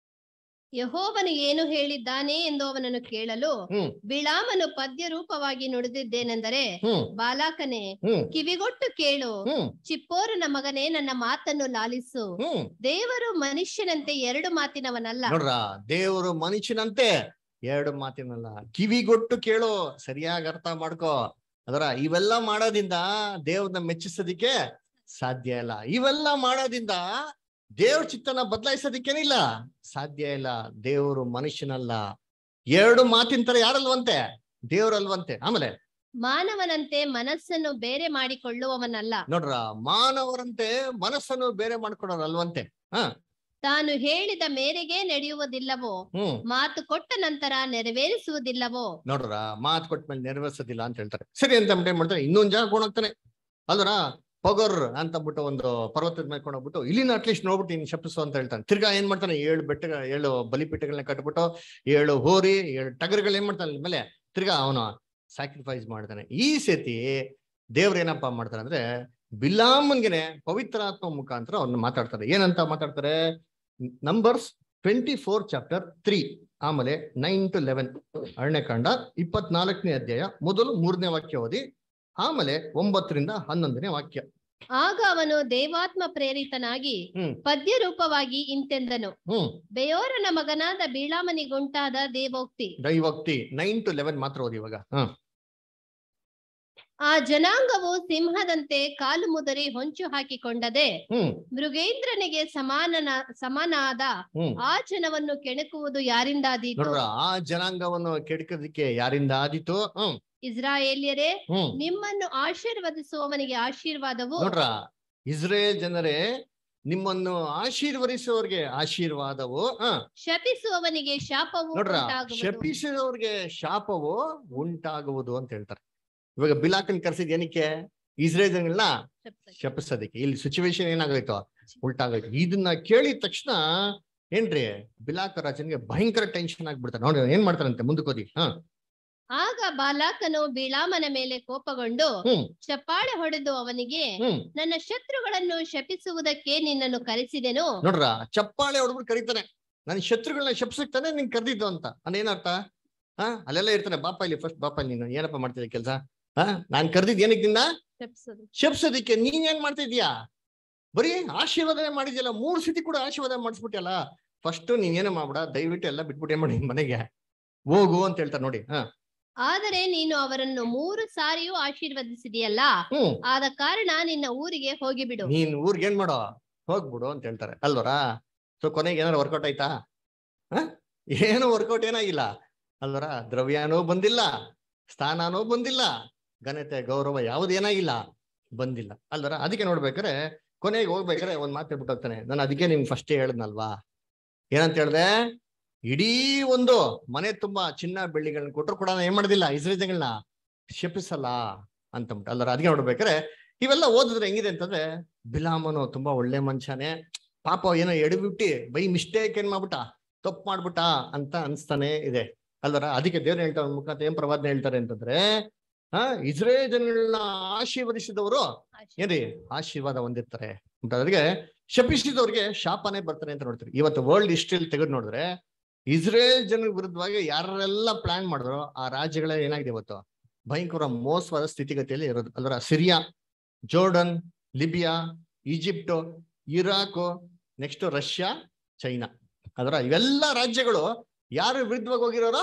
Speaker 2: ಯೆಹೋವನು ಏನು ಹೇಳಿದ್ದಾನೆ ಎಂದು ಅವನನ್ನು ಕೇಳಲು
Speaker 1: ಹ್ಮ್
Speaker 2: ಬಿಳಾಮನು ಪದ್ಯ ರೂಪವಾಗಿ ನುಡಿದಿದ್ದೇನೆಂದರೆ
Speaker 1: ಹ್ಮ್
Speaker 2: ಬಾಲಾಕನೇ
Speaker 1: ಹ್ಮ್
Speaker 2: ಕಿವಿಗೊಟ್ಟು ಕೇಳು
Speaker 1: ಹ್ಮ್
Speaker 2: ಚಿಪ್ಪೋರನ ಮಗನೇ ನನ್ನ ಮಾತನ್ನು ಲಾಲಿಸು
Speaker 1: ಹ್ಮ್
Speaker 2: ದೇವರು ಮನುಷ್ಯನಂತೆ ಎರಡು ಮಾತಿನವನಲ್ಲ
Speaker 1: ನೋಡ್ರ ದೇವರು ಮನುಷ್ಯನಂತೆ ಎರಡು ಮಾತಿನಲ್ಲ ಕಿವಿಗೊಟ್ಟು ಕೇಳು ಸರಿಯಾಗಿ ಅರ್ಥ ಮಾಡ್ಕೋ ಅದರ ಇವೆಲ್ಲ ಮಾಡೋದ್ರಿಂದ ದೇವ್ರನ್ನ ಮೆಚ್ಚಿಸೋದಿಕ್ಕೆ ಸಾಧ್ಯ ಇಲ್ಲ ಇವೆಲ್ಲ ಮಾಡೋದ್ರಿಂದ ದೇವ್ರ ಚಿತ್ತನ ಬದಲಾಯಿಸೋದಿಕ್ಕೇನಿಲ್ಲ ಸಾಧ್ಯ ಇಲ್ಲ ದೇವರು ಮನುಷ್ಯನಲ್ಲ ಎರಡು ಮಾತಿನ ತರ ಯಾರಲ್ವಂತೆ ದೇವ್ರಲ್ವಂತೆ ಆಮೇಲೆ
Speaker 2: ಮಾನವನಂತೆ ಮನಸ್ಸನ್ನು ಬೇರೆ ಮಾಡಿಕೊಳ್ಳುವವನಲ್ಲ
Speaker 1: ನೋಡ್ರ ಮಾನವರಂತೆ ಮನಸ್ಸನ್ನು ಬೇರೆ ಮಾಡ್ಕೊಡೋರಲ್ವಂತೆ ಹ
Speaker 2: ತಾನು ಹೇಳಿದ ಮೇರೆಗೆ ನಡೆಯುವುದಿಲ್ಲವೋ
Speaker 1: ಹ್ಮ್
Speaker 2: ಮಾತು ಕೊಟ್ಟ ನಂತರ ನೆರವೇರಿಸುವುದಿಲ್ಲವೋ
Speaker 1: ನೋಡ್ರ ಮಾತು ಕೊಟ್ಮೇಲೆ ನೆರವೇರ್ಸೋದಿಲ್ಲ ಅಂತ ಹೇಳ್ತಾರೆ ಸರಿ ಅಂತ ಅಂದ್ಬಿಟ್ಟು ಏನ್ ಮಾಡ್ತಾರೆ ಇನ್ನೊಂದ್ ಜಾಗ ಹೋಗ್ತಾನೆ ಅಲ್ವರ ಪೊಗರ್ ಅಂತ ಬಿಟ್ಟು ಒಂದು ಪರ್ವತದ ಮೇಲೆ ಹೋಗ್ಬಿಟ್ಟು ಇಲ್ಲಿನ ಅಟ್ಲೀಸ್ಟ್ ನೋಡ್ಬಿಟ್ಟು ಇನ್ ಶಪಿಸು ಅಂತ ಹೇಳ್ತಾನೆ ತಿರ್ಗಾ ಏನ್ ಮಾಡ್ತಾನೆ ಏಳು ಬೆಟ್ಟ ಏಳು ಬಲಿಪೀಠಗಳನ್ನ ಕಟ್ಬಿಟ್ಟು ಏಳು ಹೋರಿ ಏಳು ಟಗರ್ಗಳು ಏನ್ ಮಾಡ್ತಾನೆ ಮೇಲೆ ತಿರ್ಗಾ ಅವನು ಸ್ಯಾಕ್ರಿಫೈಸ್ ಮಾಡ್ತಾನೆ ಈ ಸತಿ ದೇವ್ರ ಏನಪ್ಪಾ ಮಾಡ್ತಾರೆ ಅಂದ್ರೆ ಬಿಲಾಮನ್ಗೆನೆ ಪವಿತ್ರಾತ್ಮ ಮುಖಾಂತರ ಅವ್ರನ್ನ ಮಾತಾಡ್ತಾರೆ ಏನಂತ ಮಾತಾಡ್ತಾರೆ Numbers twenty four chapter three ಆಮೇಲೆ ನೈನ್ ಟು ಲೆವೆನ್ ಅರಣ್ಯ ಕಾಂಡ ಇಪ್ಪತ್ನಾಲ್ಕನೇ ಅಧ್ಯಾಯ ಮೊದಲು ಮೂರನೇ ವಾಕ್ಯ ಓದಿ ಆಮೇಲೆ ಒಂಬತ್ತರಿಂದ ಹನ್ನೊಂದನೇ ವಾಕ್ಯ
Speaker 2: ಆಗ ಅವನು ದೇವಾತ್ಮ ಪ್ರೇರಿತನಾಗಿ
Speaker 1: ಹ್ಮ್
Speaker 2: ಪದ್ಯ ರೂಪವಾಗಿ ಇಂತೆಂದನು
Speaker 1: ಹ್ಮ್
Speaker 2: ಬೆಯೋರನ ಮಗನಾದ ಬೀಳಾಮನಿಗುಂಟಾದ ದೇವೋಕ್ತಿ
Speaker 1: ದೈವೋಕ್ತಿ ನೈನ್ ಟು ಲೆವೆನ್ ಮಾತ್ರ ಓದಿ ಇವಾಗ ಹ್ಮ್
Speaker 2: ಆ ಜನಾಂಗವು ಸಿಂಹದಂತೆ ಕಾಲು ಮುದರಿ ಹೊಂಚು ಹಾಕಿಕೊಂಡದೆ
Speaker 1: ಹ್ಮ್
Speaker 2: ಮೃಗೇಂದ್ರನಿಗೆ ಸಮಾನನ ಸಮಾನಾದ
Speaker 1: ಹ್ಮ್
Speaker 2: ಆ ಜನವನ್ನು ಕೆಣಕುವುದು ಯಾರಿಂದಾದೀತು
Speaker 1: ನೋಡ್ರ ಆ ಜನಾಂಗವನ್ನು ಕೆಡಕೋದಿಕ್ಕೆ ಯಾರಿಂದ ಆದಿತು ಹ್ಮ್
Speaker 2: ಇಸ್ರಾಯೇಲ್ಯರೇ
Speaker 1: ಹ್ಮ್
Speaker 2: ನಿಮ್ಮನ್ನು ಆಶೀರ್ವದಿಸುವವನಿಗೆ ಆಶೀರ್ವಾದವು
Speaker 1: ನೋಡ್ರ ಇಸ್ರೇಲ್ ಜನರೇ ನಿಮ್ಮನ್ನು ಆಶೀರ್ವದಿಸುವವ್ರಿಗೆ ಆಶೀರ್ವಾದವು ಹ
Speaker 2: ಶಪಿಸುವವನಿಗೆ ಶಾಪವು
Speaker 1: ನೋಡ್ರ
Speaker 2: ಉಂಟಾಗುವುದು
Speaker 1: ಶಪಿಸಿದವ್ರಿಗೆ ಶಾಪವು ಉಂಟಾಗುವುದು ಅಂತ ಹೇಳ್ತಾರೆ ಇವಾಗ ಬಿಲಾಕನ್ ಕರ್ಸಿದ್ ಏನಕ್ಕೆ ಇಸ್ರೇಲ್ ಜನಗಳನ್ನ
Speaker 2: ಶಪಿಸಕ್ಕೆ.
Speaker 1: ಶಪಿಸೋದಕ್ಕೆ ಇಲ್ಲಿ ಸಿಚುವೇಶನ್ ಏನಾಗೋಯ್ತು ಉಲ್ಟಾಗೋಯ್ತು ಇದನ್ನ ಕೇಳಿದ ತಕ್ಷಣ ಏನ್ರಿ ಬಿಲಾಕ ರಾಜನ್ಗೆ ಭಯಂಕರ ಟೆನ್ಷನ್ ಆಗ್ಬಿಡ್ತಾರೆ ನೋಡಿ ಏನ್ ಮಾಡ್ತಾರಂತೆ ಮುಂದಕ್ಕೆ ಓದಿ ಹ
Speaker 2: ಆಗ ಬಾಲಾಕನು ಬಿಳಾಮನ ಮೇಲೆ ಕೋಪಗೊಂಡು
Speaker 1: ಹ್ಮ್
Speaker 2: ಚಪ್ಪಾಳೆ ಹೊಡೆದು ಅವನಿಗೆ
Speaker 1: ಹ್ಮ್
Speaker 2: ನನ್ನ ಶತ್ರುಗಳನ್ನು ಶಪಿಸುವುದಕ್ಕೆ ನಿನ್ನನ್ನು ಕರೆಸಿದೆನು
Speaker 1: ನೋಡ್ರ ಚಪ್ಪಾಳೆ ಹೊಡ್ಬಿಟ್ಟು ಕರೀತಾನೆ ನನ್ನ ಶತ್ರುಗಳನ್ನ ಶಪ್ಸಕ್ತಾನೆ ನಿನ್ ಕರ್ದಿದ್ದು ಅಂತ ಅಂದ್ರೆ ಏನರ್ಥ ಹಾ ಅಲ್ಲೆಲ್ಲ ಇರ್ತಾನೆ ಬಾಪ ಇಲ್ಲಿ ಫಸ್ಟ್ ಬಾಪ ಇಲ್ಲಿ ನೀನು ಏನಪ್ಪ ಮಾಡ್ತಿದ್ದೆ ಕೆಲಸ ಹಾ ನಾನ್ ಕರ್ದಿದ್ ಏನಕ್ಕೆ ನಿನ್ನ
Speaker 2: ಶಪಿಸುವುದು
Speaker 1: ಶಪ್ಸೋದಿಕ್ಕೆ ನೀನ್ ಏನ್ ಮಾಡ್ತಾ ಇದೀಯಾ ಬರೀ ಆಶೀರ್ವಾದನೆ ಮಾಡಿದ್ಯಲ್ಲ ಮೂರ್ ಸತಿ ಕೂಡ ಆಶೀರ್ವಾದ ಮಾಡಿಸ್ಬಿಟ್ಟಲ್ಲ ಫಸ್ಟ್ ನೀನ್ ಏನು ಮಾಡ್ಬಿಡ ದಯವಿಟ್ಟು ಎಲ್ಲ ಬಿಟ್ಬಿಟ್ಟು ಏನ್ ಮಾಡಿ ಮನೆಗೆ ಹೋಗು ಅಂತ ಹೇಳ್ತಾರೆ ನೋಡಿ ಹಾ
Speaker 2: ಆದರೆ ನೀನು ಅವರನ್ನು ಮೂರು ಸಾರಿಯೂ ಆಶೀರ್ವದಿಸಿದೆಯಲ್ಲ
Speaker 1: ಹ್ಮ್
Speaker 2: ಆದ ಕಾರಣ ನಿನ್ನ ಊರಿಗೆ ಹೋಗಿಬಿಡು
Speaker 1: ನೀನ್ ಊರ್ಗೆ ಏನ್ ಮಾಡೋ ಹೋಗ್ಬಿಡು ಅಂತ ಹೇಳ್ತಾರೆ ಅಲ್ವರಾ ಸೊ ಕೊನೆಗೆ ಏನಾರು ವರ್ಕೌಟ್ ಆಯ್ತಾ ಹ? ಏನು ವರ್ಕೌಟ್ ಏನಾಗಿಲ್ಲ ಅಲ್ವರ ದ್ರವ್ಯನೂ ಬಂದಿಲ್ಲ ಸ್ಥಾನನೂ ಬಂದಿಲ್ಲ ಘನತೆ ಗೌರವ ಯಾವುದೇನಾಗಿಲ್ಲ ಬಂದಿಲ್ಲ ಅಲ್ವರ ಅದಕ್ಕೆ ನೋಡ್ಬೇಕಾರೆ ಕೊನೆಗೆ ಹೋಗ್ಬೇಕಾರೆ ಒಂದ್ ಮಾತು ಹೇಳ್ಬಿಟ್ಟು ಹೋಗ್ತಾನೆ ನಾನು ಅದಕ್ಕೆ ನಿಮ್ಗೆ ಫಸ್ಟೇ ಹೇಳದ್ನಲ್ವಾ ಏನಂತ ಹೇಳ್ದೆ ಇಡೀ ಒಂದು ಮನೆ ತುಂಬಾ ಚಿನ್ನ ಬೆಳ್ಳಿಗಳನ್ನ ಕೊಟ್ಟರು ಕೂಡ ಏನ್ ಮಾಡೋದಿಲ್ಲ ಇಸ್ರೇಜಗಳನ್ನ ಶಪಿಸಲ್ಲ ಅಂತಂದ್ಬಿಟ್ಟು ಅಲ್ಲರ ಅದಕ್ಕೆ ನೋಡ್ಬೇಕಾರೆ ಇವೆಲ್ಲ ಓದಿದ್ರೆ ಹೆಂಗಿದೆ ಅಂತಂದ್ರೆ ಬಿಲಾಮನು ತುಂಬಾ ಒಳ್ಳೆ ಮನುಷ್ಯನೇ ಪಾಪ ಏನೋ ಎಡಬಿಟ್ಟಿ ಬೈ ಮಿಸ್ಟೇಕ್ ಏನ್ ಮಾಡ್ಬಿಟ್ಟ ತಪ್ಪು ಮಾಡ್ಬಿಟ್ಟ ಅಂತ ಅನ್ಸ್ತಾನೆ ಇದೆ ಅಲ್ವರ ಅದಕ್ಕೆ ದೇವ್ರು ಹೇಳ್ತಾರೆ ಮುಖಾಂತರ ಏನ್ ಪ್ರವಾದನೆ ಹೇಳ್ತಾರೆ ಅಂತಂದ್ರೆ ಆ ಇಸ್ರೇಲ್ ಜನಗಳನ್ನ ಆಶೀರ್ವದಿಸಿದವರು ಏನ್ರಿ ಆಶೀರ್ವಾದ ಹೊಂದಿರ್ತಾರೆ ಅಂತ ಅದಕ್ಕೆ ಶಪಿಸಿದವ್ರಿಗೆ ಶಾಪನೇ ಬರ್ತಾರೆ ಅಂತ ನೋಡ್ತೀರಿ ಇವತ್ತು ವರ್ಲ್ಡ್ ಹಿಸ್ಟ್ರಿಯಲ್ಲಿ ತೆಗೆದು ನೋಡಿದ್ರೆ ಇಸ್ರೇಲ್ ಜನರ ವಿರುದ್ಧವಾಗಿ ಯಾರೆಲ್ಲ ಪ್ಲಾನ್ ಮಾಡಿದ್ರು ಆ ರಾಜ್ಯಗಳ ಏನಾಗಿದೆ ಇವತ್ತು ಭಯಂಕರ ಮೋಸವಾದ ಸ್ಥಿತಿಗತಿಯಲ್ಲಿ ಇರೋದು ಅಲ್ವರ Syria Jordan Libya Egypt Iraq next Russia China ಅದರ ಇವೆಲ್ಲ ರಾಜ್ಯಗಳು ಯಾರ ವಿರುದ್ಧವಾಗಿ ಹೋಗಿರೋರು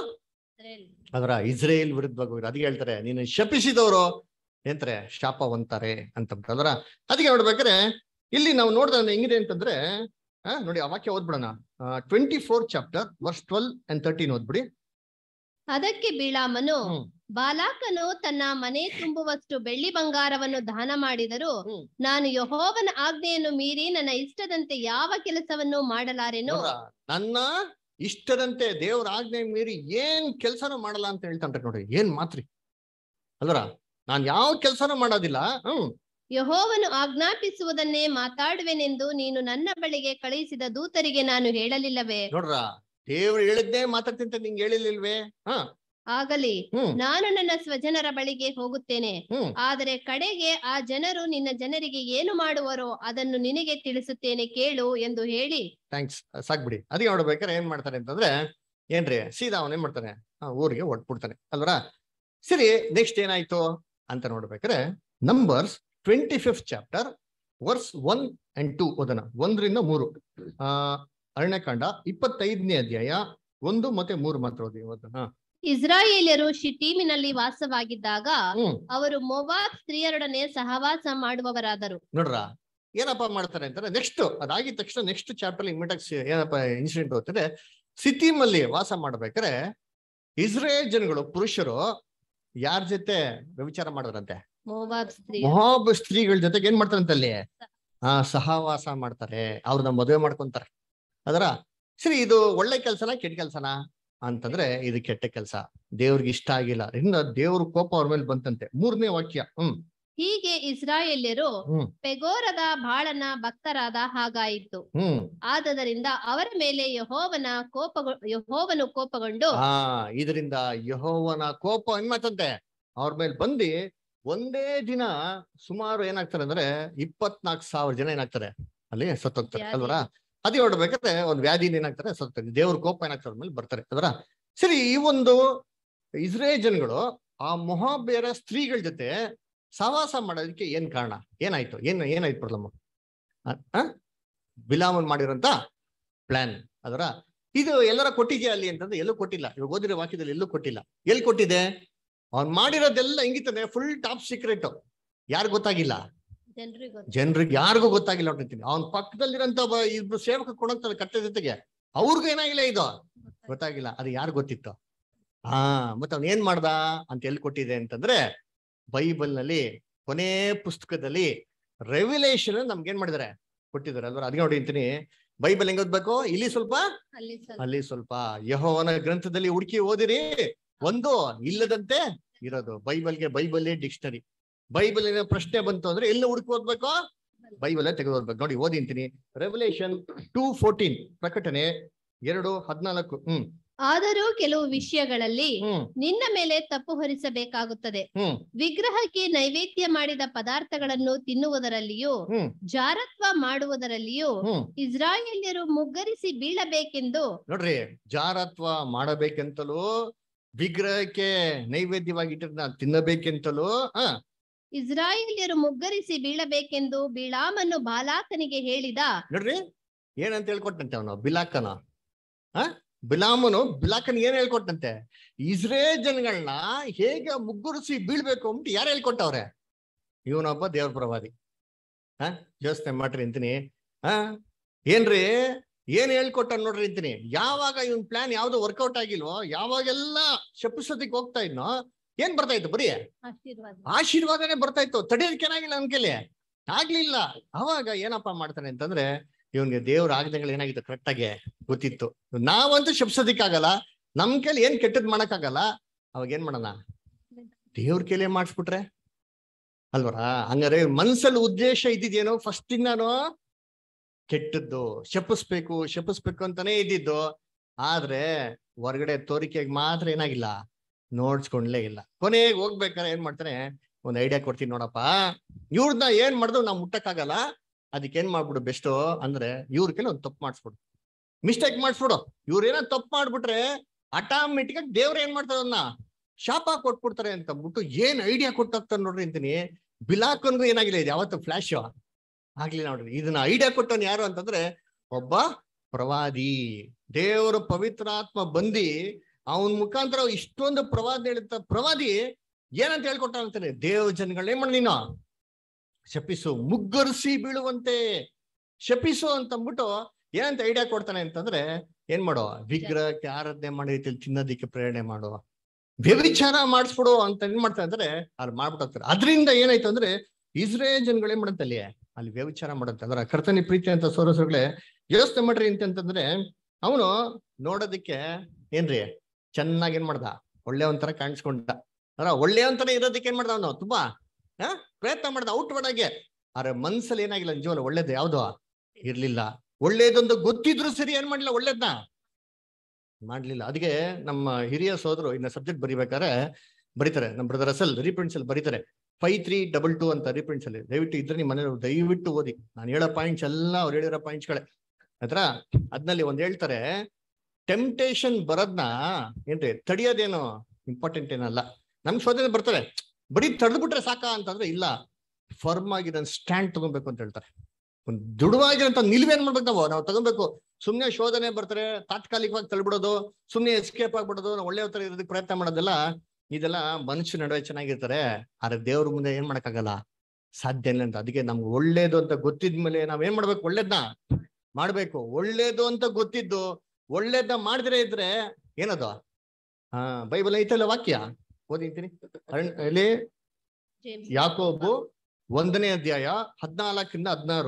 Speaker 1: ಅದರ ಇಸ್ರೇಲ್ ವಿರುದ್ಧವಾಗಿ ಹೋಗಿರೋ ಅದಕ್ಕೆ ಹೇಳ್ತಾರೆ ನೀನು ಶಪಿಸಿದವರು ಎಂತಾರೆ ಶಾಪ ಹೊಂತಾರೆ ಅಂತ ಅದರ ಅದಕ್ಕೆ ನೋಡ್ಬೇಕಾದ್ರೆ ಇಲ್ಲಿ ನಾವು ನೋಡಿದ್ರೆ ಹೆಂಗಿದೆ ಅಂತಂದ್ರೆ ಆ, ನೋಡಿ ಆ ವಾಕ್ಯ ಓದ್ಬಿಡೋಣ twenty four chapter verse twelve and thirteen ಓದ್ಬಿಡಿ
Speaker 2: ಅದಕ್ಕೆ ಬೀಳಾಮನು
Speaker 1: ಹ್ಮ್.
Speaker 2: ಬಾಲಾಕನು ತನ್ನ ಮನೆ ತುಂಬುವಷ್ಟು ಬೆಳ್ಳಿ ಬಂಗಾರವನ್ನು ದಾನ ಮಾಡಿದರೂ
Speaker 1: ಹ್ಮ್.
Speaker 2: ನಾನು ಯಹೋವನ ಆಜ್ಞೆಯನ್ನು ಮೀರಿ ನನ್ನ ಇಷ್ಟದಂತೆ ಯಾವ ಕೆಲಸವನ್ನು ಮಾಡಲಾರೆನೋ
Speaker 1: ನೋಡ್ರಾ? ನನ್ನ ಇಷ್ಟದಂತೆ ದೇವ್ರ ಆಜ್ಞೆ ಮೀರಿ ಏನ್ ಕೆಲ್ಸನೂ ಮಾಡಲ್ಲ ಅಂತ ಹೇಳ್ತಾನ್ರಿ ನೋಡ್ರಿ ಏನ್ ಮಾತ್ರಿ ಅಲ್ವರ ನಾನ್ ಯಾವ ಕೆಲ್ಸನೂ ಮಾಡೋದಿಲ್ಲ ಹ್ಮ್
Speaker 2: ಯಹೋವನು ಆಜ್ಞಾಪಿಸುವುದನ್ನೇ ಮಾತಾಡುವೆನೆಂದು ನೀನು ನನ್ನ ಬಳಿಗೆ ಕಳುಹಿಸಿದ ದೂತರಿಗೆ ನಾನು ಹೇಳಲಿಲ್ಲವೇ
Speaker 1: ನೋಡ್ರ ದೇವ್ರು ಹೇಳಿದ್ದೇ ಮಾತಾಡ್ತೀನಿ ಅಂತ ನಿಂಗೆ ಹೇಳಿರ್ಲಿಲ್ವೇ ಹಾ
Speaker 2: ಆಗಲಿ
Speaker 1: ಹ್ಮ್
Speaker 2: ನಾನು ನನ್ನ ಸ್ವಜನರ ಬಳಿಗೆ ಹೋಗುತ್ತೇನೆ
Speaker 1: ಹ್ಮ್
Speaker 2: ಆದರೆ ಕಡೆಗೆ ಆ ಜನರು ನಿನ್ನ ಜನರಿಗೆ ಏನು ಮಾಡುವರೋ ಅದನ್ನು ನಿನಗೆ ತಿಳಿಸುತ್ತೇನೆ ಕೇಳು ಎಂದು ಹೇಳಿ
Speaker 1: ಥ್ಯಾಂಕ್ಸ್ ಸಾಕ್ಬಿಡಿ ಅದಕ್ಕೆ ನೋಡ್ಬೇಕಾರೆ ಏನ್ ಮಾಡ್ತಾರೆ ಅಂತಂದ್ರೆ ಏನ್ರಿ ಸೀದಾ ಅವನ್ ಏನ್ ಮಾಡ್ತಾನೆ ಆ, ಊರಿಗೆ ಒಟ್ಬಿಡ್ತಾನೆ ಅಲ್ವರ ಸರಿ ನೆಕ್ಸ್ಟ್ ಏನಾಯ್ತು ಅಂತ ನೋಡ್ಬೇಕಾರೆ Numbers twenty fifth chapter verse one and two ಓದನ ಒಂದರಿಂದ ಮೂರು ಆ ಅರಣ್ಯಕಾಂಡ ಇಪ್ಪತ್ತೈದನೇ ಅಧ್ಯಾಯ ಒಂದು ಮತ್ತೆ ಮೂರು ಮಾತ್ರ ಓದಿ ಓದೋಣ
Speaker 2: ಇಸ್ರಾಯೇಲ್ಯರು ಶಿಟೀಮಿನಲ್ಲಿ ವಾಸವಾಗಿದ್ದಾಗ
Speaker 1: ಹ್ಮ್
Speaker 2: ಅವರು ಮೊವಾಬ್ ಸ್ತ್ರೀಯರೊಡನೆ ಸಹವಾಸ ಮಾಡುವವರಾದರು
Speaker 1: ನೋಡ್ರ ಏನಪ್ಪಾ ಮಾಡ್ತಾರೆ ಅಂತಾರೆ ನೆಕ್ಸ್ಟ್ ಅದಾಗಿದ ತಕ್ಷಣ ನೆಕ್ಸ್ಟ್ ಚಾಪ್ಟರ್ ಇಮಿಡಿಯೇಟ್ ಏನಪ್ಪ ಇನ್ಸಿಡೆಂಟ್ ಹೋಗ್ತದೆ ಸಿಟಿಮಲ್ಲಿ ವಾಸ ಮಾಡ್ಬೇಕಾರೆ ಇಸ್ರೇಲ್ ಜನಗಳು ಪುರುಷರು ಯಾರ ಜೊತೆ ವ್ಯವಿಚಾರ ಮಾಡಿದ್ರಂತೆ
Speaker 2: ಮೋವಾಬ್ ಸ್ತ್ರೀ
Speaker 1: ಮೊಹಾಬ್ ಸ್ತ್ರೀಗಳ ಜೊತೆಗೆ ಏನ್ ಮಾಡ್ತಾರಂತೆ ಅಲ್ಲಿ ಆ ಸಹವಾಸ ಮಾಡ್ತಾರೆ ಅವ್ರನ್ನ ಮದುವೆ ಮಾಡ್ಕೊಂತಾರೆ ಅದರ ಸರಿ ಇದು ಒಳ್ಳೆ ಕೆಲ್ಸನ ಕೆಟ್ಟ ಕೆಲ್ಸನ ಅಂತಂದ್ರೆ ಇದು ಕೆಟ್ಟ ಕೆಲ್ಸ ದೇವ್ರಿಗೆ ಇಷ್ಟ ಆಗಿಲ್ಲ ಇನ್ನ ದೇವ್ರ ಕೋಪ ಅವ್ರ ಮೇಲೆ ಬಂತಂತೆ ಮೂರನೇ ವಾಕ್ಯ ಹ್ಮ್
Speaker 2: ಹೀಗೆ ಇಸ್ರಾಯೇಲ್ಯರು
Speaker 1: ಹ್ಮ್
Speaker 2: ಪೆಗೋರದ ಬಾಳನ ಭಕ್ತರಾದ ಹಾಗಾಯಿತು
Speaker 1: ಹ್ಮ್
Speaker 2: ಆದದರಿಂದ ಅವರ ಮೇಲೆ ಯಹೋವನ ಕೋಪ ಯಹೋವನು ಕೋಪಗೊಂಡು
Speaker 1: ಆ ಇದರಿಂದ ಯಹೋವನ ಕೋಪ ಏನ್ ಮಾಡ್ತಂತೆ ಅವ್ರ ಮೇಲೆ ಬಂದು ಒಂದೇ ದಿನ ಸುಮಾರು ಏನಾಗ್ತಾರೆ ಅಂದ್ರೆ ಇಪ್ಪತ್ನಾಲ್ಕು ಸಾವಿರ ಜನ ಏನಾಗ್ತಾರೆ ಅಲ್ಲಿ ಸತ್ತೋಗ್ತಾರೆ
Speaker 2: ವ್ಯಾಧಿ.
Speaker 1: ಅಲ್ವರ ಅದೇ ಹೊಡ್ಬೇಕಾದ್ರೆ ಒಂದ್ ವ್ಯಾಧಿನ ಏನಾಗ್ತಾರೆ ಸತ್ತೋಗ್ತಾರೆ ದೇವ್ರ ಕೋಪ ಏನಾಗ್ತಾರೆ ಅವ್ರ ಮೇಲೆ ಬರ್ತಾರೆ ಅದರ ಸರಿ ಈ ಒಂದು ಇಸ್ರೇಲ್ ಜನಗಳು ಆ ಮೊಹಾಬೇರ ಸ್ತ್ರೀಗಳ ಜೊತೆ ಸಹವಾಸ ಮಾಡೋದಕ್ಕೆ ಏನ್ ಕಾರಣ ಏನಾಯ್ತು ಏನ್ ಏನಾಯ್ತು ಪ್ರಾಬ್ಲಮ್ ಬಿಲಾಮನ್ ಮಾಡಿರೋಂತ ಪ್ಲಾನ್ ಅದರ ಇದು ಎಲ್ಲರ ಕೊಟ್ಟಿದ್ಯಾ ಅಲ್ಲಿ ಅಂತಂದ್ರೆ ಎಲ್ಲೂ ಕೊಟ್ಟಿಲ್ಲ ಇವಾಗ ಓದಿರೋ ವಾಕ್ಯದಲ್ಲಿ ಎಲ್ಲೂ ಕೊಟ್ಟಿಲ್ಲ ಎಲ್ಲಿ ಕೊಟ್ಟಿದೆ ಅವ್ನ್ ಮಾಡಿರೋದೆಲ್ಲ ಹೆಂಗಿತ್ತದೆ ಫುಲ್ ಟಾಪ್ ಸೀಕ್ರೆಟ್ ಯಾರು ಗೊತ್ತಾಗಿಲ್ಲ
Speaker 2: ಜನರಿಗೆ
Speaker 1: ಜನರಿಗೆ ಯಾರಿಗೂ ಗೊತ್ತಾಗಿಲ್ಲ ಅಂತೀನಿ ಅವನ್ ಪಕ್ಕದಲ್ಲಿರೋಂತ ಒಬ್ಬ ಇಬ್ರು ಸೇವಕ ಕೊಡಂತಾರೆ ಕಟ್ಟೆ ಜೊತೆಗೆ ಅವ್ರಿಗೂ ಏನಾಗಿಲ್ಲ ಇದು ಗೊತ್ತಾಗಿಲ್ಲ ಅದು ಯಾರು ಗೊತ್ತಿತ್ತು ಹಾ ಮತ್ತೆ ಅವ್ನ್ ಏನ್ ಮಾಡ್ದ ಅಂತ ಎಲ್ಲಿ ಕೊಟ್ಟಿದೆ ಅಂತಂದ್ರೆ ಬೈಬಲ್ ನಲ್ಲಿ ಕೊನೆ ಪುಸ್ತಕದಲ್ಲಿ ರೆವ್ಯುಲೇಷನ್ ನಮ್ಗೆ ಏನ್ ಮಾಡಿದಾರೆ ಕೊಟ್ಟಿದ್ದಾರೆ ಅಲ್ವಾ ಅದಕ್ಕೆ ನೋಡಿ ಅಂತೀನಿ ಬೈಬಲ್ ಹೆಂಗ್ ಓದ್ಬೇಕು ಇಲ್ಲಿ ಸ್ವಲ್ಪ
Speaker 2: ಅಲ್ಲಿ ಸ್ವಲ್ಪ
Speaker 1: ಅಲ್ಲಿ ಸ್ವಲ್ಪ ಯಹೋವನ ಗ್ರಂಥದಲ್ಲಿ ಹುಡುಕಿ ಓದಿರಿ ಒಂದು ಇಲ್ಲದಂತೆ ಇರೋದು ಬೈಬಲ್ಗೆ ಬೈಬಲ್ಲೇ ಡಿಕ್ಷನರಿ ಬೈಬಲಿನ ಪ್ರಶ್ನೆ ಬಂತು ಅಂದ್ರೆ ಎಲ್ಲ ಹುಡುಕಿ ಓದ್ಬೇಕು ಬೈಬಲ್ ತೆಗೆದು ಓದ್ಬೇಕು ನೋಡಿ ಓದಿಂತೀನಿ ರೆವಲ್ಯೂಷನ್ ಟೂ ಫೋರ್ಟೀನ್ ಪ್ರಕಟಣೆ ಎರಡು ಹದ್ನಾಲ್ಕು ಹ್ಮ್
Speaker 2: ಆದರೂ ಕೆಲವು ವಿಷಯಗಳಲ್ಲಿ
Speaker 1: ಹ್ಮ್
Speaker 2: ನಿನ್ನ ಮೇಲೆ ತಪ್ಪು ಹೊರಿಸಬೇಕಾಗುತ್ತದೆ
Speaker 1: ಹ್ಮ್
Speaker 2: ವಿಗ್ರಹಕ್ಕೆ ನೈವೇದ್ಯ ಮಾಡಿದ ಪದಾರ್ಥಗಳನ್ನು ತಿನ್ನುವುದರಲ್ಲಿಯೂ
Speaker 1: ಹ್ಮ್
Speaker 2: ಜಾರತ್ವ ಮಾಡುವುದರಲ್ಲಿಯೂ
Speaker 1: ಹ್ಮ್
Speaker 2: ಇಸ್ರಾಯೇಲ್ಯರು ಮುಗ್ಗರಿಸಿ ಬೀಳಬೇಕೆಂದು
Speaker 1: ನೋಡ್ರಿ ಜಾರತ್ವ ಮಾಡಬೇಕೆಂತಲೂ ವಿಗ್ರಹಕ್ಕೆ ನೈವೇದ್ಯವಾಗಿ ಇಟ್ಟಿದ್ನ ತಿನ್ನಬೇಕೆಂತಲೂ ಹ
Speaker 2: ಇಸ್ರಾಯೇಲ್ಯರು ಮುಗ್ಗರಿಸಿ ಬೀಳಬೇಕೆಂದು ಬಿಳಾಮನ್ನು ಬಾಲಾಕನಿಗೆ ಹೇಳಿದ
Speaker 1: ನೋಡ್ರಿ ಏನಂತ ಹೇಳ್ಕೊಟ್ಟಂತೆ ಅವನು ಬಿಲಾಕನ ಹ ಬಿಲಾಮನು ಬಿಲಾಕನ್ ಏನ್ ಹೇಳ್ಕೊಟ್ಟಂತೆ ಇಸ್ರೇಲ್ ಜನಗಳನ್ನ ಹೇಗೆ ಮುಗ್ಗುರಿಸಿ ಬೀಳ್ಬೇಕು ಅಂದ್ಬಿಟ್ಟು ಯಾರು ಹೇಳ್ಕೊಟ್ಟವ್ರೆ ಇವನೊಬ್ಬ ದೇವ್ರ ಪ್ರವಾದಿ ಹ ಯೋಚನೆ ಮಾಡ್ರಿ ಅಂತೀನಿ ಹ ಏನ್ರಿ ಏನ್ ಹೇಳ್ಕೊಟ್ಟ ನೋಡ್ರಿ ಅಂತೀನಿ ಯಾವಾಗ ಇವನ್ ಪ್ಲಾನ್ ಯಾವ್ದು ವರ್ಕೌಟ್ ಆಗಿಲ್ವೋ ಯಾವಾಗೆಲ್ಲ ಶಪಿಸೋದಿಕ್ ಹೋಗ್ತಾ ಇದ್ನೋ ಏನ್ ಬರ್ತಾ ಇತ್ತು ಬರೀ
Speaker 2: ಆಶೀರ್ವಾದ
Speaker 1: ಆಶೀರ್ವಾದನೇ ಬರ್ತಾ ಇತ್ತು ತಡೆಯೋದಕ್ಕೆ ಏನಾಗಿಲ್ಲ ನನ್ ಕೈಲಿ ಆಗ್ಲಿಲ್ಲ ಅವಾಗ ಏನಪ್ಪಾ ಮಾಡ್ತಾನೆ ಅಂತಂದ್ರೆ ಇವನ್ಗೆ ದೇವ್ರ ಆಜ್ಞೆಗಳು ಏನಾಗಿತ್ತು ಕರೆಕ್ಟ್ ಆಗಿ ಗೊತ್ತಿತ್ತು ನಾವಂತೂ ಶಪ್ಸೋದಿಕ್ಕಾಗಲ್ಲ ನಮ್ ಕೈಲಿ ಏನ್ ಕೆಟ್ಟದ್ ಮಾಡಕ್ಕಾಗಲ್ಲ ಅವಾಗ ಏನ್ ಮಾಡೋಣ ದೇವ್ರ ಕೈಲೇ ಮಾಡಿಸ್ಬಿಟ್ರೆ ಅಲ್ವರ ಹಂಗಾರೆ ಮನ್ಸಲ್ಲಿ ಉದ್ದೇಶ ಇದ್ದಿದ್ದೇನೋ ಫಸ್ಟ್ ಇಂದಾನು ಕೆಟ್ಟದ್ದು ಶಪಿಸ್ಬೇಕು ಶಪಿಸ್ಬೇಕು ಅಂತಾನೆ ಇದ್ದಿದ್ದು ಆದ್ರೆ ಹೊರಗಡೆ ತೋರಿಕೆಗೆ ಮಾತ್ರ ಏನಾಗಿಲ್ಲ ನೋಡ್ಸ್ಕೊಂಡ್ಲೇ ಇಲ್ಲ ಕೊನೆಗೆ ಹೋಗ್ಬೇಕಾದ್ರೆ ಏನ್ ಮಾಡ್ತಾನೆ ಒಂದ್ ಐಡಿಯಾ ಕೊಡ್ತೀನಿ ನೋಡಪ್ಪ ಇವ್ರನ್ನ ಏನ್ ಮಾಡಿದ್ರು ನಾವು ಮುಟ್ಟಕ್ಕಾಗಲ್ಲ ಅದಕ್ಕೆ ಏನ್ ಮಾಡ್ಬಿಡು ಬೆಸ್ಟ್ ಅಂದ್ರೆ ಇವ್ರ ಕೈಲಿ ಒಂದ್ ತಪ್ಪು ಮಾಡಿಸ್ಬಿಡು ಮಿಸ್ಟೇಕ್ ಮಾಡಿಸ್ಬಿಡು ಇವ್ರ ಏನೋ ತಪ್ಪು ಮಾಡ್ಬಿಟ್ರೆ ಆಟೋಮೆಟಿಕ್ ಆಗಿ ದೇವ್ರ ಏನ್ ಮಾಡ್ತಾರೆ ಅದನ್ನ ಶಾಪ ಕೊಟ್ಬಿಡ್ತಾರೆ ಅಂತ ಅಂದ್ಬಿಟ್ಟು ಏನ್ ಐಡಿಯಾ ಕೊಟ್ಟಾಗ್ತಾರೆ ನೋಡ್ರಿ ಅಂತೀನಿ ಬಿಲಾಕನ್ಗೂ ಏನಾಗಿಲ್ಲ ಇದು ಯಾವತ್ತು ಫ್ಲಾಶ್ ಆಗ್ಲಿಲ್ಲ ನೋಡ್ರಿ ಇದನ್ನ ಐಡಿಯಾ ಕೊಟ್ಟವನ್ ಯಾರು ಅಂತಂದ್ರೆ ಒಬ್ಬ ಪ್ರವಾದಿ ದೇವರ ಪವಿತ್ರಾತ್ಮ ಬಂದಿ ಅವನ್ ಮುಖಾಂತರ ಇಷ್ಟೊಂದು ಪ್ರವಾದಿ ಹೇಳಿದ ಪ್ರವಾದಿ ಏನಂತ ಹೇಳ್ಕೊಟ್ಟ ಅಂತಾನೆ ದೇವ ಜನಗಳೇ ಮಾಡಿ ನೀನು ಶಪಿಸು ಮುಗ್ಗರಿಸಿ ಬೀಳುವಂತೆ ಶಪಿಸು ಅಂತ ಅಂದ್ಬಿಟ್ಟು ಏನಂತ ಐಡಿಯಾ ಕೊಡ್ತಾನೆ ಅಂತಂದ್ರೆ ಏನ್ ಮಾಡೋ ವಿಗ್ರಹಕ್ಕೆ ಆರಾಧನೆ ಮಾಡಿ ರೀತಿಯಲ್ಲಿ ತಿನ್ನೋದಿಕ್ಕೆ ಪ್ರೇರಣೆ ಮಾಡು ವ್ಯವಿಚಾರ ಮಾಡಿಸ್ಬಿಡು ಅಂತ ಏನ್ ಮಾಡ್ತಾರೆ ಅಂದ್ರೆ ಅಲ್ಲಿ ಮಾಡ್ಬಿಟ್ಟು ಅದರಿಂದ ಏನಾಯ್ತು ಅಂದ್ರೆ ಇಸ್ರೇಲ್ ಜನಗಳು ಏನ್ ಮಾಡಂತ ಅಲ್ಲಿ ಅಲ್ಲಿ ವ್ಯವಿಚಾರ ಮಾಡಂತ ಅಂದ್ರೆ ಕರ್ತನಿ ಪ್ರೀತಿ ಅಂತ ಸೋರಸಗಳೇ ಯೋಚನೆ ಮಾಡ್ರಿ ಅಂತ ಅಂತಂದ್ರೆ ಅವನು ನೋಡೋದಿಕ್ಕೆ ಏನ್ರಿ ಚೆನ್ನಾಗಿ ಏನ್ ಮಾಡ್ದ ಒಳ್ಳೆ ಒಂಥರ ಕಾಣಿಸ್ಕೊಂಡ ಅದ್ರ ಒಳ್ಳೆ ಒಂಥರ ಇರೋದಕ್ಕೆ ಏನ್ ಮಾಡ್ದ ಅವನು ತುಂಬಾ ಆ ಪ್ರಯತ್ನ ಮಾಡ್ದ ಔಟ್ ಮಾಡಾಗೆ ಆದ್ರೆ ಮನ್ಸಲ್ಲಿ ಏನಾಗಿಲ್ಲ ನಿಜವಲ್ಲ ಒಳ್ಳೇದು ಯಾವ್ದು ಇರ್ಲಿಲ್ಲ ಒಳ್ಳೇದೊಂದು ಗೊತ್ತಿದ್ರು ಸರಿ ಏನ್ ಮಾಡ್ಲಿಲ್ಲ ಒಳ್ಳೇದ್ನ ಮಾಡ್ಲಿಲ್ಲ ಅದಕ್ಕೆ ನಮ್ಮ ಹಿರಿಯ ಸೋದರು ಇನ್ನ ಸಬ್ಜೆಕ್ಟ್ ಬರಿಬೇಕಾದ್ರೆ ಬರೀತಾರೆ ನಮ್ಮ ಬ್ರದರ್ ಅಸಲ್ ರೀಪ್ರಿಂಟ್ಸ್ ಅಲ್ಲಿ ಬರೀತಾರೆ ಫೈವ್ ತ್ರೀ ಡಬಲ್ ಟೂ ಅಂತ ರೀಪ್ರಿಂಟ್ಸ್ ಅಲ್ಲಿ ದಯವಿಟ್ಟು ಇದ್ರೆ ನಿಮ್ಮ ಮನೆ ದಯವಿಟ್ಟು ಓದಿ ನಾನು ಹೇಳೋ ಪಾಯಿಂಟ್ಸ್ ಎಲ್ಲ ಅವ್ರು ಹೇಳಿರೋ ಪಾಯಿಂಟ್ಸ್ಗಳೇ ಆಯ್ತಾ ಅದ್ನಲ್ಲಿ ಒಂದ್ ಹೇಳ್ತಾರೆ ಟೆಂಪ್ಟೇಷನ್ ಬರೋದ್ನ ಏನ್ರಿ ತಡಿಯೋದೇನು ಇಂಪಾರ್ಟೆಂಟ್ ಏನಲ್ಲ ನಮ್ ಶೋಧನೆ ಬರ್ತಾರೆ ಬರೀ ತಡೆದ್ಬಿಟ್ರೆ ಸಾಕ ಅಂತಂದ್ರೆ ಇಲ್ಲ ಫರ್ಮ್ ಆಗಿ ನಾನು ಸ್ಟ್ಯಾಂಡ್ ತಗೊಬೇಕು ಅಂತ ಹೇಳ್ತಾರೆ ಒಂದು ದೃಢವಾಗಿರೋಂಥ ನಿಲ್ವೇನ್ ಮಾಡ್ಬೇಕು ನಾವು ನಾವು ತಗೊಬೇಕು ಸುಮ್ನೆ ಶೋಧನೆ ಬರ್ತಾರೆ ತಾತ್ಕಾಲಿಕವಾಗಿ ತಳ್ಬಿಡೋದು ಸುಮ್ನೆ ಎಸ್ಕೇಪ್ ಆಗ್ಬಿಡೋದು ನಾವು ಒಳ್ಳೆ ತರ ಇರೋದಕ್ಕೆ ಪ್ರಯತ್ನ ಮಾಡೋದೆಲ್ಲ ಇದೆಲ್ಲ ಮನುಷ್ಯ ನಡುವೆ ಚೆನ್ನಾಗಿರ್ತಾರೆ ಆದ್ರೆ ದೇವ್ರ ಮುಂದೆ ಏನ್ ಮಾಡಕ್ಕಾಗಲ್ಲ ಸಾಧ್ಯ ಇಲ್ಲ ಅಂತ ಅದಕ್ಕೆ ನಮ್ಗೆ ಒಳ್ಳೇದು ಅಂತ ಗೊತ್ತಿದ್ಮೇಲೆ ನಾವ್ ಏನ್ ಮಾಡ್ಬೇಕು ಒಳ್ಳೇದ್ನ ಮಾಡ್ಬೇಕು ಒಳ್ಳೇದು ಅಂತ ಗೊತ್ತಿದ್ದು ಒಳ್ಳೇದ ಮಾಡಿದ್ರೆ ಇದ್ರೆ ಏನದು ಹಾ ಬೈಬಲ್ ಐತಲ್ಲ ವಾಕ್ಯ ಓದಿದ್ದೀನಿ ಅರಣ್- ಇಲ್ಲಿ
Speaker 2: ಜೇಮ್ಸ್
Speaker 1: ಯಾಕೋಬು ಒಂದನೇ ಅಧ್ಯಾಯ ಹದ್ನಾಲ್ಕರಿಂದ ಹದಿನಾರು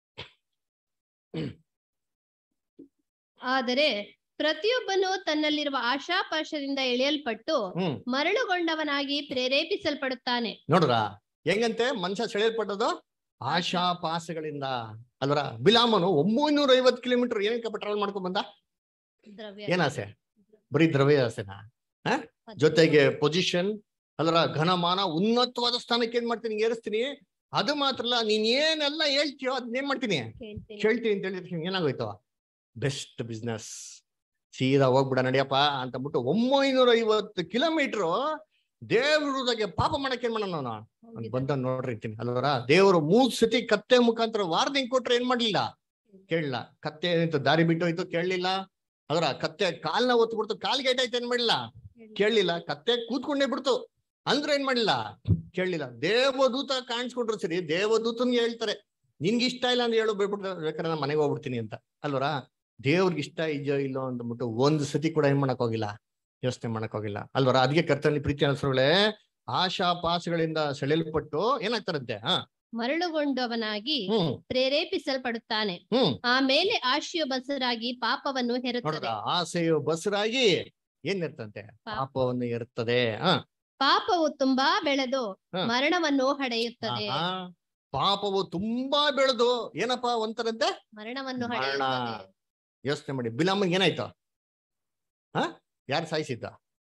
Speaker 2: ಆದರೆ ಪ್ರತಿಯೊಬ್ಬನು ತನ್ನಲ್ಲಿರುವ ಆಶಾಪಾಶದಿಂದ ಎಳೆಯಲ್ಪಟ್ಟು
Speaker 1: ಹ್ಮ್
Speaker 2: ಮರಳುಗೊಂಡವನಾಗಿ ಪ್ರೇರೇಪಿಸಲ್ಪಡುತ್ತಾನೆ
Speaker 1: ನೋಡ್ರ ಹೆಂಗಂತೆ ಮನುಷ್ಯ ಸೆಳೆಯಲ್ಪಟ್ಟದು ಆಶಾಪಾಸಗಳಿಂದ ಅಲ್ವರ ಬಿಲಾಮನು ಒಂಬೈನೂರ ಐವತ್ತು ಕಿಲೋಮೀಟರ್ ಏನಕ್ಕೆ ಟ್ರಾವೆಲ್ ಮಾಡ್ಕೊಂಡ್ ಬಂದ
Speaker 2: ದ್ರವ್ಯ
Speaker 1: ಏನ್ ಆಸೆ ಬರೀ ದ್ರವ್ಯ ಆಸೆನಾ ಹ ಜೊತೆಗೆ ಪೊಸಿಷನ್ ಅಲ್ರ ಘನಮಾನ ಉನ್ನತವಾದ ಸ್ಥಾನಕ್ಕೆ ಏನ್ ಮಾಡ್ತೀನಿ ಏರಿಸ್ತೀನಿ ಅದು ಮಾತ್ರ ಅಲ್ಲ ನೀನ್ ಏನೆಲ್ಲ ಹೇಳ್ತೀಯೋ ಅದನ್ನೇನ್ ಮಾಡ್ತೀನಿ
Speaker 2: ಕೇಳ್ತೀನಿ.
Speaker 1: ಕೇಳ್ತೀನಿ ಅಂತ ಹೇಳಿದ್ರೆ ಏನಾಗೋಯ್ತು ಬೆಸ್ಟ್ ಬಿಸ್ನೆಸ್ ಸೀದಾ ಹೋಗ್ಬಿಡ ನಡಿಯಪ್ಪ ಅಂತ ಅಂದ್ಬಿಟ್ಟು ಒಂಬೈನೂರ ಐವತ್ತು ಕಿಲೋಮೀಟರ್ ದೇವ್ರದಾಗೆ ಪಾಪ ಮಾಡಕ್ ಏನ್ ಮಾಡೋಣ ನಾನು
Speaker 2: ಹೋಗಿದ್ದಾನೆ.
Speaker 1: ಬಂದ ನೋಡ್ರಿ ಅಂತೀನಿ ಅಲ್ವರ ದೇವರು ಮೂರ್ ಸತಿ ಕತ್ತೆ ಮುಖಾಂತರ ವಾರ್ನಿಂಗ್ ಕೊಟ್ರೆ ಏನ್ ಮಾಡ್ಲಿಲ್ಲ ಕೇಳಲ್ಲ ಕತ್ತೆ ಏನಿತ್ತು ದಾರಿ ಬಿಟ್ಟು ಹೋಯ್ತು ಕೇಳಲಿಲ್ಲ ಅದರ ಕತ್ತೆ ಕಾಲ್ನ ಒತ್ತು ಬಿಡ್ತು ಕಾಲ್ಗೆ ಏಟಾಯ್ತು ಏನ್ ಮಾಡಿಲ್ಲ ಕೇಳಲಿಲ್ಲ ಕತ್ತೆ ಕೂತ್ಕೊಂಡೇ ಬಿಡ್ತು ಅಂದ್ರೆ ಏನ್ ಮಾಡಿಲ್ಲ ಕೇಳಲಿಲ್ಲ ದೇವದೂತ ಕಾಣಿಸ್ಕೊಂಡ್ರು ಸರಿ ದೇವದೂತನ್ಗೆ ಹೇಳ್ತಾರೆ ನಿನ್ಗೆ ಇಷ್ಟ ಇಲ್ಲ ಅಂದ್ರೆ ಹೇಳು ಬಿಡ್ಬಿಟ್ಟು ಬೇಕಾದ್ರೆ ನಾನು ಮನೆಗೆ ಹೋಗ್ಬಿಡ್ತೀನಿ ಅಂತ ಅಲ್ವರ ದೇವ್ರಿಗೆ ಇಷ್ಟ ಇದೆಯೋ ಇಲ್ಲೋ ಅಂದ್ಬಿಟ್ಟು ಒಂದ್ ಸತಿ ಕೂಡ ಏನ್ ಮಾಡಕ್ ಹೋಗಿಲ್ಲ ಯೋಚನೆ ಮಾಡಕ್ ಹೋಗಿಲ್ಲ ಅಲ್ವರ ಅದಕ್ಕೆ ಕರ್ತನಲ್ಲಿ ಪ್ರೀತಿ ಅನ್ಸರುಗಳೇ ಆಶಾಪಾಸಗಳಿಂದ ಸೆಳೆಯಲ್ಪಟ್ಟು ಏನಾಗ್ತಾರಂತೆ ಹಾ
Speaker 2: ಮರಳುಗೊಂಡವನಾಗಿ
Speaker 1: ಹ್ಮ್
Speaker 2: ಪ್ರೇರೇಪಿಸಲ್ಪಡುತ್ತಾನೆ
Speaker 1: ಹ್ಮ್
Speaker 2: ಆಮೇಲೆ ಆಶಿಯು ಬಸರಾಗಿ ಪಾಪವನ್ನು
Speaker 1: ನೋಡ್ರ
Speaker 2: ಹೆರುತ್ತದೆ
Speaker 1: ಆಸೆಯು ಬಸರಾಗಿ ಏನ್ ಇರ್ತಂತೆ ಪಾಪವನ್ನು ಇರ್ತದೆ ಹ
Speaker 2: ಪಾಪವು ತುಂಬಾ ಬೆಳೆದು
Speaker 1: ಹ.
Speaker 2: ಮರಣವನ್ನು ಹಡೆಯುತ್ತದೆ
Speaker 1: ಆಹಾ. ಪಾಪವು ತುಂಬಾ ಬೆಳೆದು ಏನಪ್ಪಾ ಒಂತರಂತೆ
Speaker 2: ಮರಣವನ್ನು
Speaker 1: ಮರಣ.
Speaker 2: ಹಡೆಯುತ್ತದೆ
Speaker 1: ಯೋಚನೆ ಮಾಡಿ ಬಿಲಾಮನ್ ಏನಾಯ್ತು ಹ ಯಾರು ಸಾಯಿಸಿದ್ದ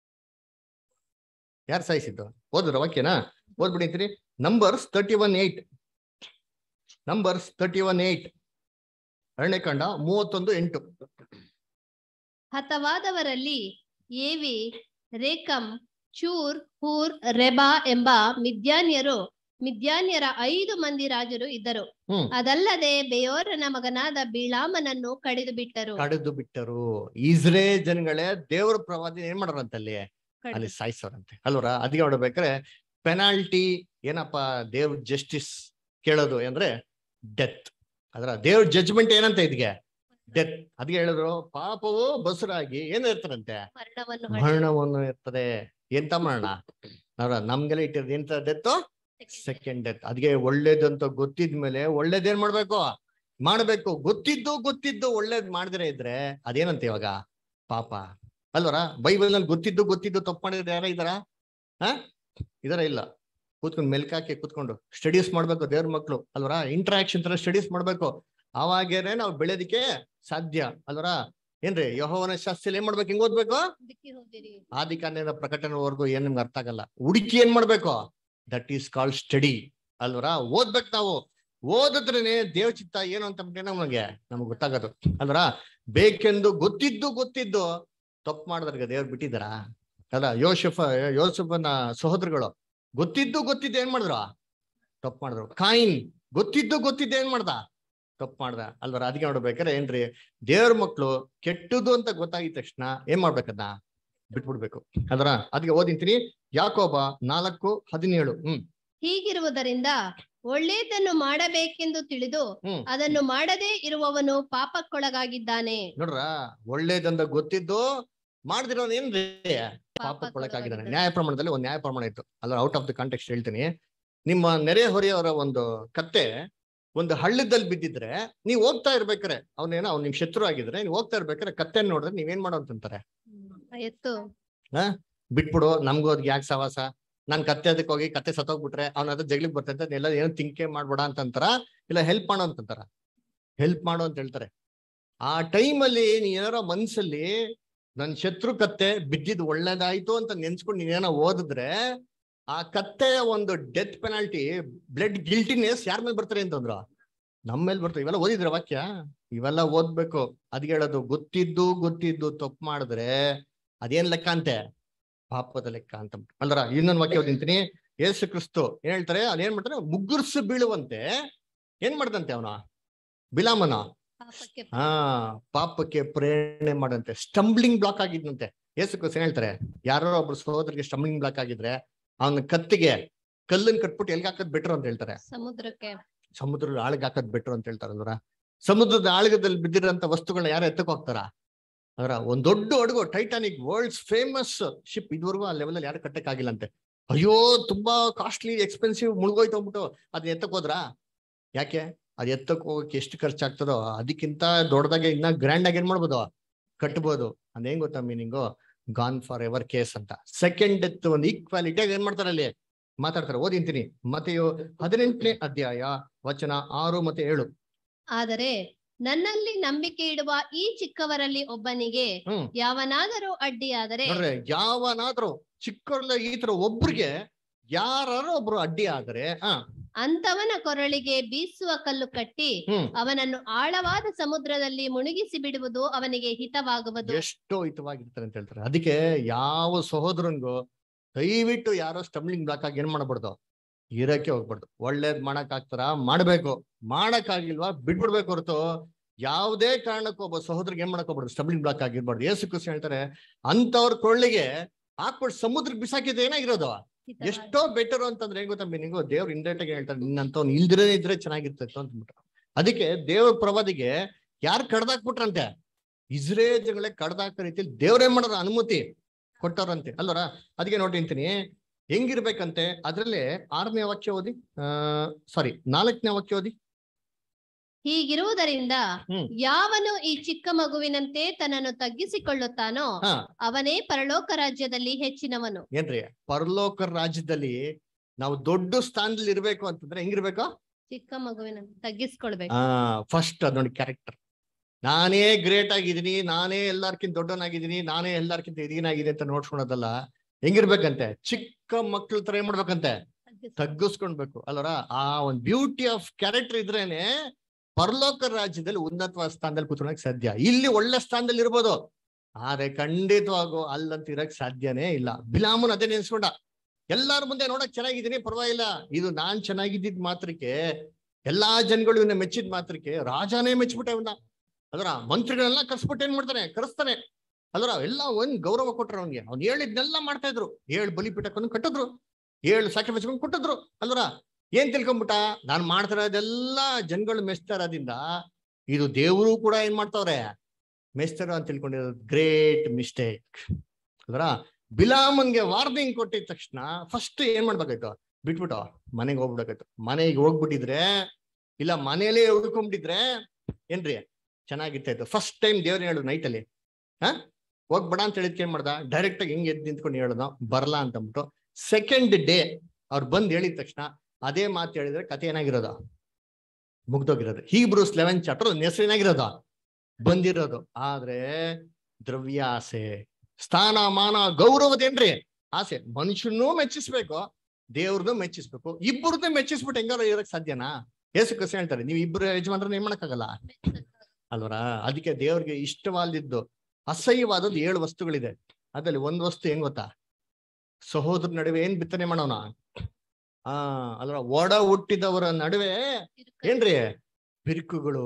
Speaker 1: ಯಾರು ಸಾಯಿಸಿದ್ದು ಓದ್ರ ವಾಕ್ಯನಾ ಓದ್ಬಿಡಿಂತೀರಿ Numbers thirty one eight Numbers thirty one eight ಅರಣ್ಯಕಾಂಡ ಮೂವತ್ತೊಂದು ಎಂಟು
Speaker 2: ಹತವಾದವರಲ್ಲಿ ಏವಿ ರೇಕಂ ಚೂರ್ ಹೂರ್ ರೆಬಾ ಎಂಬ ಮಿದ್ಯಾನ್ಯರು ಮಿದ್ಯಾನ್ಯರ ಐದು ಮಂದಿ ರಾಜರು ಇದ್ದರು
Speaker 1: ಹ್ಮ್.
Speaker 2: ಅದಲ್ಲದೆ ಬೇಯೋರನ ಮಗನಾದ ಬಿಳಾಮನನ್ನು ಕಡಿದು ಬಿಟ್ಟರು
Speaker 1: ಕಡಿದು ಬಿಟ್ಟರು ಇಸ್ರೇ ಜನಗಳೇ ದೇವರ ಪ್ರವಾದಿ ಏನ್ ಮಾಡೋರಂತ ಅಲ್ಲಿ
Speaker 2: ಕಡಿದು
Speaker 1: ಅಲ್ಲಿ ಸಾಯಿಸೋರಂತೆ ಅಲ್ವರ ಅದಕ್ಕೆ ನೋಡ್ಬೇಕಾರೆ ಪೆನಾಲ್ಟಿ ಏನಪ್ಪಾ ದೇವ್ರ ಜಸ್ಟಿಸ್ ಕೇಳೋದು ಅಂದ್ರೆ ಡೆತ್ ಅದ್ರ ದೇವ್ರ ಜಜ್ಮೆಂಟ್ ಏನಂತ ಇದ್ಗೆ ಡೆತ್ ಅದ್ಗೆ ಹೇಳಿದ್ರು ಪಾಪವು ಬಸುರಾಗಿ ಏನು ಇರ್ತಾರಂತೆ
Speaker 2: ಮರಣವನ್ನು
Speaker 1: ಮರಣವನ್ನು ಇರ್ತದೆ ಎಂತ ಮರಣ ನೋಡ್ರ ನಮ್ಗೆಲ್ಲ ಇಟ್ಟಿರೋದು ಎಂತ ಡೆತ್ ಸೆಕೆಂಡ್ ಡೆತ್ ಅದ್ಗೆ ಒಳ್ಳೇದಂತ ಗೊತ್ತಿದ್ಮೇಲೆ ಒಳ್ಳೇದೇನ್ ಮಾಡ್ಬೇಕು ಮಾಡ್ಬೇಕು ಗೊತ್ತಿದ್ದು ಗೊತ್ತಿದ್ದು ಒಳ್ಳೇದ್ ಮಾಡಿದ್ರೆ ಇದ್ರೆ ಅದೇನಂತ ಇವಾಗ ಪಾಪ ಅಲ್ವರ ಬೈಬಲ್ ನಲ್ಲಿ ಗೊತ್ತಿದ್ದು ಗೊತ್ತಿದ್ದು ತಪ್ಪು ಮಾಡಿದ್ರೆ ಯಾರ ಇದಾರ ಹ ಇದರ ಇಲ್ಲ ಕೂತ್ಕೊಂಡು ಮೆಲ್ಕಾಕಿ ಕೂತ್ಕೊಂಡು ಸ್ಟಡೀಸ್ ಮಾಡ್ಬೇಕು ದೇವ್ರ ಮಕ್ಳು ಅಲ್ವರ ಇಂಟ್ರಾಕ್ಷನ್ ತರ ಸ್ಟಡೀಸ್ ಮಾಡ್ಬೇಕು ಅವಾಗೇನೆ ನಾವು ಬೆಳೆದಿಕ್ಕೆ ಸಾಧ್ಯ ಅಲ್ವರ ಏನ್ರಿ ಯಹೋವನ ಶಾಸ್ತ್ರ ಏನ್ ಮಾಡ್ಬೇಕು ಹಿಂಗ್ ಓದ್ಬೇಕು
Speaker 2: ದಿಕ್ಕಿ ಹೋದಿರಿ
Speaker 1: ಆದಿಕಾಂಡದ ಪ್ರಕಟಣೆವರೆಗೂ ಏನ್ ನಿಮ್ಗೆ ಅರ್ಥ ಆಗಲ್ಲ ಹುಡುಕಿ ಏನ್ ಮಾಡ್ಬೇಕು ದಟ್ ಈಸ್ ಕಾಲ್ಡ್ ಸ್ಟಡಿ ಅಲ್ವರ ಓದ್ಬೇಕು ನಾವು ಓದಿದ್ರೇನೆ ದೇವ ಚಿತ್ತ ಏನು ಅಂತ ಬಿಟ್ಟೆ ನಮಗೆ ನಮ್ಗೆ ಗೊತ್ತಾಗೋದು ಅಲ್ವರ ಬೇಕೆಂದು ಗೊತ್ತಿದ್ದು ಗೊತ್ತಿದ್ದು ತಪ್ಪು ಮಾಡಿದ್ರಿಗೆ ದೇವ್ರು ಬಿಟ್ಟಿದಾರ ಅಲ್ಲ ಯೋಸಫ ಯೋಸಫನ ಸಹೋದರಗಳು ಗೊತ್ತಿದ್ದು ಗೊತ್ತಿದ್ದು ಏನ್ ಮಾಡಿದ್ರು ತಪ್ಪು ಮಾಡಿದ್ರು ಕಾಯಿನ್ ಗೊತ್ತಿದ್ದು ಗೊತ್ತಿದ್ದು ಏನ್ ಮಾಡ್ದ ತಪ್ಪು ಮಾಡ್ದ ಅಲ್ವರ ಅದಕ್ಕೆ ನೋಡ್ಬೇಕಾರೆ ಏನ್ರಿ ದೇವ್ರ ಮಕ್ಳು ಕೆಟ್ಟದು ಅಂತ ಗೊತ್ತಾಗಿದ ತಕ್ಷಣ ಏನ್ ಮಾಡ್ಬೇಕನ್ನ ಬಿಟ್ಬಿಡ್ಬೇಕು ಅದರ ಅದಕ್ಕೆ ಓದಿಂತೀನಿ ಯಾಕೋಬ ನಾಲ್ಕು ಹದಿನೇಳು ಹ್ಮ್
Speaker 2: ಹೀಗಿರುವುದರಿಂದ ಒಳ್ಳೆಯದನ್ನು ಮಾಡಬೇಕೆಂದು ತಿಳಿದು
Speaker 1: ಹ್ಮ್
Speaker 2: ಅದನ್ನು ಮಾಡದೇ ಇರುವವನು ಪಾಪಕ್ಕೊಳಗಾಗಿದ್ದಾನೆ
Speaker 1: ನೋಡ್ರ ಒಳ್ಳೇದಂದ ಗೊತ್ತಿದ್ದು ಮಾಡ್ದಿರೋನ್ ಏನ್ರಿ ಪಾಪಕ್ಕೊಳಕಾಗಿದ್ದಾನೆ ನ್ಯಾಯ ಪ್ರಮಾಣದಲ್ಲಿ ಒಂದ್ ನ್ಯಾಯ ಪ್ರಮಾಣ ಇತ್ತು ಅಲ್ಲ ಔಟ್ ಆಫ್ ದ ಕಾಂಟೆಕ್ಸ್ಟ್ ಹೇಳ್ತೀನಿ ನಿಮ್ಮ ನೆರೆಹೊರೆಯವರ ಒಂದು ಕತ್ತೆ ಒಂದು ಹಳ್ಳದಲ್ಲಿ ಬಿದ್ದಿದ್ರೆ ನೀವ್ ಹೋಗ್ತಾ ಇರ್ಬೇಕಾರೆ ಅವನೇನೋ ಅವ್ನ್ ನಿಮ್ ಶತ್ರು ಆಗಿದ್ರೆ ನೀವ್ ಹೋಗ್ತಾ ಇರ್ಬೇಕಾರೆ ಕತ್ತೆ ನೋಡಿದ್ರೆ ನೀವೇನ್ ಮಾಡೋ ಅಂತಂತಾರೆ
Speaker 2: ಎತ್ತು
Speaker 1: ಬಿಟ್ಬಿಡು ನಮ್ಗೂ ಅದ್ಗೆ ಯಾಕೆ ಸವಾಸ ನಾನ್ ಕತ್ತೆ ಅದಕ್ಕೆ ಹೋಗಿ ಕತ್ತೆ ಸತ್ತೋಗ್ಬಿಟ್ರೆ ಅವ್ನ ಅದ್ರ ಜಗ್ಲಿಗೆ ಬರ್ತೈತೆ ಎಲ್ಲ ಏನು ತಿಂಕೆ ಮಾಡ್ಬೇಡ ಅಂತಂತಾರ ಇಲ್ಲ ಹೆಲ್ಪ್ ಮಾಡೋ ಅಂತಂತಾರ ಹೆಲ್ಪ್ ಮಾಡು ಅಂತ ಹೇಳ್ತಾರೆ ಆ ಟೈಮಲ್ಲಿ ನೀ ಏನಾರ ಮನ್ಸಲ್ಲಿ ನನ್ ಶತ್ರು ಕತ್ತೆ ಬಿದ್ದಿದ್ ಒಳ್ಳೇದಾಯ್ತು ಅಂತ ನೆನ್ಸ್ಕೊಂಡು ನೀನೇನೋ ಓದಿದ್ರೆ ಆ ಕತ್ತೆಯ ಒಂದು ಡೆತ್ ಪೆನಾಲ್ಟಿ ಬ್ಲಡ್ ಗಿಲ್ಟಿನೆಸ್ ಯಾರ ಮೇಲೆ ಬರ್ತಾರೆ ಅಂತಂದ್ರು ನಮ್ಮ ಮೇಲೆ ಬರ್ತಾರೆ ಇವೆಲ್ಲ ಓದಿದ್ರ ವಾಕ್ಯ ಇವೆಲ್ಲ ಓದ್ಬೇಕು ಅದ್ ಹೇಳೋದು ಗೊತ್ತಿದ್ದು ಗೊತ್ತಿದ್ದು ತಪ್ಪು ಮಾಡಿದ್ರೆ ಅದೇನ್ ಲೆಕ್ಕ ಅಂತೆ ಪಾಪದ ಲೆಕ್ಕ ಅಂತ ಅಲ್ರ ಇನ್ನೊಂದು ವಾಕ್ಯ ಓದಿಂತೀನಿ ಯೇಸು ಕ್ರಿಸ್ತು ಏನ್ ಹೇಳ್ತಾರೆ ಅದೇನ್ ಮಾಡ್ತಾರೆ ಮುಗ್ಗುರ್ಸು ಬೀಳುವಂತೆ ಏನ್ ಮಾಡ್ದಂತೆ ಅವನ ಬಿಲಾಮನ
Speaker 2: ಪಾಪಕ್ಕೆ
Speaker 1: ಹಾ ಪಾಪಕ್ಕೆ ಪ್ರೇರಣೆ ಮಾಡಂತೆ ಸ್ಟಂಬ್ಲಿಂಗ್ ಬ್ಲಾಕ್ ಆಗಿದ್ನಂತೆ ಯೇಸು ಕ್ರಿಸ್ತು ಏನ್ ಹೇಳ್ತಾರೆ ಯಾರೋ ಒಬ್ರು ಸಹೋದರಿಗೆ ಸ್ಟಂಬ್ಲಿಂಗ್ ಬ್ಲಾಕ್ ಆಗಿದ್ರೆ ಅವನ ಕತ್ತಿಗೆ ಕಲ್ಲನ್ ಕಟ್ಬಿಟ್ಟು ಎಲ್ಗೆ ಹಾಕೋದ್ ಬೆಟ್ರು ಅಂತ ಹೇಳ್ತಾರೆ
Speaker 2: ಸಮುದ್ರಕ್ಕೆ
Speaker 1: ಸಮುದ್ರದ ಆಳಗ್ ಹಾಕೋದ್ ಬೆಟ್ರು ಅಂತ ಹೇಳ್ತಾರೆ ಅಂದ್ರ ಸಮುದ್ರದ ಆಳಗದಲ್ಲಿ ಬಿದ್ದಿರೋಂಥ ವಸ್ತುಗಳನ್ನ ಯಾರು ಎತ್ತಕ್ ಹೋಗ್ತಾರ ಅದರ ಒಂದ್ ದೊಡ್ಡ ಹಡಗು ಟೈಟಾನಿಕ್ ವರ್ಲ್ಡ್ಸ್ ಫೇಮಸ್ ಶಿಪ್ ಇದುವರೆಗೂ ಆ ಲೆವೆಲ್ ಯಾರು ಕಟ್ಟಕ್ ಆಗಿಲ್ಲ ಅಂತೆ ಅಯ್ಯೋ ತುಂಬಾ ಕಾಸ್ಟ್ಲಿ ಎಕ್ಸ್ಪೆನ್ಸಿವ್ ಮುಳುಗೋಯ್ತು ಅಂದ್ಬಿಟ್ಟು ಅದನ್ನ ಎತ್ತಕ್ ಹೋದ್ರಾ ಯಾಕೆ ಅದ್ ಎತ್ತಕ್ ಹೋಗಕ್ಕೆ ಎಷ್ಟು ಖರ್ಚಾಗ್ತದೋ ಅದಕ್ಕಿಂತ ದೊಡ್ಡದಾಗೆ ಇನ್ನ ಗ್ರ್ಯಾಂಡ್ ಆಗಿ ಏನ್ ಮಾಡ್ಬೋದು ಕಟ್ಬೋದು ಅದೇನ್ ಗೊತ್ತಾ meaning gone forever case ಅಂತ ಸೆಕೆಂಡ್ ಡೆತ್ ಒಂದು ಈಕ್ವಾಲಿಟಿಯಾಗಿ ಏನ್ ಮಾಡ್ತಾರೆ ಅಲ್ಲಿ ಮಾತಾಡ್ತಾರೆ ಓದಿಂತೀನಿ ಮತೆಯು ಹದಿನೆಂಟನೇ ಅಧ್ಯಾಯ ವಚನ ಆರು ಮತ್ತೆ ಏಳು
Speaker 2: ಆದರೆ ನನ್ನಲ್ಲಿ ನಂಬಿಕೆ ಇಡುವ ಈ ಚಿಕ್ಕವರಲ್ಲಿ ಒಬ್ಬನಿಗೆ
Speaker 1: ಹ್ಮ್
Speaker 2: ಯಾವನಾದರೂ ಅಡ್ಡಿಯಾದರೆ
Speaker 1: ನೋಡ್ರಿ ಯಾವನಾದ್ರೂ ಚಿಕ್ಕವ್ರಲ್ಲ ಈ ತರ ಒಬ್ರಿಗೆ ಯಾರು ಒಬ್ರು ಅಡ್ಡಿ ಆದ್ರೆ ಹ
Speaker 2: ಅಂತವನ ಕೊರಳಿಗೆ ಬೀಸುವ ಕಲ್ಲು ಕಟ್ಟಿ
Speaker 1: ಹ್ಮ್
Speaker 2: ಅವನನ್ನು ಆಳವಾದ ಸಮುದ್ರದಲ್ಲಿ ಮುಳುಗಿಸಿ ಬಿಡುವುದು ಅವನಿಗೆ ಹಿತವಾಗುವುದು
Speaker 1: ಎಷ್ಟೋ ಹಿತವಾಗಿರ್ತಾರೆ ಅಂತ ಹೇಳ್ತಾರೆ ಅದಕ್ಕೆ ಯಾವ ಸಹೋದರನ್ಗೂ ದಯವಿಟ್ಟು ಯಾರೋ ಸ್ಟಂಬ್ಲಿಂಗ್ ಬ್ಲಾಕ್ ಆಗಿ ಏನ್ ಮಾಡಬಾರ್ದು ಇರಕ್ಕೆ ಹೋಗ್ಬಾರ್ದು ಒಳ್ಳೇದ್ ಮಾಡಕ್ ಆಗ್ತಾರ ಮಾಡ್ಬೇಕು ಮಾಡಕ್ ಆಗಿಲ್ವಾ ಬಿಟ್ಬಿಡ್ಬೇಕು ಹೊರತು ಯಾವುದೇ ಕಾರಣಕ್ಕೂ ಒಬ್ಬ ಸಹೋದರಿಗೆ ಏನ್ ಮಾಡಕ್ ಹೋಗ್ಬಾರ್ದು ಸ್ಟಂಬ್ಲಿಂಗ್ ಬ್ಲಾಕ್ ಆಗಿರ್ಬಾರ್ದು ಏಸು ಕೃಷ್ಣ ಹೇಳ್ತಾರೆ ಅಂತವ್ರ ಕೊಳ್ಳಿಗೆ ಹಾಕ್ಬಿಟ್ಟು ಸಮುದ್ರಕ್ಕೆ ಬಿಸಾಕಿದ್ರೆ ಏನಾಗಿರೋದು
Speaker 2: ಹಿತವಾಗುವುದು.
Speaker 1: ಎಷ್ಟೋ ಬೆಟರ್ ಅಂತಂದ್ರೆ ಏನ್ ಗೊತ್ತಾ ಮೀನಿಂಗು ದೇವ್ರು ಇಂಡೈರೆಕ್ಟ್ ಆಗಿ ಹೇಳ್ತಾರೆ ನಿನ್ನಂತವ್ನು ಇಲ್ದಿರೇ ಇದ್ರೆ ಚೆನ್ನಾಗಿರ್ತಿತ್ತು ಅಂತಂದ್ಬಿಟ್ಟು ಅದಕ್ಕೆ ದೇವ್ರ ಪ್ರವಾದಿಗೆ ಯಾರು ಕಡ್ದಾಕ್ಬಿಟ್ರಂತೆ ಇಸ್ರೇಲ್ ಜನಗಳೇ ಕಡ್ದಾಕ ರೀತಿಯಲ್ಲಿ ದೇವ್ರೇನ್ ಮಾಡೋರು ಅನುಮತಿ ಕೊಟ್ಟವ್ರಂತೆ ಅಲ್ವರ ಅದಕ್ಕೆ ನೋಡಿ ಅಂತೀನಿ ಹೆಂಗಿರ್ಬೇಕಂತೆ ಅದ್ರಲ್ಲೇ ಆರನೇ ವಾಕ್ಯ ಓದಿ ಆ ಸಾರಿ ನಾಲ್ಕನೇ ವಾಕ್ಯ ಓದಿ
Speaker 2: ಹೀಗಿರುವುದರಿಂದ
Speaker 1: ಹ್ಮ್.
Speaker 2: ಯಾವನು ಈ ಚಿಕ್ಕ ಮಗುವಿನಂತೆ ತನ್ನನ್ನು ತಗ್ಗಿಸಿಕೊಳ್ಳುತ್ತಾನೋ
Speaker 1: ಹಾ
Speaker 2: ಅವನೇ ಪರಲೋಕ ರಾಜ್ಯದಲ್ಲಿ ಹೆಚ್ಚಿನವನು
Speaker 1: ಏನ್ರಿ ಪರಲೋಕ ರಾಜ್ಯದಲ್ಲಿ ನಾವು ದೊಡ್ಡ ಸ್ಥಾನದಲ್ಲಿ ಇರ್ಬೇಕು ಅಂತಂದ್ರೆ ಹೆಂಗಿರ್ಬೇಕು
Speaker 2: ಚಿಕ್ಕ ಮಗುವಿನಂತೆ ತಗ್ಗಿಸ್ಕೊಳ್ಬೇಕು
Speaker 1: ಆ ಫಸ್ಟ್ ಅದ್ ನೋಡಿ ಕ್ಯಾರೆಕ್ಟರ್ ನಾನೇ ಗ್ರೇಟ್ ಆಗಿದ್ದೀನಿ ನಾನೇ ಎಲ್ಲಾರ್ಕಿಂತ ದೊಡ್ಡವನಾಗಿದ್ದೀನಿ ನಾನೇ ಎಲ್ಲಾರ್ಕಿಂತ ಹಿರಿಯನಾಗಿದೆ ಅಂತ ನೋಡ್ಕೊಳೋದಲ್ಲ ಹೆಂಗಿರ್ಬೇಕಂತೆ ಚಿಕ್ಕ ಮಕ್ಳ ತರ ಏನ್ ಮಾಡ್ಬೇಕಂತೆ
Speaker 2: ತಗ್ಗಿಸ್-
Speaker 1: ತಗ್ಗಿಸ್ಕೊಳ್ಬೇಕು ಅಲ್ವರ ಆ ಒಂದ್ ಬ್ಯೂಟಿ ಆಫ್ ಕ್ಯಾರೆಕ್ಟರ್ ಇದ್ರೇನೆ ಪರಲೋಕ ರಾಜ್ಯದಲ್ಲಿ ಉನ್ನತವಾದ ಸ್ಥಾನದಲ್ಲಿ ಕೂತ್ಕೊಳಕ್ ಸಾಧ್ಯ ಇಲ್ಲಿ ಒಳ್ಳೆ ಸ್ಥಾನದಲ್ಲಿ ಇರ್ಬೋದು ಆದ್ರೆ ಖಂಡಿತವಾಗೂ ಅಲ್ಲಂತ ಇರಕ್ ಸಾಧ್ಯನೇ ಇಲ್ಲ ಬಿಲಾಮನ್ ಅದೇ ನೆನ್ಸ್ಕೊಂಡ ಎಲ್ಲಾರ ಮುಂದೆ ನೋಡಕ್ ಚೆನ್ನಾಗಿದ್ದೀನಿ ಪರವಾಗಿಲ್ಲ ಇದು ನಾನ್ ಚೆನ್ನಾಗಿದ್ದಿದ್ ಮಾತ್ರಕ್ಕೆ ಎಲ್ಲಾ ಜನಗಳು ಇವನ್ನ ಮೆಚ್ಚಿದ ಮಾತ್ರಕ್ಕೆ ರಾಜಾನೇ ಮೆಚ್ಚಿಬಿಟ್ಟ ಇವನ್ನ ಅದರ ಮಂತ್ರಿಗಳೆಲ್ಲ ಕರ್ಸ್ಬಿಟ್ಟು ಏನ್ ಮಾಡ್ತಾನೆ ಕರೆಸ್ತಾನೆ ಅದರ ಎಲ್ಲ ಒಂದ್ ಗೌರವ ಕೊಟ್ರ ಅವ್ನಿಗೆ ಅವ್ನು ಹೇಳಿದ್ನೆಲ್ಲ ಮಾಡ್ತಾ ಇದ್ರು ಏಳು ಬಲಿಪೀಠಕ್ಕೊಂದು ಕಟ್ಟಿದ್ರು ಏಳು ಸ್ಯಾಕ್ರಿಫೈಸ್ ಕೊಟ್ಟಿದ್ರು ಅಲ್ವರ ಏನ್ ತಿಳ್ಕೊಂಬಿಟ್ಟ ನಾನ್ ಮಾಡ್ತಾ ಇರೋದೆಲ್ಲ ಜನಗಳು ಮೆಚ್ತಾ ಇರೋದ್ರಿಂದ ಇದು ದೇವರು ಕೂಡ ಏನ್ ಮಾಡ್ತಾವ್ರೆ ಮೆಸ್ತರ ಅಂತ ತಿಳ್ಕೊಂಡಿರೋದು ಗ್ರೇಟ್ ಮಿಸ್ಟೇಕ್ ಅದರ ಬಿಲಾಮನ್ಗೆ ವಾರ್ನಿಂಗ್ ಕೊಟ್ಟಿದ ತಕ್ಷಣ ಫಸ್ಟ್ ಏನ್ ಮಾಡ್ಬೇಕಾಯ್ತು ಬಿಟ್ಬಿಟ್ಟು ಮನೆಗೆ ಹೋಗ್ಬಿಡಕಾಯ್ತು ಮನೆಗೆ ಹೋಗ್ಬಿಟ್ಟಿದ್ರೆ ಇಲ್ಲ ಮನೇಲೇ ಉಳ್ಕೊಂಡ್ಬಿಟ್ಟಿದ್ರೆ ಏನ್ರಿ ಚೆನ್ನಾಗಿರ್ತಾಯ್ತು ಫಸ್ಟ್ ಟೈಮ್ ದೇವ್ರ ಹೇಳು ನೈಟ್ ಅಲ್ಲಿ ಹಾ ಹೋಗ್ಬೇಡ ಅಂತ ಹೇಳಿದ್ಕೆ ಏನ್ ಮಾಡ್ದ ಡೈರೆಕ್ಟ್ ಆಗಿ ಹಿಂಗ್ ಎದ್ದು ನಿಂತ್ಕೊಂಡು ಹೇಳೋದು ಬರಲ್ಲ ಅಂತ ಅಂದ್ಬಿಟ್ಟು ಸೆಕೆಂಡ್ ಡೇ ಅವ್ರು ಬಂದ್ ಹೇಳಿದ ತಕ್ಷಣ ಅದೇ ಮಾತು ಹೇಳಿದ್ರೆ ಕತೆ ಏನಾಗಿರೋದು ಮುಗ್ದೋಗಿರೋದು ಹೀಬ್ರೂಸ್ ಲೆವೆನ್ ಚಾಪ್ಟರ್ ಹೆಸರು ಏನಾಗಿರೋದು ಬಂದಿರೋದು ಆದ್ರೆ ದ್ರವ್ಯಾಸೆ ಸ್ಥಾನ ಮಾನ ಗೌರವದೇನ್ರಿ ಆಸೆ ಮನುಷ್ಯನೂ ಮೆಚ್ಚಿಸ್ಬೇಕು ದೇವ್ರನ್ನೂ ಮೆಚ್ಚಿಸ್ಬೇಕು ಇಬ್ಬರದ್ದು ಮೆಚ್ಚಿಸ್ಬಿಟ್ಟು ಹೆಂಗಾರ ಇರಕ್ ಸಾಧ್ಯನಾ ಏಸು ಕಸ ಹೇಳ್ತಾರೆ ನೀವು ಇಬ್ಬರು ಯಜಮಾನ್ರನ್ನ ಏನ್ ಮಾಡಕ್ಕಾಗಲ್ಲ ಅಲ್ವರ ಅದಕ್ಕೆ ದೇವ್ರಿಗೆ ಇಷ್ಟವಾದಿದ್ದು ಅಸಹ್ಯವಾದದ್ದು ಏಳು ವಸ್ತುಗಳಿದೆ ಅದ್ರಲ್ಲಿ ಒಂದ್ ವಸ್ತು ಏನ್ ಗೊತ್ತಾ ಸಹೋದರ ನಡುವೆ ಏನ್ ಬಿತ್ತನೆ ಮಾಡೋಣ ಆ ಅಲ್ವರ ಒಡ ಹುಟ್ಟಿದವರ ನಡುವೆ ಏನ್ರಿ ಬಿರುಕುಗಳು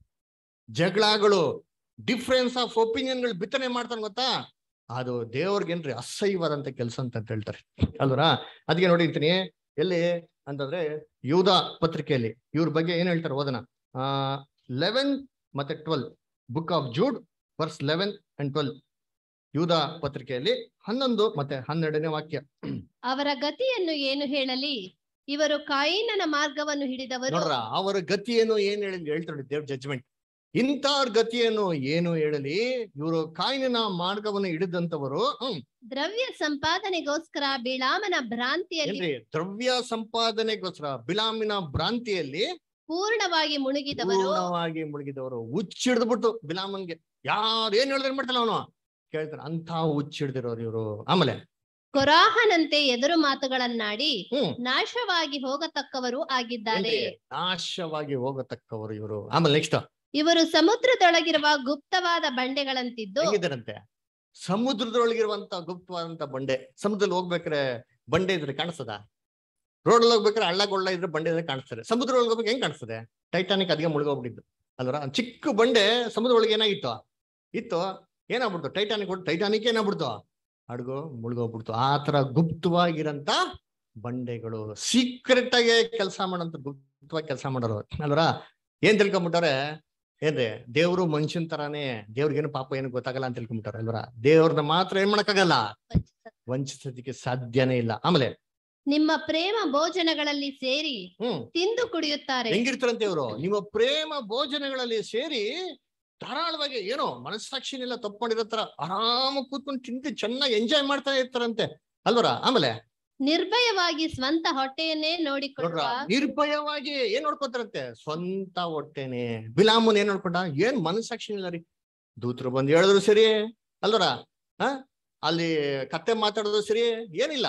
Speaker 1: ಜಗಳಗಳು ಡಿಫ್ರೆನ್ಸ್ ಆಫ್ ಒಪಿನಿಯನ್ಗಳು ಬಿತ್ತನೆ ಮಾಡ್ತಾನೆ ಗೊತ್ತಾ ಅದು ದೇವ್ರಿಗೇನ್ರಿ ಅಸಹ್ಯವಾದಂತ ಕೆಲಸ ಅಂತ ಹೇಳ್ತಾರೆ ಅಲ್ವರ ಅದಕ್ಕೆ ನೋಡಿರ್ತೀನಿ ಎಲ್ಲಿ ಅಂತಂದ್ರೆ ಯೂದ ಪತ್ರಿಕೆಯಲ್ಲಿ ಇವ್ರ ಬಗ್ಗೆ ಏನ್ ಹೇಳ್ತಾರೆ ಓದನ ಆ ಲೆವೆನ್ ಮತ್ತೆ twelve book of Jude verse eleven and twelve ಯೂದ ಪತ್ರಿಕೆಯಲ್ಲಿ ಹನ್ನೊಂದು ಮತ್ತೆ ಹನ್ನೆರಡನೇ ವಾಕ್ಯ
Speaker 2: ಅವರ ಗತಿಯನ್ನು ಏನು ಹೇಳಲಿ ಇವರು ಕಾಯಿನನ ಮಾರ್ಗವನ್ನು ಹಿಡಿದವರು
Speaker 1: ನೋಡ್ರ ಅವರ ಗತಿಯೇನು ಏನ್ ಹೇಳಿ ಹೇಳ್ತಾರೆ ದೇವ್ರ ಜಡ್ಜ್ಮೆಂಟ್ ಇಂಥವ್ರ ಗತಿಯನ್ನು ಏನು ಹೇಳಲಿ ಇವರು ಕಾಯಿನ ಮಾರ್ಗವನ್ನು ಹಿಡಿದಂತವರು ಹ್ಮ್
Speaker 2: ದ್ರವ್ಯ ಸಂಪಾದನೆಗೋಸ್ಕರ ಬಿಳಾಮನ ಭ್ರಾಂತಿಯಲ್ಲಿ
Speaker 1: ಏನ್ರಿ ದ್ರವ್ಯ ಸಂಪಾದನೆಗೋಸ್ಕರ ಬಿಲಾಮಿನ ಭ್ರಾಂತಿಯಲ್ಲಿ
Speaker 2: ಪೂರ್ಣವಾಗಿ ಮುಳುಗಿದವರು
Speaker 1: ಪೂರ್ಣವಾಗಿ ಮುಳುಗಿದವರು ಹುಚ್ಚಿಡ್ದ್ಬಿಟ್ಟು ಬಿಲಾಮನ್ಗೆ ಯಾರು ಏನ್ ಹೇಳಿದ್ರೆ ಮಾಡ್ತಾನೆ ಅವನು ಕೇಳ್ತಾನೆ ಅಂತ ಹುಚ್ಚಿಡ್ದಿರೋರು ಇವರು ಆಮೇಲೆ
Speaker 2: ಕೊರಾಹನಂತೆ ಎದುರು ಮಾತುಗಳನ್ನಾಡಿ
Speaker 1: ಹ್ಮ್
Speaker 2: ನಾಶವಾಗಿ ಹೋಗತಕ್ಕವರು ಆಗಿದ್ದಾರೆ
Speaker 1: ಏನ್ರಿ? ನಾಶವಾಗಿ ಹೋಗತಕ್ಕವರು ಇವರು ಆಮೇಲೆ ನೆಕ್ಸ್ಟ್
Speaker 2: ಇವರು ಸಮುದ್ರದೊಳಗಿರುವ ಗುಪ್ತವಾದ ಬಂಡೆಗಳಂತಿದ್ದು
Speaker 1: ಹೆಂಗಿದ್ದಾರಂತೆ ಸಮುದ್ರದೊಳಗಿರುವಂತ ಗುಪ್ತವಾದಂತ ಬಂಡೆ ಸಮುದ್ರದಲ್ಲಿ ಹೋಗ್ಬೇಕಾರೆ ಬಂಡೆ ಇದ್ರೆ ಕಾಣಿಸ್ತದ ರೋಡ್ ಹೋಗ್ಬೇಕಾದ್ರೆ ಹಳ್ಳಗೊಳ್ಳ ಇದ್ರೆ ಬಂಡೆ ಇದ್ರೆ ಕಾಣಿಸ್ತದೆ ಸಮುದ್ರ ಒಳಗೆ ಹೋಗ್ಬೇಕು ಹೆಂಗ್ ಕಾಣಿಸ್ತದೆ ಟೈಟಾನಿಕ್ ಅದಕ್ಕೆ ಮುಳುಗೋಗ್ಬಿಟ್ಟಿದ್ದು ಅಲ್ವರ ಒಂದ್ ಚಿಕ್ಕ ಬಂಡೆ ಸಮುದ್ರ ಒಳಗೆ ಏನಾಗಿತ್ತು ಇತ್ತು ಏನಾಗ್ಬಿಡ್ತು ಟೈಟಾನಿಕ್ ಹೊಟ್ಟು ಟೈಟಾನಿಕ್ ಏನಾಗ್ಬಿಡ್ತು ಹಡ್ಗು ಮುಳುಗೋಗ್ಬಿಡ್ತು ಆ ತರ ಗುಪ್ತವಾಗಿರಂತ ಬಂಡೆಗಳು ಸೀಕ್ರೆಟ್ ಆಗಿ ಕೆಲಸ ಮಾಡೋಂತ ಗುಪ್ತವಾಗಿ ಕೆಲಸ ಮಾಡೋರು ಅಲ್ವರ ಏನ್ ತಿಳ್ಕೊಂಬಿಟ್ಟಾರೆ ಏನ್ರಿ ದೇವ್ರು ಮನುಷ್ಯನ್ ತರಾನೇ ದೇವ್ರಿಗೇನು ಪಾಪ ಏನು ಗೊತ್ತಾಗಲ್ಲ ಅಂತ ತಿಳ್ಕೊಂಬಿಟ್ಟಾರೆ ಅಲ್ವರ ದೇವ್ರನ್ನ ಮಾತ್ರ ಏನ್ ಮಾಡಕ್ಕಾಗಲ್ಲ ವಂಚಿಸೋದಕ್ಕೆ ಸಾಧ್ಯನೇ ಇಲ್ಲ ಆಮೇಲೆ
Speaker 2: ನಿಮ್ಮ ಪ್ರೇಮ ಭೋಜನಗಳಲ್ಲಿ ಸೇರಿ
Speaker 1: ಹ್ಮ್
Speaker 2: ತಿಂದು ಕುಡಿಯುತ್ತಾರೆ
Speaker 1: ಹೆಂಗಿರ್ತಾರಂತೆ ಇವರು ನಿಮ್ಮ ಪ್ರೇಮ ಭೋಜನಗಳಲ್ಲಿ ಸೇರಿ ಧಾರಾಳವಾಗಿ ಏನೋ ಮನಸ್ಸಾಕ್ಷಿನೆಲ್ಲ ತಪ್ಪು ಮಾಡಿರೋ ತರ ಆರಾಮ ಕೂತ್ಕೊಂಡು ತಿಂದು ಚೆನ್ನಾಗಿ ಎಂಜಾಯ್ ಮಾಡ್ತಾ ಇರ್ತಾರಂತೆ ಅಲ್ವರ ಆಮೇಲೆ
Speaker 2: ನಿರ್ಭಯವಾಗಿ ಸ್ವಂತ ಹೊಟ್ಟೆಯನ್ನೇ
Speaker 1: ನೋಡ್ರ
Speaker 2: ನೋಡಿಕೊಳ್ಳುವ
Speaker 1: ನಿರ್ಭಯವಾಗಿ ಏನ್ ನೋಡ್ಕೊತಾರಂತೆ ಸ್ವಂತ ಹೊಟ್ಟೆನೆ ಬಿಲಾಮನ್ ಏನ್ ನೋಡ್ಕೊಂಡ ಏನ್ ಮನಸ್ಸಾಕ್ಷಿ ಇಲ್ಲ ರೀ ದೂತರು ಬಂದು ಹೇಳಿದ್ರು ಸರಿ ಅಲ್ವರ ಹ ಅಲ್ಲಿ ಕತ್ತೆ ಮಾತಾಡೋದು ಸರಿ ಏನಿಲ್ಲ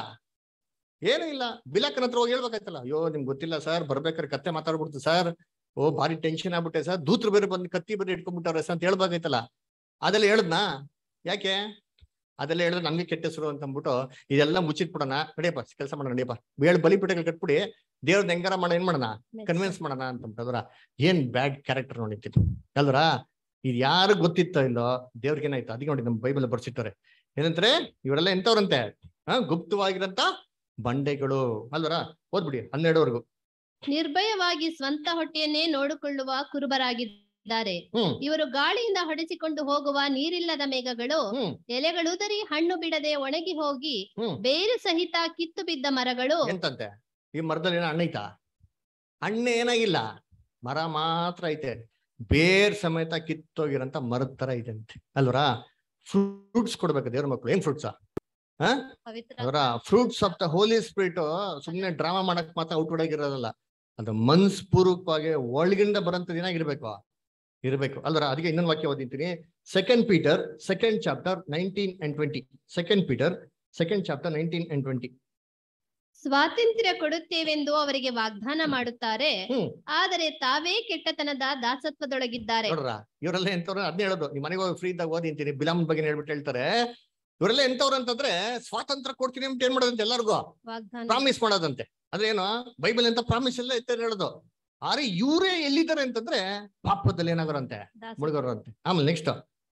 Speaker 1: ಏನು ಇಲ್ಲ ಬಿಲಾಕನ ಹತ್ರ ಹೋಗಿ ಹೇಳ್ಬೇಕಾಯ್ತಲ್ಲ ಅಯ್ಯೋ ನಿಮ್ಗೆ ಗೊತ್ತಿಲ್ಲ ಸರ್ ಬರ್ಬೇಕಾದ್ರೆ ಕತ್ತೆ ಮಾತಾಡ್ಬಿಡ್ತು ಸರ್ ಓ ಭಾರಿ ಟೆನ್ಷನ್ ಆಗ್ಬಿಟ್ಟೆ ಸರ್ ದೂತರು ಬೇರೆ ಬಂದು ಕತ್ತಿ ಬೇರೆ ಇಟ್ಕೊಂಡ್ಬಿಟ್ಟವ್ರೆ ಸರ್ ಅಂತ ಹೇಳ್ಬೇಕಾಯ್ತಲ್ಲ ಅದೆಲ್ಲ ಹೇಳದ್ನಾ ಯಾಕೆ ಅದೆಲ್ಲ ಹೇಳಿದ್ರೆ ನಮ್ಗೆ ಕೆಟ್ಟ ಹೆಸರು ಅಂತ ಅಂದ್ಬಿಟ್ಟು ಇದೆಲ್ಲ ಮುಚ್ಚಿಟ್ಬಿಡೋಣ ನಡಿಯಪ್ಪ ಕೆಲಸ ಮಾಡೋಣ ನಡಿಯಪ್ಪ ಬೇಳೆ ಬಲಿಪೀಠಗಳು ಕಟ್ಬಿಡಿ ದೇವ್ರನ್ನ ಹೆಂಗಾರ ಮಾಡೋಣ ಏನ್ ಮಾಡೋಣ ಕನ್ವಿನ್ಸ್ ಮಾಡೋಣ ಅಂತಂದ್ರ ಏನ್ ಬ್ಯಾಡ್ ಕ್ಯಾರೆಕ್ಟರ್ ನೋಡಿತ್ತು ಅಲ್ವರ ಇದು ಯಾರು ಗೊತ್ತಿತ್ತೋ ಇಲ್ಲೋ ದೇವ್ರಿಗೆ ಏನಾಯ್ತು ಅದಕ್ಕೆ ನೋಡಿ ನಮ್ಮ ಬೈಬಲ್ ಬರ್ಸಿಟ್ಟಾರೆ ಏನಂತಾರೆ ಇವರೆಲ್ಲ ಎಂತವ್ರಂತೆ ಹಾ ಗುಪ್ತವಾಗಿರಂತ ಬಂಡೆಗಳು ಅಲ್ವರ ಓದ್ಬಿಡಿ ಹನ್ನೆರಡವರೆಗೂ
Speaker 2: ನಿರ್ಭಯವಾಗಿ ಸ್ವಂತ ಹೊಟ್ಟೆಯನ್ನೇ ನೋಡಿಕೊಳ್ಳುವ ಕುರುಬರಾಗಿದ್ದಾರೆ
Speaker 1: ಹ್ಮ್
Speaker 2: ಇವರು ಗಾಳಿಯಿಂದ ಹೊಡೆಸಿಕೊಂಡು ಹೋಗುವ ನೀರಿಲ್ಲದ ಮೇಘಗಳು
Speaker 1: ಹ್ಮ್
Speaker 2: ಎಲೆಗಳುದರಿ ಹಣ್ಣು ಬಿಡದೆ ಒಣಗಿ ಹೋಗಿ
Speaker 1: ಹ್ಮ್
Speaker 2: ಬೇರು ಸಹಿತ ಕಿತ್ತು ಬಿದ್ದ ಮರಗಳು
Speaker 1: ಎಂತಂತೆ ಈ ಮರದಲ್ಲಿ ಏನೋ ಹಣ್ಣು ಐತಾ ಹಣ್ಣೆ ಏನಾಗಿಲ್ಲ ಮರ ಮಾತ್ರ ಐತೆ ಬೇರ್ ಸಮೇತ ಕಿತ್ತೋಗಿರಂತ ಮರದ ತರ ಐತೆ ಅಂತೆ ಅಲ್ವರಾ ಫ್ರೂಟ್ಸ್ ಕೊಡ್ಬೇಕು ದೇವ್ರ ಮಕ್ಳು ಏನ್ ಫ್ರೂಟ್ಸಾ
Speaker 2: ಪವಿತ್ರ
Speaker 1: ಅದರ fruits of the Holy Spirit ಸುಮ್ನೆ ಡ್ರಾಮಾ ಮಾಡಕ್ ಮಾತ್ರ ಔಟ್ವರ್ಡ್ ಇರೋದಲ್ಲ ಅದು ಮನ್ಸ್ಪೂರ್ವಕವಾಗಿ ಒಳಗಿಂದ ಬರೋಂಥದ್ದು ಏನಾಗಿರ್ಬೇಕು ಇರ್ಬೇಕು ಅಲ್ವರ ಅದಕ್ಕೆ ಇನ್ನೊಂದು ವಾಕ್ಯ ಓದಿದ್ದೀನಿ second Peter second chapter nineteen and twenty second Peter second chapter nineteen and twenty
Speaker 2: ಸ್ವಾತಂತ್ರ್ಯ ಕೊಡುತ್ತೇವೆಂದು ಅವರಿಗೆ ವಾಗ್ದಾನ ಮಾಡುತ್ತಾರೆ
Speaker 1: ಹ್ಮ್
Speaker 2: ಆದರೆ ತಾವೇ ಕೆಟ್ಟತನದ ದಾಸತ್ವದೊಳಗಿದ್ದಾರೆ
Speaker 1: ನೋಡ್ರ ಇವರೆಲ್ಲ ಎಂತವ್ರು ಅದನ್ನ ಹೇಳೋದು ನಿಮ್ ಮನೆಗೆ ಹೋಗಿ ಫ್ರೀ ಇದ್ದಾಗ ಓದಿಂತೀನಿ ಬಿಲಾಮ್ ಬಗ್ಗೆ ಹೇಳ್ಬಿಟ್ಟು ಹೇಳ್ತಾರೆ ಇವರೆಲ್ಲ ಎಂತವ್ರು ಅಂತಂದ್ರೆ ಸ್ವಾತಂತ್ರ್ಯ ಕೊಡ್ತೀನಿ ಅಂತ ಏನ್ ಮಾಡೋದಂತೆ ಎಲ್ಲರಿಗೂ
Speaker 2: ವಾಗ್ದಾನ
Speaker 1: ಪ್ರಾಮಿಸ್ ಮಾಡೋದಂತೆ ಅಂದ್ರೆ ಏನು ಬೈಬಲ್ ಅಂತ ಪ್ರಾಮಿಸ್ ಎಲ್ಲ ಇತ್ತ ಹೇಳೋದು ಆದ್ರೆ ಇವರೇ ಎಲ್ಲಿದ್ದಾರೆ ಅಂತಂದ್ರೆ ಪಾಪದಲ್ಲಿ ಏನಾಗೋರಂತೆ
Speaker 2: ದಾಸತ್ವ.
Speaker 1: ಮುಳುಗೋರಂತೆ ಆಮೇಲೆ ನೆಕ್ಸ್ಟ್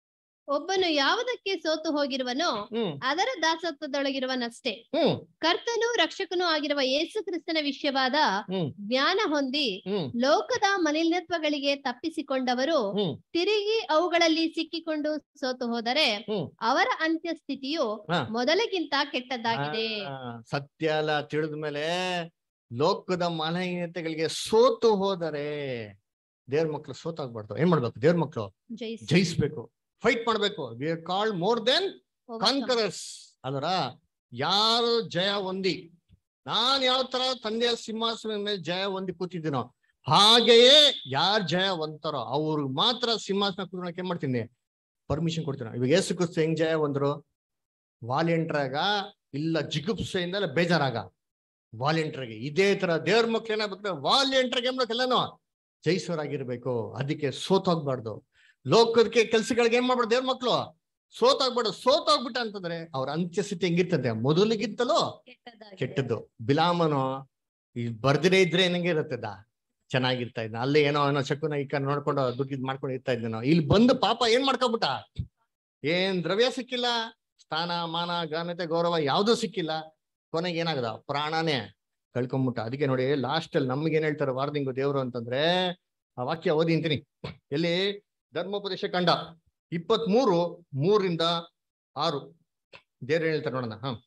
Speaker 2: ಒಬ್ಬನು ಯಾವುದಕ್ಕೆ ಸೋತು ಹೋಗಿರುವನೋ
Speaker 1: ಹ್ಮ್
Speaker 2: ಅದರ ದಾಸತ್ವದೊಳಗಿರುವನಷ್ಟೇ
Speaker 1: ಹ್ಮ್
Speaker 2: ಕರ್ತನೂ ರಕ್ಷಕನೂ ಆಗಿರುವ ಯೇಸು ಕ್ರಿಸ್ತನ ವಿಷಯವಾದ
Speaker 1: ಹ್ಮ್
Speaker 2: ಜ್ಞಾನ ಹೊಂದಿ
Speaker 1: ಹ್ಮ್
Speaker 2: ಲೋಕದ ಮಲಿನತ್ವಗಳಿಗೆ ತಪ್ಪಿಸಿಕೊಂಡವರು
Speaker 1: ಹ್ಮ್
Speaker 2: ತಿರುಗಿ ಅವುಗಳಲ್ಲಿ ಸಿಕ್ಕಿಕೊಂಡು ಸೋತು ಹೋದರೆ
Speaker 1: ಹ್ಮ್.
Speaker 2: ಅವರ ಅಂತ್ಯಸ್ಥಿತಿಯು
Speaker 1: ಹಾ.
Speaker 2: ಮೊದಲಿಗಿಂತ ಕೆಟ್ಟದ್ದಾಗಿದೆ
Speaker 1: ಆ, ಸತ್ಯ ಎಲ್ಲ ತಿಳಿದ್ಮೇಲೆ ಲೋಕದ ಮಾಲಿನ್ಯತೆಗಳಿಗೆ ಸೋತು ಹೋದರೆ ದೇವ್ರ ಮಕ್ಳು ಸೋತಾಗ್ಬಾರ್ದು ಏನ್ ಮಾಡ್ಬೇಕು ದೇವ್ರ ಮಕ್ಳು
Speaker 2: ಜಯಿಸಿ
Speaker 1: ಜಯಿಸ್ಬೇಕು ಫೈಟ್ ಮಾಡ್ಬೇಕು we are called more than conquerors ಅದರ ಯಾರು ಜಯ ಹೊಂದಿ ನಾನ್ ಯಾವ ತರ ತಂದೆಯ ಸಿಂಹಾಸನದ ಮೇಲೆ ಜಯ ಹೊಂದಿ ಕೂತಿದ್ದೀನೋ ಹಾಗೆಯೇ ಯಾರ್ ಜಯ ಹೊಂತಾರೋ ಅವ್ರಿಗೆ ಮಾತ್ರ ಸಿಂಹಾಸನ ಕೂತ್ಕೊಳಕ್ ಏನ್ ಮಾಡ್ತೀನಿ ಪರ್ಮಿಷನ್ ಕೊಡ್ತೀನಿ ಇವಾಗ ಏಸು ಕ್ರಿಸ್ತು ಹೆಂಗ್ ಜಯ ಹೊಂದ್ರು ವಾಲೆಂಟ್ರಾಗ ಇಲ್ಲ ಜಿಗುಪ್ಸೆಯಿಂದ ಇಲ್ಲ ಬೇಜಾರಾಗ ವಾಲೆಂಟ್ರಾಗೆ ಇದೇ ತರ ದೇವ್ರ ಮಕ್ಳು ಏನಾಗ್ಬೇಕು ವಾಲೆಂಟ್ರಾಗ ಏನ್ ಮಾಡ್ಬೇಕು ಎಲ್ಲಾನು ಜಯಿಸೋರಾಗಿರ್ಬೇಕು ಅದಕ್ಕೆ ಸೋತೋಗ್ಬಾರ್ದು ಲೋಕದಕ್ಕೆ ಕೆಲ್ಸಗಳಿಗೆ ಏನ್ ಮಾಡ್ಬಾರ್ದು ದೇವ್ರ ಮಕ್ಳು ಸೋತಾಗ್ಬಾರ್ದು ಸೋತೋಗ್ಬಿಟ್ಟ ಅಂತಂದ್ರೆ ಅವ್ರ ಅಂತ್ಯಸ್ಥಿತಿ ಹೆಂಗಿರ್ತದೆ ಮೊದಲಿಗಿಂತಲೂ
Speaker 2: ಕೆಟ್ಟದ್ದಾಗಿದೆ.
Speaker 1: ಕೆಟ್ಟದ್ದು ಬಿಲಾಮನು ಈ ಬರ್ದಿರೇ ಇದ್ರೆ ಏನಂಗೆ ಇರುತ್ತದ ಚೆನ್ನಾಗಿರ್ತಾ ಇದ್ದ ಅಲ್ಲಿ ಏನೋ ಏನೋ ಚಕ್ಕುನ ಇಕ್ಕ ನೋಡ್ಕೊಂಡು ದುಡ್ಡು ಮಾಡ್ಕೊಂಡು ಇರ್ತಾ ಇದ್ದನೋ ಇಲ್ಲಿ ಬಂದು ಪಾಪ ಏನ್ ಮಾಡ್ಕೊಬಿಟ್ಟ ಏನ್ ದ್ರವ್ಯ ಸಿಕ್ಕಿಲ್ಲ ಸ್ಥಾನ ಮಾನ ಘನತೆ ಗೌರವ ಯಾವ್ದೂ ಸಿಕ್ಕಿಲ್ಲ ಕೊನೆಗೆ ಏನಾಗದ ಪ್ರಾಣನೇ ಕಳ್ಕೊಂಬಿಟ್ಟ ಅದಕ್ಕೆ ನೋಡಿ ಲಾಸ್ಟ್ ಅಲ್ಲಿ ನಮ್ಗೆ ಏನ್ ಹೇಳ್ತಾರೆ ವಾರ್ನಿಂಗು ದೇವ್ರು ಅಂತಂದ್ರೆ ಆ ವಾಕ್ಯ ಓದಿ ಅಂತೀನಿ ಎಲ್ಲಿ ಧರ್ಮೋಪದೇಶ ಕಂಡ ಇಪ್ಪತ್ತ್ ಮೂರು ಮೂರಿಂದ ಆರು ದೇವ್ರು ಏನ್ ಹೇಳ್ತಾರೆ ನೋಡೋಣ ಹ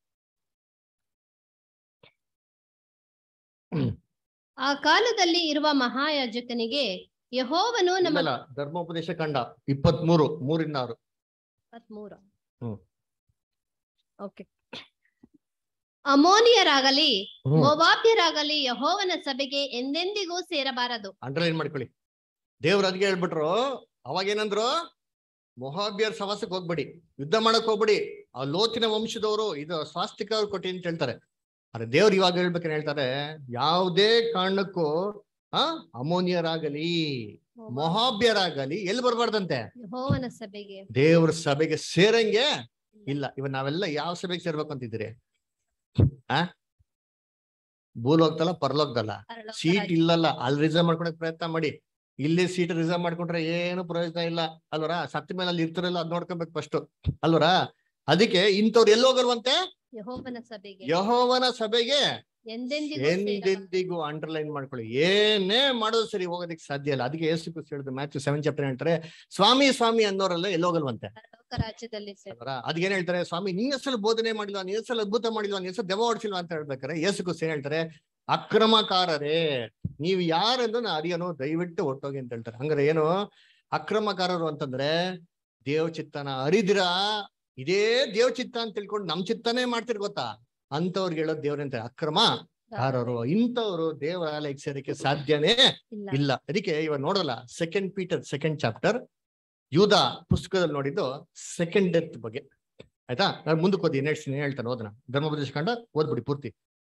Speaker 2: ಆ ಕಾಲದಲ್ಲಿ ಇರುವ ಮಹಾಯಾಜಕನಿಗೆ ಯಹೋವನು ನಮ್ಮ
Speaker 1: ಇಲ್ಲಲ್ಲ ಧರ್ಮೋಪದೇಶ ಕಂಡ ಇಪ್ಪತ್ತ್ ಮೂರು ಮೂರಿಂದ ಆರು
Speaker 2: ಇಪ್ಪತ್ಮೂರು
Speaker 1: ಹ್ಮ್.
Speaker 2: ಓಕೆ ಅಮೋನಿಯರಾಗಲಿ
Speaker 1: ಹ್ಮ್
Speaker 2: ಮೋವಾಬ್ಯರಾಗಲಿ ಯಹೋವನ ಸಭೆಗೆ ಎಂದೆಂದಿಗೂ ಸೇರಬಾರದು
Speaker 1: ಅಂಡರ್ಲೈನ್ ಮಾಡ್ಕೊಳ್ಳಿ ದೇವ್ರು ಅದ್ಗೆ ಹೇಳ್ಬಿಟ್ರು ಅವಾಗ ಏನಂದ್ರು ಮೊಹಾಬ್ಯರ್ ಸವಾಸಕ್ಕೆ ಹೋಗ್ಬೇಡಿ ಯುದ್ಧ ಮಾಡಕ್ ಹೋಗ್ಬೇಡಿ ಆ ಲೋತಿನ ವಂಶದವರು ಇದು ಸ್ವಾಸ್ತಿಕ ಅವ್ರು ಕೊಟ್ಟಿ ಅಂತ ಹೇಳ್ತಾರೆ ಆದ್ರೆ ದೇವ್ರು ಇವಾಗ ಹೇಳ್ಬೇಕೇನ್ ಹೇಳ್ತಾರೆ ಯಾವುದೇ ಕಾರಣಕ್ಕೂ ಆ ಅಮೋನಿಯರಾಗಲಿ ಮೊಹಾಬ್ಯರಾಗಲಿ ಎಲ್ಲಿ ಬರ್ಬಾರ್ದಂತೆ
Speaker 2: ಯಹೋವನ ಸಭೆಗೆ
Speaker 1: ದೇವ್ರ ಸಭೆಗೆ ಸೇರಂಗೆ ಇಲ್ಲ ಇವ ನಾವೆಲ್ಲ ಯಾವ ಸಭೆಗೆ ಸೇರ್ಬೇಕು ಅಂತಿದ್ದೀರಿ ಆ ಭೂಲೋಕ್ದಲ್ಲ ಪರಲೋಕ್ದಲ್ಲ
Speaker 2: ಪರಲೋಕ
Speaker 1: ಸೀಟ್
Speaker 2: ರಾಜ್ಯ.
Speaker 1: ಇಲ್ಲಲ್ಲ ಅಲ್ಲಿ ರಿಸರ್ವ್ ಮಾಡ್ಕೊಳಕ್ ಪ್ರಯತ್ನ ಮಾಡಿ ಇಲ್ಲಿ ಸೀಟ್ ರಿಸರ್ವ್ ಮಾಡ್ಕೊಂಡ್ರೆ ಏನು ಪ್ರಯೋಜನ ಇಲ್ಲ ಅಲ್ವರ ಸತ್ತ ಮೇಲೆ ಅಲ್ಲಿ ಇರ್ತಾರಲ್ಲ ಅದ್ ನೋಡ್ಕೊಬೇಕು ಫಸ್ಟ್ ಅಲ್ವರ ಅದಕ್ಕೆ ಇಂಥವ್ರು ಎಲ್ಲಿ ಹೋಗಲ್ವಂತೆ
Speaker 2: ಯಹೋವನ ಸಭೆಗೆ
Speaker 1: ಯಹೋವನ ಸಭೆಗೆ
Speaker 2: ಎಂದೆಂದಿಗೂ ಸೇರಬಾರದು.
Speaker 1: ಎಂದೆಂದಿಗೂ ಅಂಡರ್ಲೈನ್ ಮಾಡ್ಕೊಳ್ಳಿ ಏನೇ ಮಾಡೋದು ಸರಿ ಹೋಗೋದಕ್ಕೆ ಸಾಧ್ಯ ಇಲ್ಲ ಅದಕ್ಕೆ ಏಸು ಕ್ರಿಸ್ತ ಹೇಳಿದ್ರು ಮ್ಯಾಥ್ಯೂ ಸೆವೆನ್ ಚಾಪ್ಟರ್ ಹೇಳ್ತಾರೆ ಸ್ವಾಮಿ ಸ್ವಾಮಿ ಅನ್ನೋರೆಲ್ಲ ಎಲ್ಲಿ ಹೋಗಲ್ವಂತೆ
Speaker 2: ಪರಲೋಕ ರಾಜ್ಯದಲ್ಲಿ ಸೇರ
Speaker 1: ಅಲ್ವರ ಅದಕ್ಕೇನ್ ಹೇಳ್ತಾರೆ ಸ್ವಾಮಿ ನೀ ಹೆಸರು ಬೋಧನೆ ಮಾಡಿಲ್ವಾ ನೀ ಹೆಸರು ಅದ್ಭುತ ಮಾಡಿಲ್ವಾ ನೀ ಹೆಸರು ದೆವ ಓಡಿಸಿಲ್ವಾ ಅಂತ ಹೇಳ್ಬೇಕಾರೆ ಏಸು ಕ್ರಿಸ್ತ ಏನ್ ಹೇಳ್ತಾರೆ ಅಕ್ರಮಕಾರರೇ ನೀವು ಯಾರೆಂದು ನಾ ಅರಿಯನು ದಯವಿಟ್ಟು ಒಟ್ಟೋಗಿ ಅಂತ ಹೇಳ್ತಾರೆ ಹಂಗಾರೆ ಏನು ಅಕ್ರಮಕಾರರು ಅಂತಂದ್ರೆ ದೇವ್ ಚಿತ್ತನ ಅರಿದಿರ ಇದೇ ದೇವ್ ಚಿತ್ತ ಅಂತ ತಿಳ್ಕೊಂಡು ನಮ್ ಚಿತ್ತನೇ ಮಾಡ್ತಿರ್ ಗೊತ್ತಾ ಅಂತವ್ರಿಗೆ ಹೇಳೋದು ದೇವ್ರಂತ ಅಕ್ರಮ ಕಾರರು ಇಂಥವ್ರು ದೇವರ ಆಲಯಕ್ಕೆ ಸೇರಕ್ಕೆ ಸಾಧ್ಯನೇ
Speaker 2: ಇಲ್ಲ
Speaker 1: ಇಲ್ಲ ಅದಕ್ಕೆ ಇವಾಗ ನೋಡಲ್ಲ ಸೆಕೆಂಡ್ ಪೀಟರ್ ಸೆಕೆಂಡ್ ಚಾಪ್ಟರ್ ಯೂದ ಪುಸ್ತಕದಲ್ಲಿ ನೋಡಿದ್ದು ಸೆಕೆಂಡ್ ಡೆತ್ ಬಗ್ಗೆ ಆಯ್ತಾ ನಾನು ಮುಂದಕ್ಕೆ ಓದಿ ನೆಕ್ಸ್ಟ್ ಹೇಳ್ತಾನೆ ಓದನ ಧರ್ಮೋಪದೇಶ ಕಂಡ ಓದ್ಬಿಡಿ ಪೂರ್ತಿ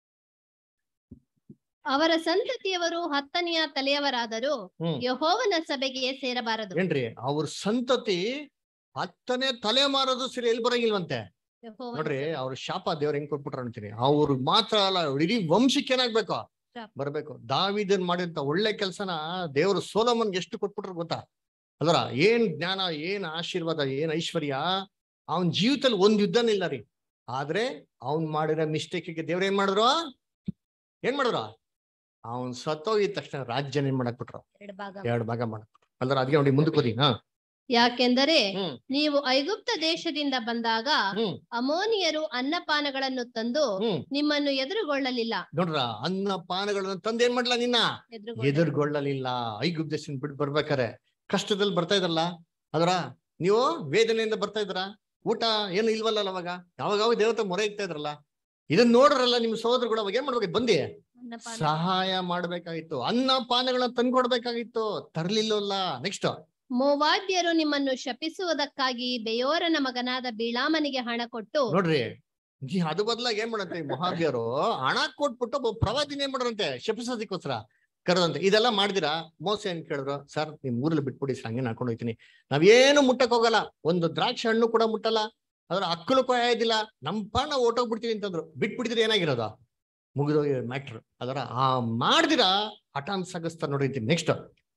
Speaker 2: ಅವರ ಸಂತತಿಯವರು ಹತ್ತನೆಯ ತಲೆಯವರಾದರೂ
Speaker 1: ಹ್ಮ್
Speaker 2: ಯಹೋವನ ಸಭೆಗೆ ಸೇರಬಾರದು
Speaker 1: ಏನ್ರಿ ಅವ್ರ ಸಂತತಿ ಹತ್ತನೇ ತಲೆ ಮಾರೋದು ಸರಿ ಎಲ್ಲಿ ಬರಂಗಿಲ್ವಂತೆ
Speaker 2: ಯೆಹೋವನ
Speaker 1: ನೋಡ್ರಿ
Speaker 2: ಸಭೆ.
Speaker 1: ಅವ್ರ ಶಾಪ ದೇವ್ರ ಹೆಂಗ್ ಕೊಟ್ಬಿಟ್ರ ಅಂತೀನಿ ಅವ್ರಿಗೆ ಮಾತ್ರ ಅಲ್ಲ ಇಡೀ ವಂಶಕ್ಕೆ ಏನಾಗ್ಬೇಕು
Speaker 2: ಶಾಪ.
Speaker 1: ಬರ್ಬೇಕು ದಾವಿದನ್ ಮಾಡಿದಂತ ಒಳ್ಳೆ ಕೆಲ್ಸನ ದೇವ್ರು ಸೋಲಮನ್ಗೆ ಎಷ್ಟು ಕೊಟ್ಬಿಟ್ರು ಗೊತ್ತಾ ಅಲ್ವರ ಏನ್ ಜ್ಞಾನ ಏನ್ ಆಶೀರ್ವಾದ ಏನ್ ಐಶ್ವರ್ಯ ಅವನ್ ಜೀವಿತದಲ್ಲಿ ಒಂದ್ ಯುದ್ಧನೇ ಇಲ್ಲ ರೀ ಆದ್ರೆ ಅವ್ನ್ ಮಾಡಿರೋ ಮಿಸ್ಟೇಕಿಗೆ ದೇವ್ರ ಏನ್ ಮಾಡಿದ್ರು ಏನ್ ಮಾಡಿದ್ರು ಅವನ್ ಸತ್ತೋಗಿದ ತಕ್ಷಣ ರಾಜ್ಯನ ಏನ್ ಮಾಡಕ್ ಬಿಟ್ರು
Speaker 2: ಎರಡು ಭಾಗ
Speaker 1: ಎರಡು ಭಾಗ ಮಾಡಕ್ ಅಲ್ದ್ರ ಅದ್ಗೆ ನೋಡಿ ಮುಂದಕ್ಕೆ ಓದಿ ಹಾ
Speaker 2: ಯಾಕೆಂದರೆ
Speaker 1: ಹ್ಮ್
Speaker 2: ನೀವು ಐಗುಪ್ತ ದೇಶದಿಂದ ಬಂದಾಗ
Speaker 1: ಹ್ಮ್
Speaker 2: ಅಮೋನಿಯರು ಅನ್ನಪಾನಗಳನ್ನು ತಂದು
Speaker 1: ಹ್ಮ್
Speaker 2: ನಿಮ್ಮನ್ನು ಎದುರುಗೊಳ್ಳಲಿಲ್ಲ
Speaker 1: ನೋಡ್ರ ಅನ್ನ ಪಾನಗಳನ್ನ ತಂದು ಏನ್ ಮಾಡ್ಲಾ ನಿನ್ನ
Speaker 2: ಎದುರುಗೊಳ್ಳಲಿಲ್ಲ.
Speaker 1: ಎದುರುಗೊಳ್ಳಲಿಲ್ಲ ಐಗುಪ್ತ ದೇಶದಿಂದ ಬಿಟ್ಟು ಬರ್ಬೇಕಾರೆ ಕಷ್ಟದಲ್ಲಿ ಬರ್ತಾ ಇದ್ರಲ್ಲ ಅದರ ನೀವು ವೇದನೆಯಿಂದ ಬರ್ತಾ ಇದ್ರ ಊಟ ಏನು ಇಲ್ವಲ್ಲ ಅವಾಗ ಯಾವಾಗ ಯಾವಾಗ ದೇವತೆ ಮೊರೆ ಇಕ್ತಾ ಇದ್ರಲ್ಲ ಇದನ್ನ ನೋಡ್ರಲ್ಲ ನಿಮ್ ಸಹೋದರಗಳು ಅವಾಗ ಏನ್ ಮಾಡ್ಬೇಕು ಬಂದಿ
Speaker 2: ಅನ್ನಪಾನ
Speaker 1: ಸಹಾಯ ಮಾಡ್ಬೇಕಾಗಿತ್ತು ಅನ್ನ ಪಾನಗಳನ್ನ ತಂದ್ಕೊಡ್ಬೇಕಾಗಿತ್ತು ತರ್ಲಿಲ್ಲಲ್ಲ ನೆಕ್ಸ್ಟ್
Speaker 2: ಮೋವಾದ್ಯರು ನಿಮ್ಮನ್ನು ಶಪಿಸುವುದಕ್ಕಾಗಿ ಬೆಯೋರನ ಮಗನಾದ ಬಿಳಾಮನಿಗೆ ಹಣ ಕೊಟ್ಟು
Speaker 1: ನೋಡ್ರಿ ಈ ಅದು ಬದಲಾಗಿ ಏನ್ ಮಾಡಂತೆ ಈ ಮೊಹಾಬಿಯರು ಹಣ ಕೊಟ್ಬಿಟ್ಟು ಒಬ್ಬ ಪ್ರವಾದಿನ ಏನ್ ಮಾಡ್ರಂತೆ ಶಪಿಸೋದಕ್ಕೋಸ್ಕರ ಕರೆದಂತೆ ಇದೆಲ್ಲ ಮಾಡಿದಿರಾ ಮೋಸ ಏನ್ ಕೇಳಿದ್ರು ಸರ್ ನಿಮ್ ಊರಲ್ಲಿ ಬಿಟ್ಬಿಡಿ ಸರ್ ಹಂಗೆ ಹಾಕೊಂಡು ಹೋಗ್ತೀನಿ ನಾವೇನು ಮುಟ್ಟಕ್ ಹೋಗಲ್ಲ ಒಂದು ದ್ರಾಕ್ಷಿ ಹಣ್ಣು ಕೂಡ ಮುಟ್ಟಲ್ಲ ಅದ್ರ ಅಕ್ಕಲು ಕೊಯ್ಯೋದಿಲ್ಲ ನಮ್ ಪಾಣ ಓಟೋಗ್ಬಿಡ್ತೀವಿ ಅಂತಂದ್ರು ಬಿಟ್ಬಿಟ್ಟಿದ್ರೆ ಏನಾಗಿರೋದು ಮುಗಿದೋಗಿ ಮ್ಯಾಟ್ರ್ ಅದರ ಆ ಮಾಡ್ದಿರಾ ಹಠಾನ್ ಸಾಗಿಸ್ತಾರೆ ನೋಡಿ ನೆಕ್ಸ್ಟ್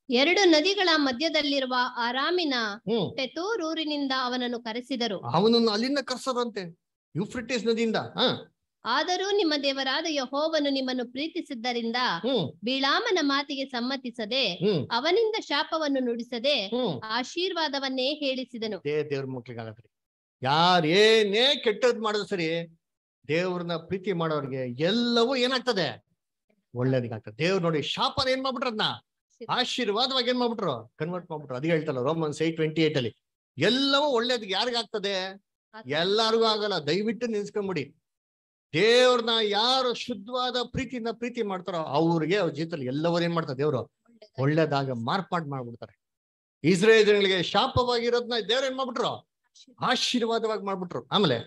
Speaker 2: ಎರಡು ನದಿಗಳ ಮಧ್ಯದಲ್ಲಿರುವ ಆರಾಮಿನ
Speaker 1: ಹ್ಮ್
Speaker 2: ಪೆತೋರೂರಿನಿಂದ ಅವನನ್ನು ಕರೆಸಿದರು
Speaker 1: ಅವನನ್ನು ಅಲ್ಲಿಂದ ಕರ್ಸೋರಂತೆ ಯುಫ್ರಿಟಿಸ್ ನದಿಯಿಂದ ಹ
Speaker 2: ಆದರೂ ನಿಮ್ಮ ದೇವರಾದ ಯಹೋವನು ನಿಮ್ಮನ್ನು ಪ್ರೀತಿಸಿದ್ದರಿಂದ
Speaker 1: ಹ್ಮ್
Speaker 2: ಬಿಳಾಮನ ಮಾತಿಗೆ ಸಮ್ಮತಿಸದೆ
Speaker 1: ಹ್ಮ್
Speaker 2: ಅವನಿಂದ ಶಾಪವನ್ನು ನುಡಿಸದೆ
Speaker 1: ಹ್ಮ್
Speaker 2: ಆಶೀರ್ವಾದವನ್ನೇ ಹೇಳಿಸಿದನು
Speaker 1: ದೇ ದೇವ್ರ ಮಕ್ಳಿಗಾಗತ್ರಿ ಯಾರ್ ಏನೇ ಕೆಟ್ಟದ್ ಮಾಡಿದ್ರು ಸರಿ ದೇವ್ರನ್ನ ಪ್ರೀತಿ ಮಾಡೋರ್ಗೆ ಎಲ್ಲವೂ ಏನಾಗ್ತದೆ ಒಳ್ಳೇದಿಗಾಗ್ತದೆ ದೇವ್ರು ನೋಡಿ ಶಾಪನ ಏನ್ ಮಾಡ್ಬಿಟ್ರು ಅದನ್ನ ಆಶೀರ್ವಾದವಾಗಿ ಏನ್ ಮಾಡ್ಬಿಟ್ರು ಕನ್ವರ್ಟ್ ಮಾಡ್ಬಿಟ್ರು ಅದು ಹೇಳ್ತಲ್ಲ ರೋಮನ್ಸ್ ಏಟ್ ಟ್ವೆಂಟಿ ಏಟ್ ಅಲ್ಲಿ ಎಲ್ಲವೂ ಒಳ್ಳೇದಿಗೆ ಯಾರಿಗಾಗ್ತದೆ ಎಲ್ಲಾರ್ಗೂ ಆಗಲ್ಲ ದಯವಿಟ್ಟು ನಿಲ್ಸ್ಕೊಂಬಿಡಿ ದೇವ್ರನ್ನ ಯಾರು ಶುದ್ಧವಾದ ಪ್ರೀತಿಯಿಂದ ಪ್ರೀತಿ ಮಾಡ್ತಾರೋ ಅವ್ರಿಗೆ ಅವ್ರ ಜೀವಿತದಲ್ಲಿ ಎಲ್ಲವೂ ಏನ್ ಮಾಡ್ತಾರೆ ದೇವ್ರು ಒಳ್ಳೇದಾಗ ಮಾರ್ಪಾಡ್ ಮಾಡ್ಬಿಡ್ತಾರೆ ಇಸ್ರೇಲ್ ಜನಗಳಿಗೆ ಶಾಪವಾಗಿರೋದ್ನ ದೇವ್ರ ಏನ್ ಮಾಡ್ಬಿಟ್ರು ಆಶೀರ್ವಾದವಾಗಿ ಮಾಡ್ಬಿಟ್ರು ಆಮೇಲೆ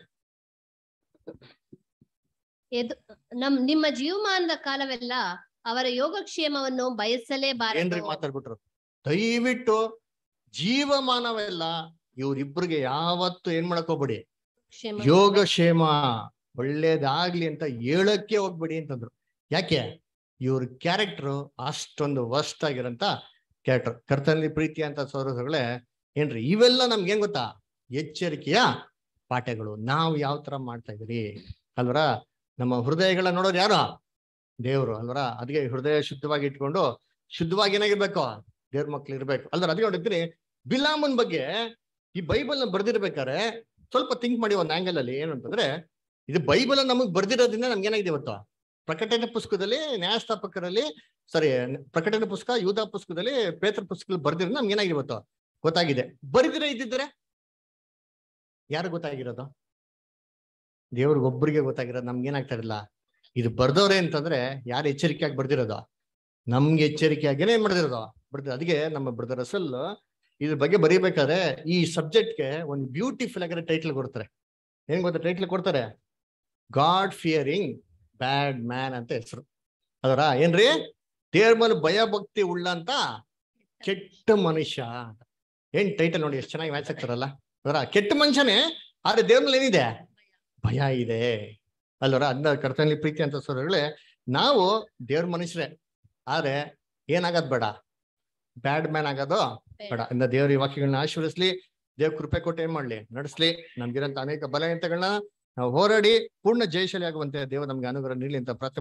Speaker 2: ಎದು ನಮ್ ನಿಮ್ಮ ಜೀವಮಾನದ ಕಾಲವೆಲ್ಲ ಅವರ ಯೋಗಕ್ಷೇಮವನ್ನು ಬಯಸಲೇಬಾರದು
Speaker 1: ಏನ್ರಿ ಮಾತಾಡ್ಬಿಟ್ರು ದಯವಿಟ್ಟು ಜೀವಮಾನವೆಲ್ಲ ಇವ್ರಿಬ್ರಿಗೆ ಯಾವತ್ತು ಏನ್ ಮಾಡಕ್ ಹೋಗ್ಬೇಡಿ
Speaker 2: ಕ್ಷೇಮ
Speaker 1: ಯೋಗಕ್ಷೇಮ ಒಳ್ಳೇದಾಗ್ಲಿ ಅಂತ ಹೇಳಕ್ಕೆ ಹೋಗ್ಬೇಡಿ ಅಂತಂದ್ರು ಯಾಕೆ ಇವ್ರ ಕ್ಯಾರೆಕ್ಟರ್ ಅಷ್ಟೊಂದು ವರ್ಸ್ಟ್ ಆಗಿರಂತ ಕ್ಯಾರೆಕ್ಟರ್ ಕರ್ತನಲ್ಲಿ ಪ್ರೀತಿ ಅಂತ ಸೋದರಗಳೇ ಏನ್ರಿ ಇವೆಲ್ಲ ನಮ್ಗೆ ಏನ್ ಗೊತ್ತಾ ಎಚ್ಚರಿಕೆಯ ಪಾಠಗಳು ನಾವು ಯಾವ ತರ ಮಾಡ್ತಾ ಇದೀರಿ ಅಲ್ವರ ನಮ್ಮ ಹೃದಯಗಳ ನೋಡೋರು ಯಾರು ದೇವ್ರು ಅಲ್ವರ ಅದಕ್ಕೆ ಹೃದಯ ಶುದ್ಧವಾಗಿ ಇಟ್ಕೊಂಡು ಶುದ್ಧವಾಗಿ ಏನಾಗಿರ್ಬೇಕು ದೇವ್ರ ಮಕ್ಳು ಇರ್ಬೇಕು ಅಲ್ವರ ಅದಕ್ಕೆ ನೋಡಿರ್ತೀನಿ ಬಿಲಾಮನ್ ಬಗ್ಗೆ ಈ ಬೈಬಲ್ ನ ಬರ್ದಿರ್ಬೇಕಾದ್ರೆ ಸ್ವಲ್ಪ ಥಿಂಕ್ ಮಾಡಿ ಒಂದು ಆಂಗಲ್ ಅಲ್ಲಿ ಏನು ಅಂತಂದ್ರೆ ಇದು ಬೈಬಲ್ ನಮಗ್ ಬರ್ದಿರೋದ್ರಿಂದ ನಮ್ಗೆ ಏನಾಗಿದೆ ಇವತ್ತು ಪ್ರಕಟಣೆ ಪುಸ್ತಕದಲ್ಲಿ ನ್ಯಾಯಸ್ಥಾಪಕರಲ್ಲಿ ಸಾರಿ ಪ್ರಕಟಣೆ ಪುಸ್ತಕ ಯೂಧ ಪುಸ್ತಕದಲ್ಲಿ ಪೇತ್ರ ಪುಸ್ತಕದಲ್ಲಿ ಬರ್ದಿರೋದು ನಮ್ಗೆ ಏನಾಗಿದೆ ಇವತ್ತು ಗೊತ್ತಾಗಿದೆ ಬರಿದಿರ ಇದ್ದಿದ್ರೆ ಯಾರು ಗೊತ್ತಾಗಿರೋದು ದೇವ್ರಿಗೆ ಒಬ್ಬರಿಗೆ ಗೊತ್ತಾಗಿರೋದು ನಮ್ಗೆ ಏನಾಗ್ತಾ ಇರಲ್ಲ ಇದು ಬರ್ದವ್ರೆ ಅಂತಂದ್ರೆ ಯಾರು ಎಚ್ಚರಿಕೆಯಾಗಿ ಬರ್ದಿರೋದು ನಮ್ಗೆ ಎಚ್ಚರಿಕೆಯಾಗೇನೆ ಏನ್ ಮಾಡ್ದಿರೋದು ಬರ್ದಿರೋ ಅದಕ್ಕೆ ನಮ್ಮ ಬ್ರದರ್ ಅಸಲ್ ಇದ್ರ ಬಗ್ಗೆ ಬರೀಬೇಕಾದ್ರೆ ಈ ಸಬ್ಜೆಕ್ಟ್ಗೆ ಒಂದು ಬ್ಯೂಟಿಫುಲ್ ಆಗಿರೋ ಟೈಟ್ಲ್ ಕೊಡ್ತಾರೆ ಏನ್ ಗೊತ್ತಾ ಟೈಟ್ಲ್ ಕೊಡ್ತಾರೆ ಗಾಡ್ ಫಿಯರಿಂಗ್ ಬ್ಯಾಡ್ ಮ್ಯಾನ್ ಅಂತ ಹೆಸರು ಅದರ ಏನ್ರಿ ದೇವ್ರ ಮೇಲೆ ಭಯ ಭಕ್ತಿ ಉಳ್ಳಂತ ಕೆಟ್ಟ ಮನುಷ್ಯ ಅಂತ. ಏನ್ ಟೈಟಲ್ ನೋಡಿ ಎಷ್ಟು ಚೆನ್ನಾಗಿ ಮ್ಯಾಚ್ ಆಗ್ತಾರಲ್ಲ ಅದರ ಕೆಟ್ಟ ಮನುಷ್ಯನೇ ಆದ್ರೆ ದೇವ್ರ ಮೇಲೆ ಏನಿದೆ ಭಯ ಇದೆ ಅಲ್ವರ ಅದ್ನ ಕರ್ತನಲ್ಲಿ ಪ್ರೀತಿ ಅಂತ ಸೋದರಗಳೇ ನಾವು ದೇವ್ರ ಮನುಷ್ಯರೇ ಆದ್ರೆ ಏನಾಗದ್ ಬೇಡ ಬ್ಯಾಡ್ ಮ್ಯಾನ್ ಆಗೋದು ಬೇಡ ಇಂದ ದೇವ್ರ ಈ ವಾಕ್ಯಗಳನ್ನ ಆಶೀರ್ವದಿಸ್ಲಿ ದೇವ್ ಕೃಪೆ ಕೊಟ್ಟು ಏನ್ ಮಾಡ್ಲಿ ನಡೆಸ್ಲಿ ನಮ್ಗಿರಂತ ಅನೇಕ ಬಲಹೀನತೆಗಳನ್ನ ನಾವು ಹೋರಾಡಿ ಪೂರ್ಣ ಜಯಶಾಲಿ ಆಗುವಂತೆ ದೇವ ನಮ್ಗೆ ಅನುಗ್ರಹ ನೀಡಲಿ ಅಂತ ಪ್ರಾರ್ಥನೆ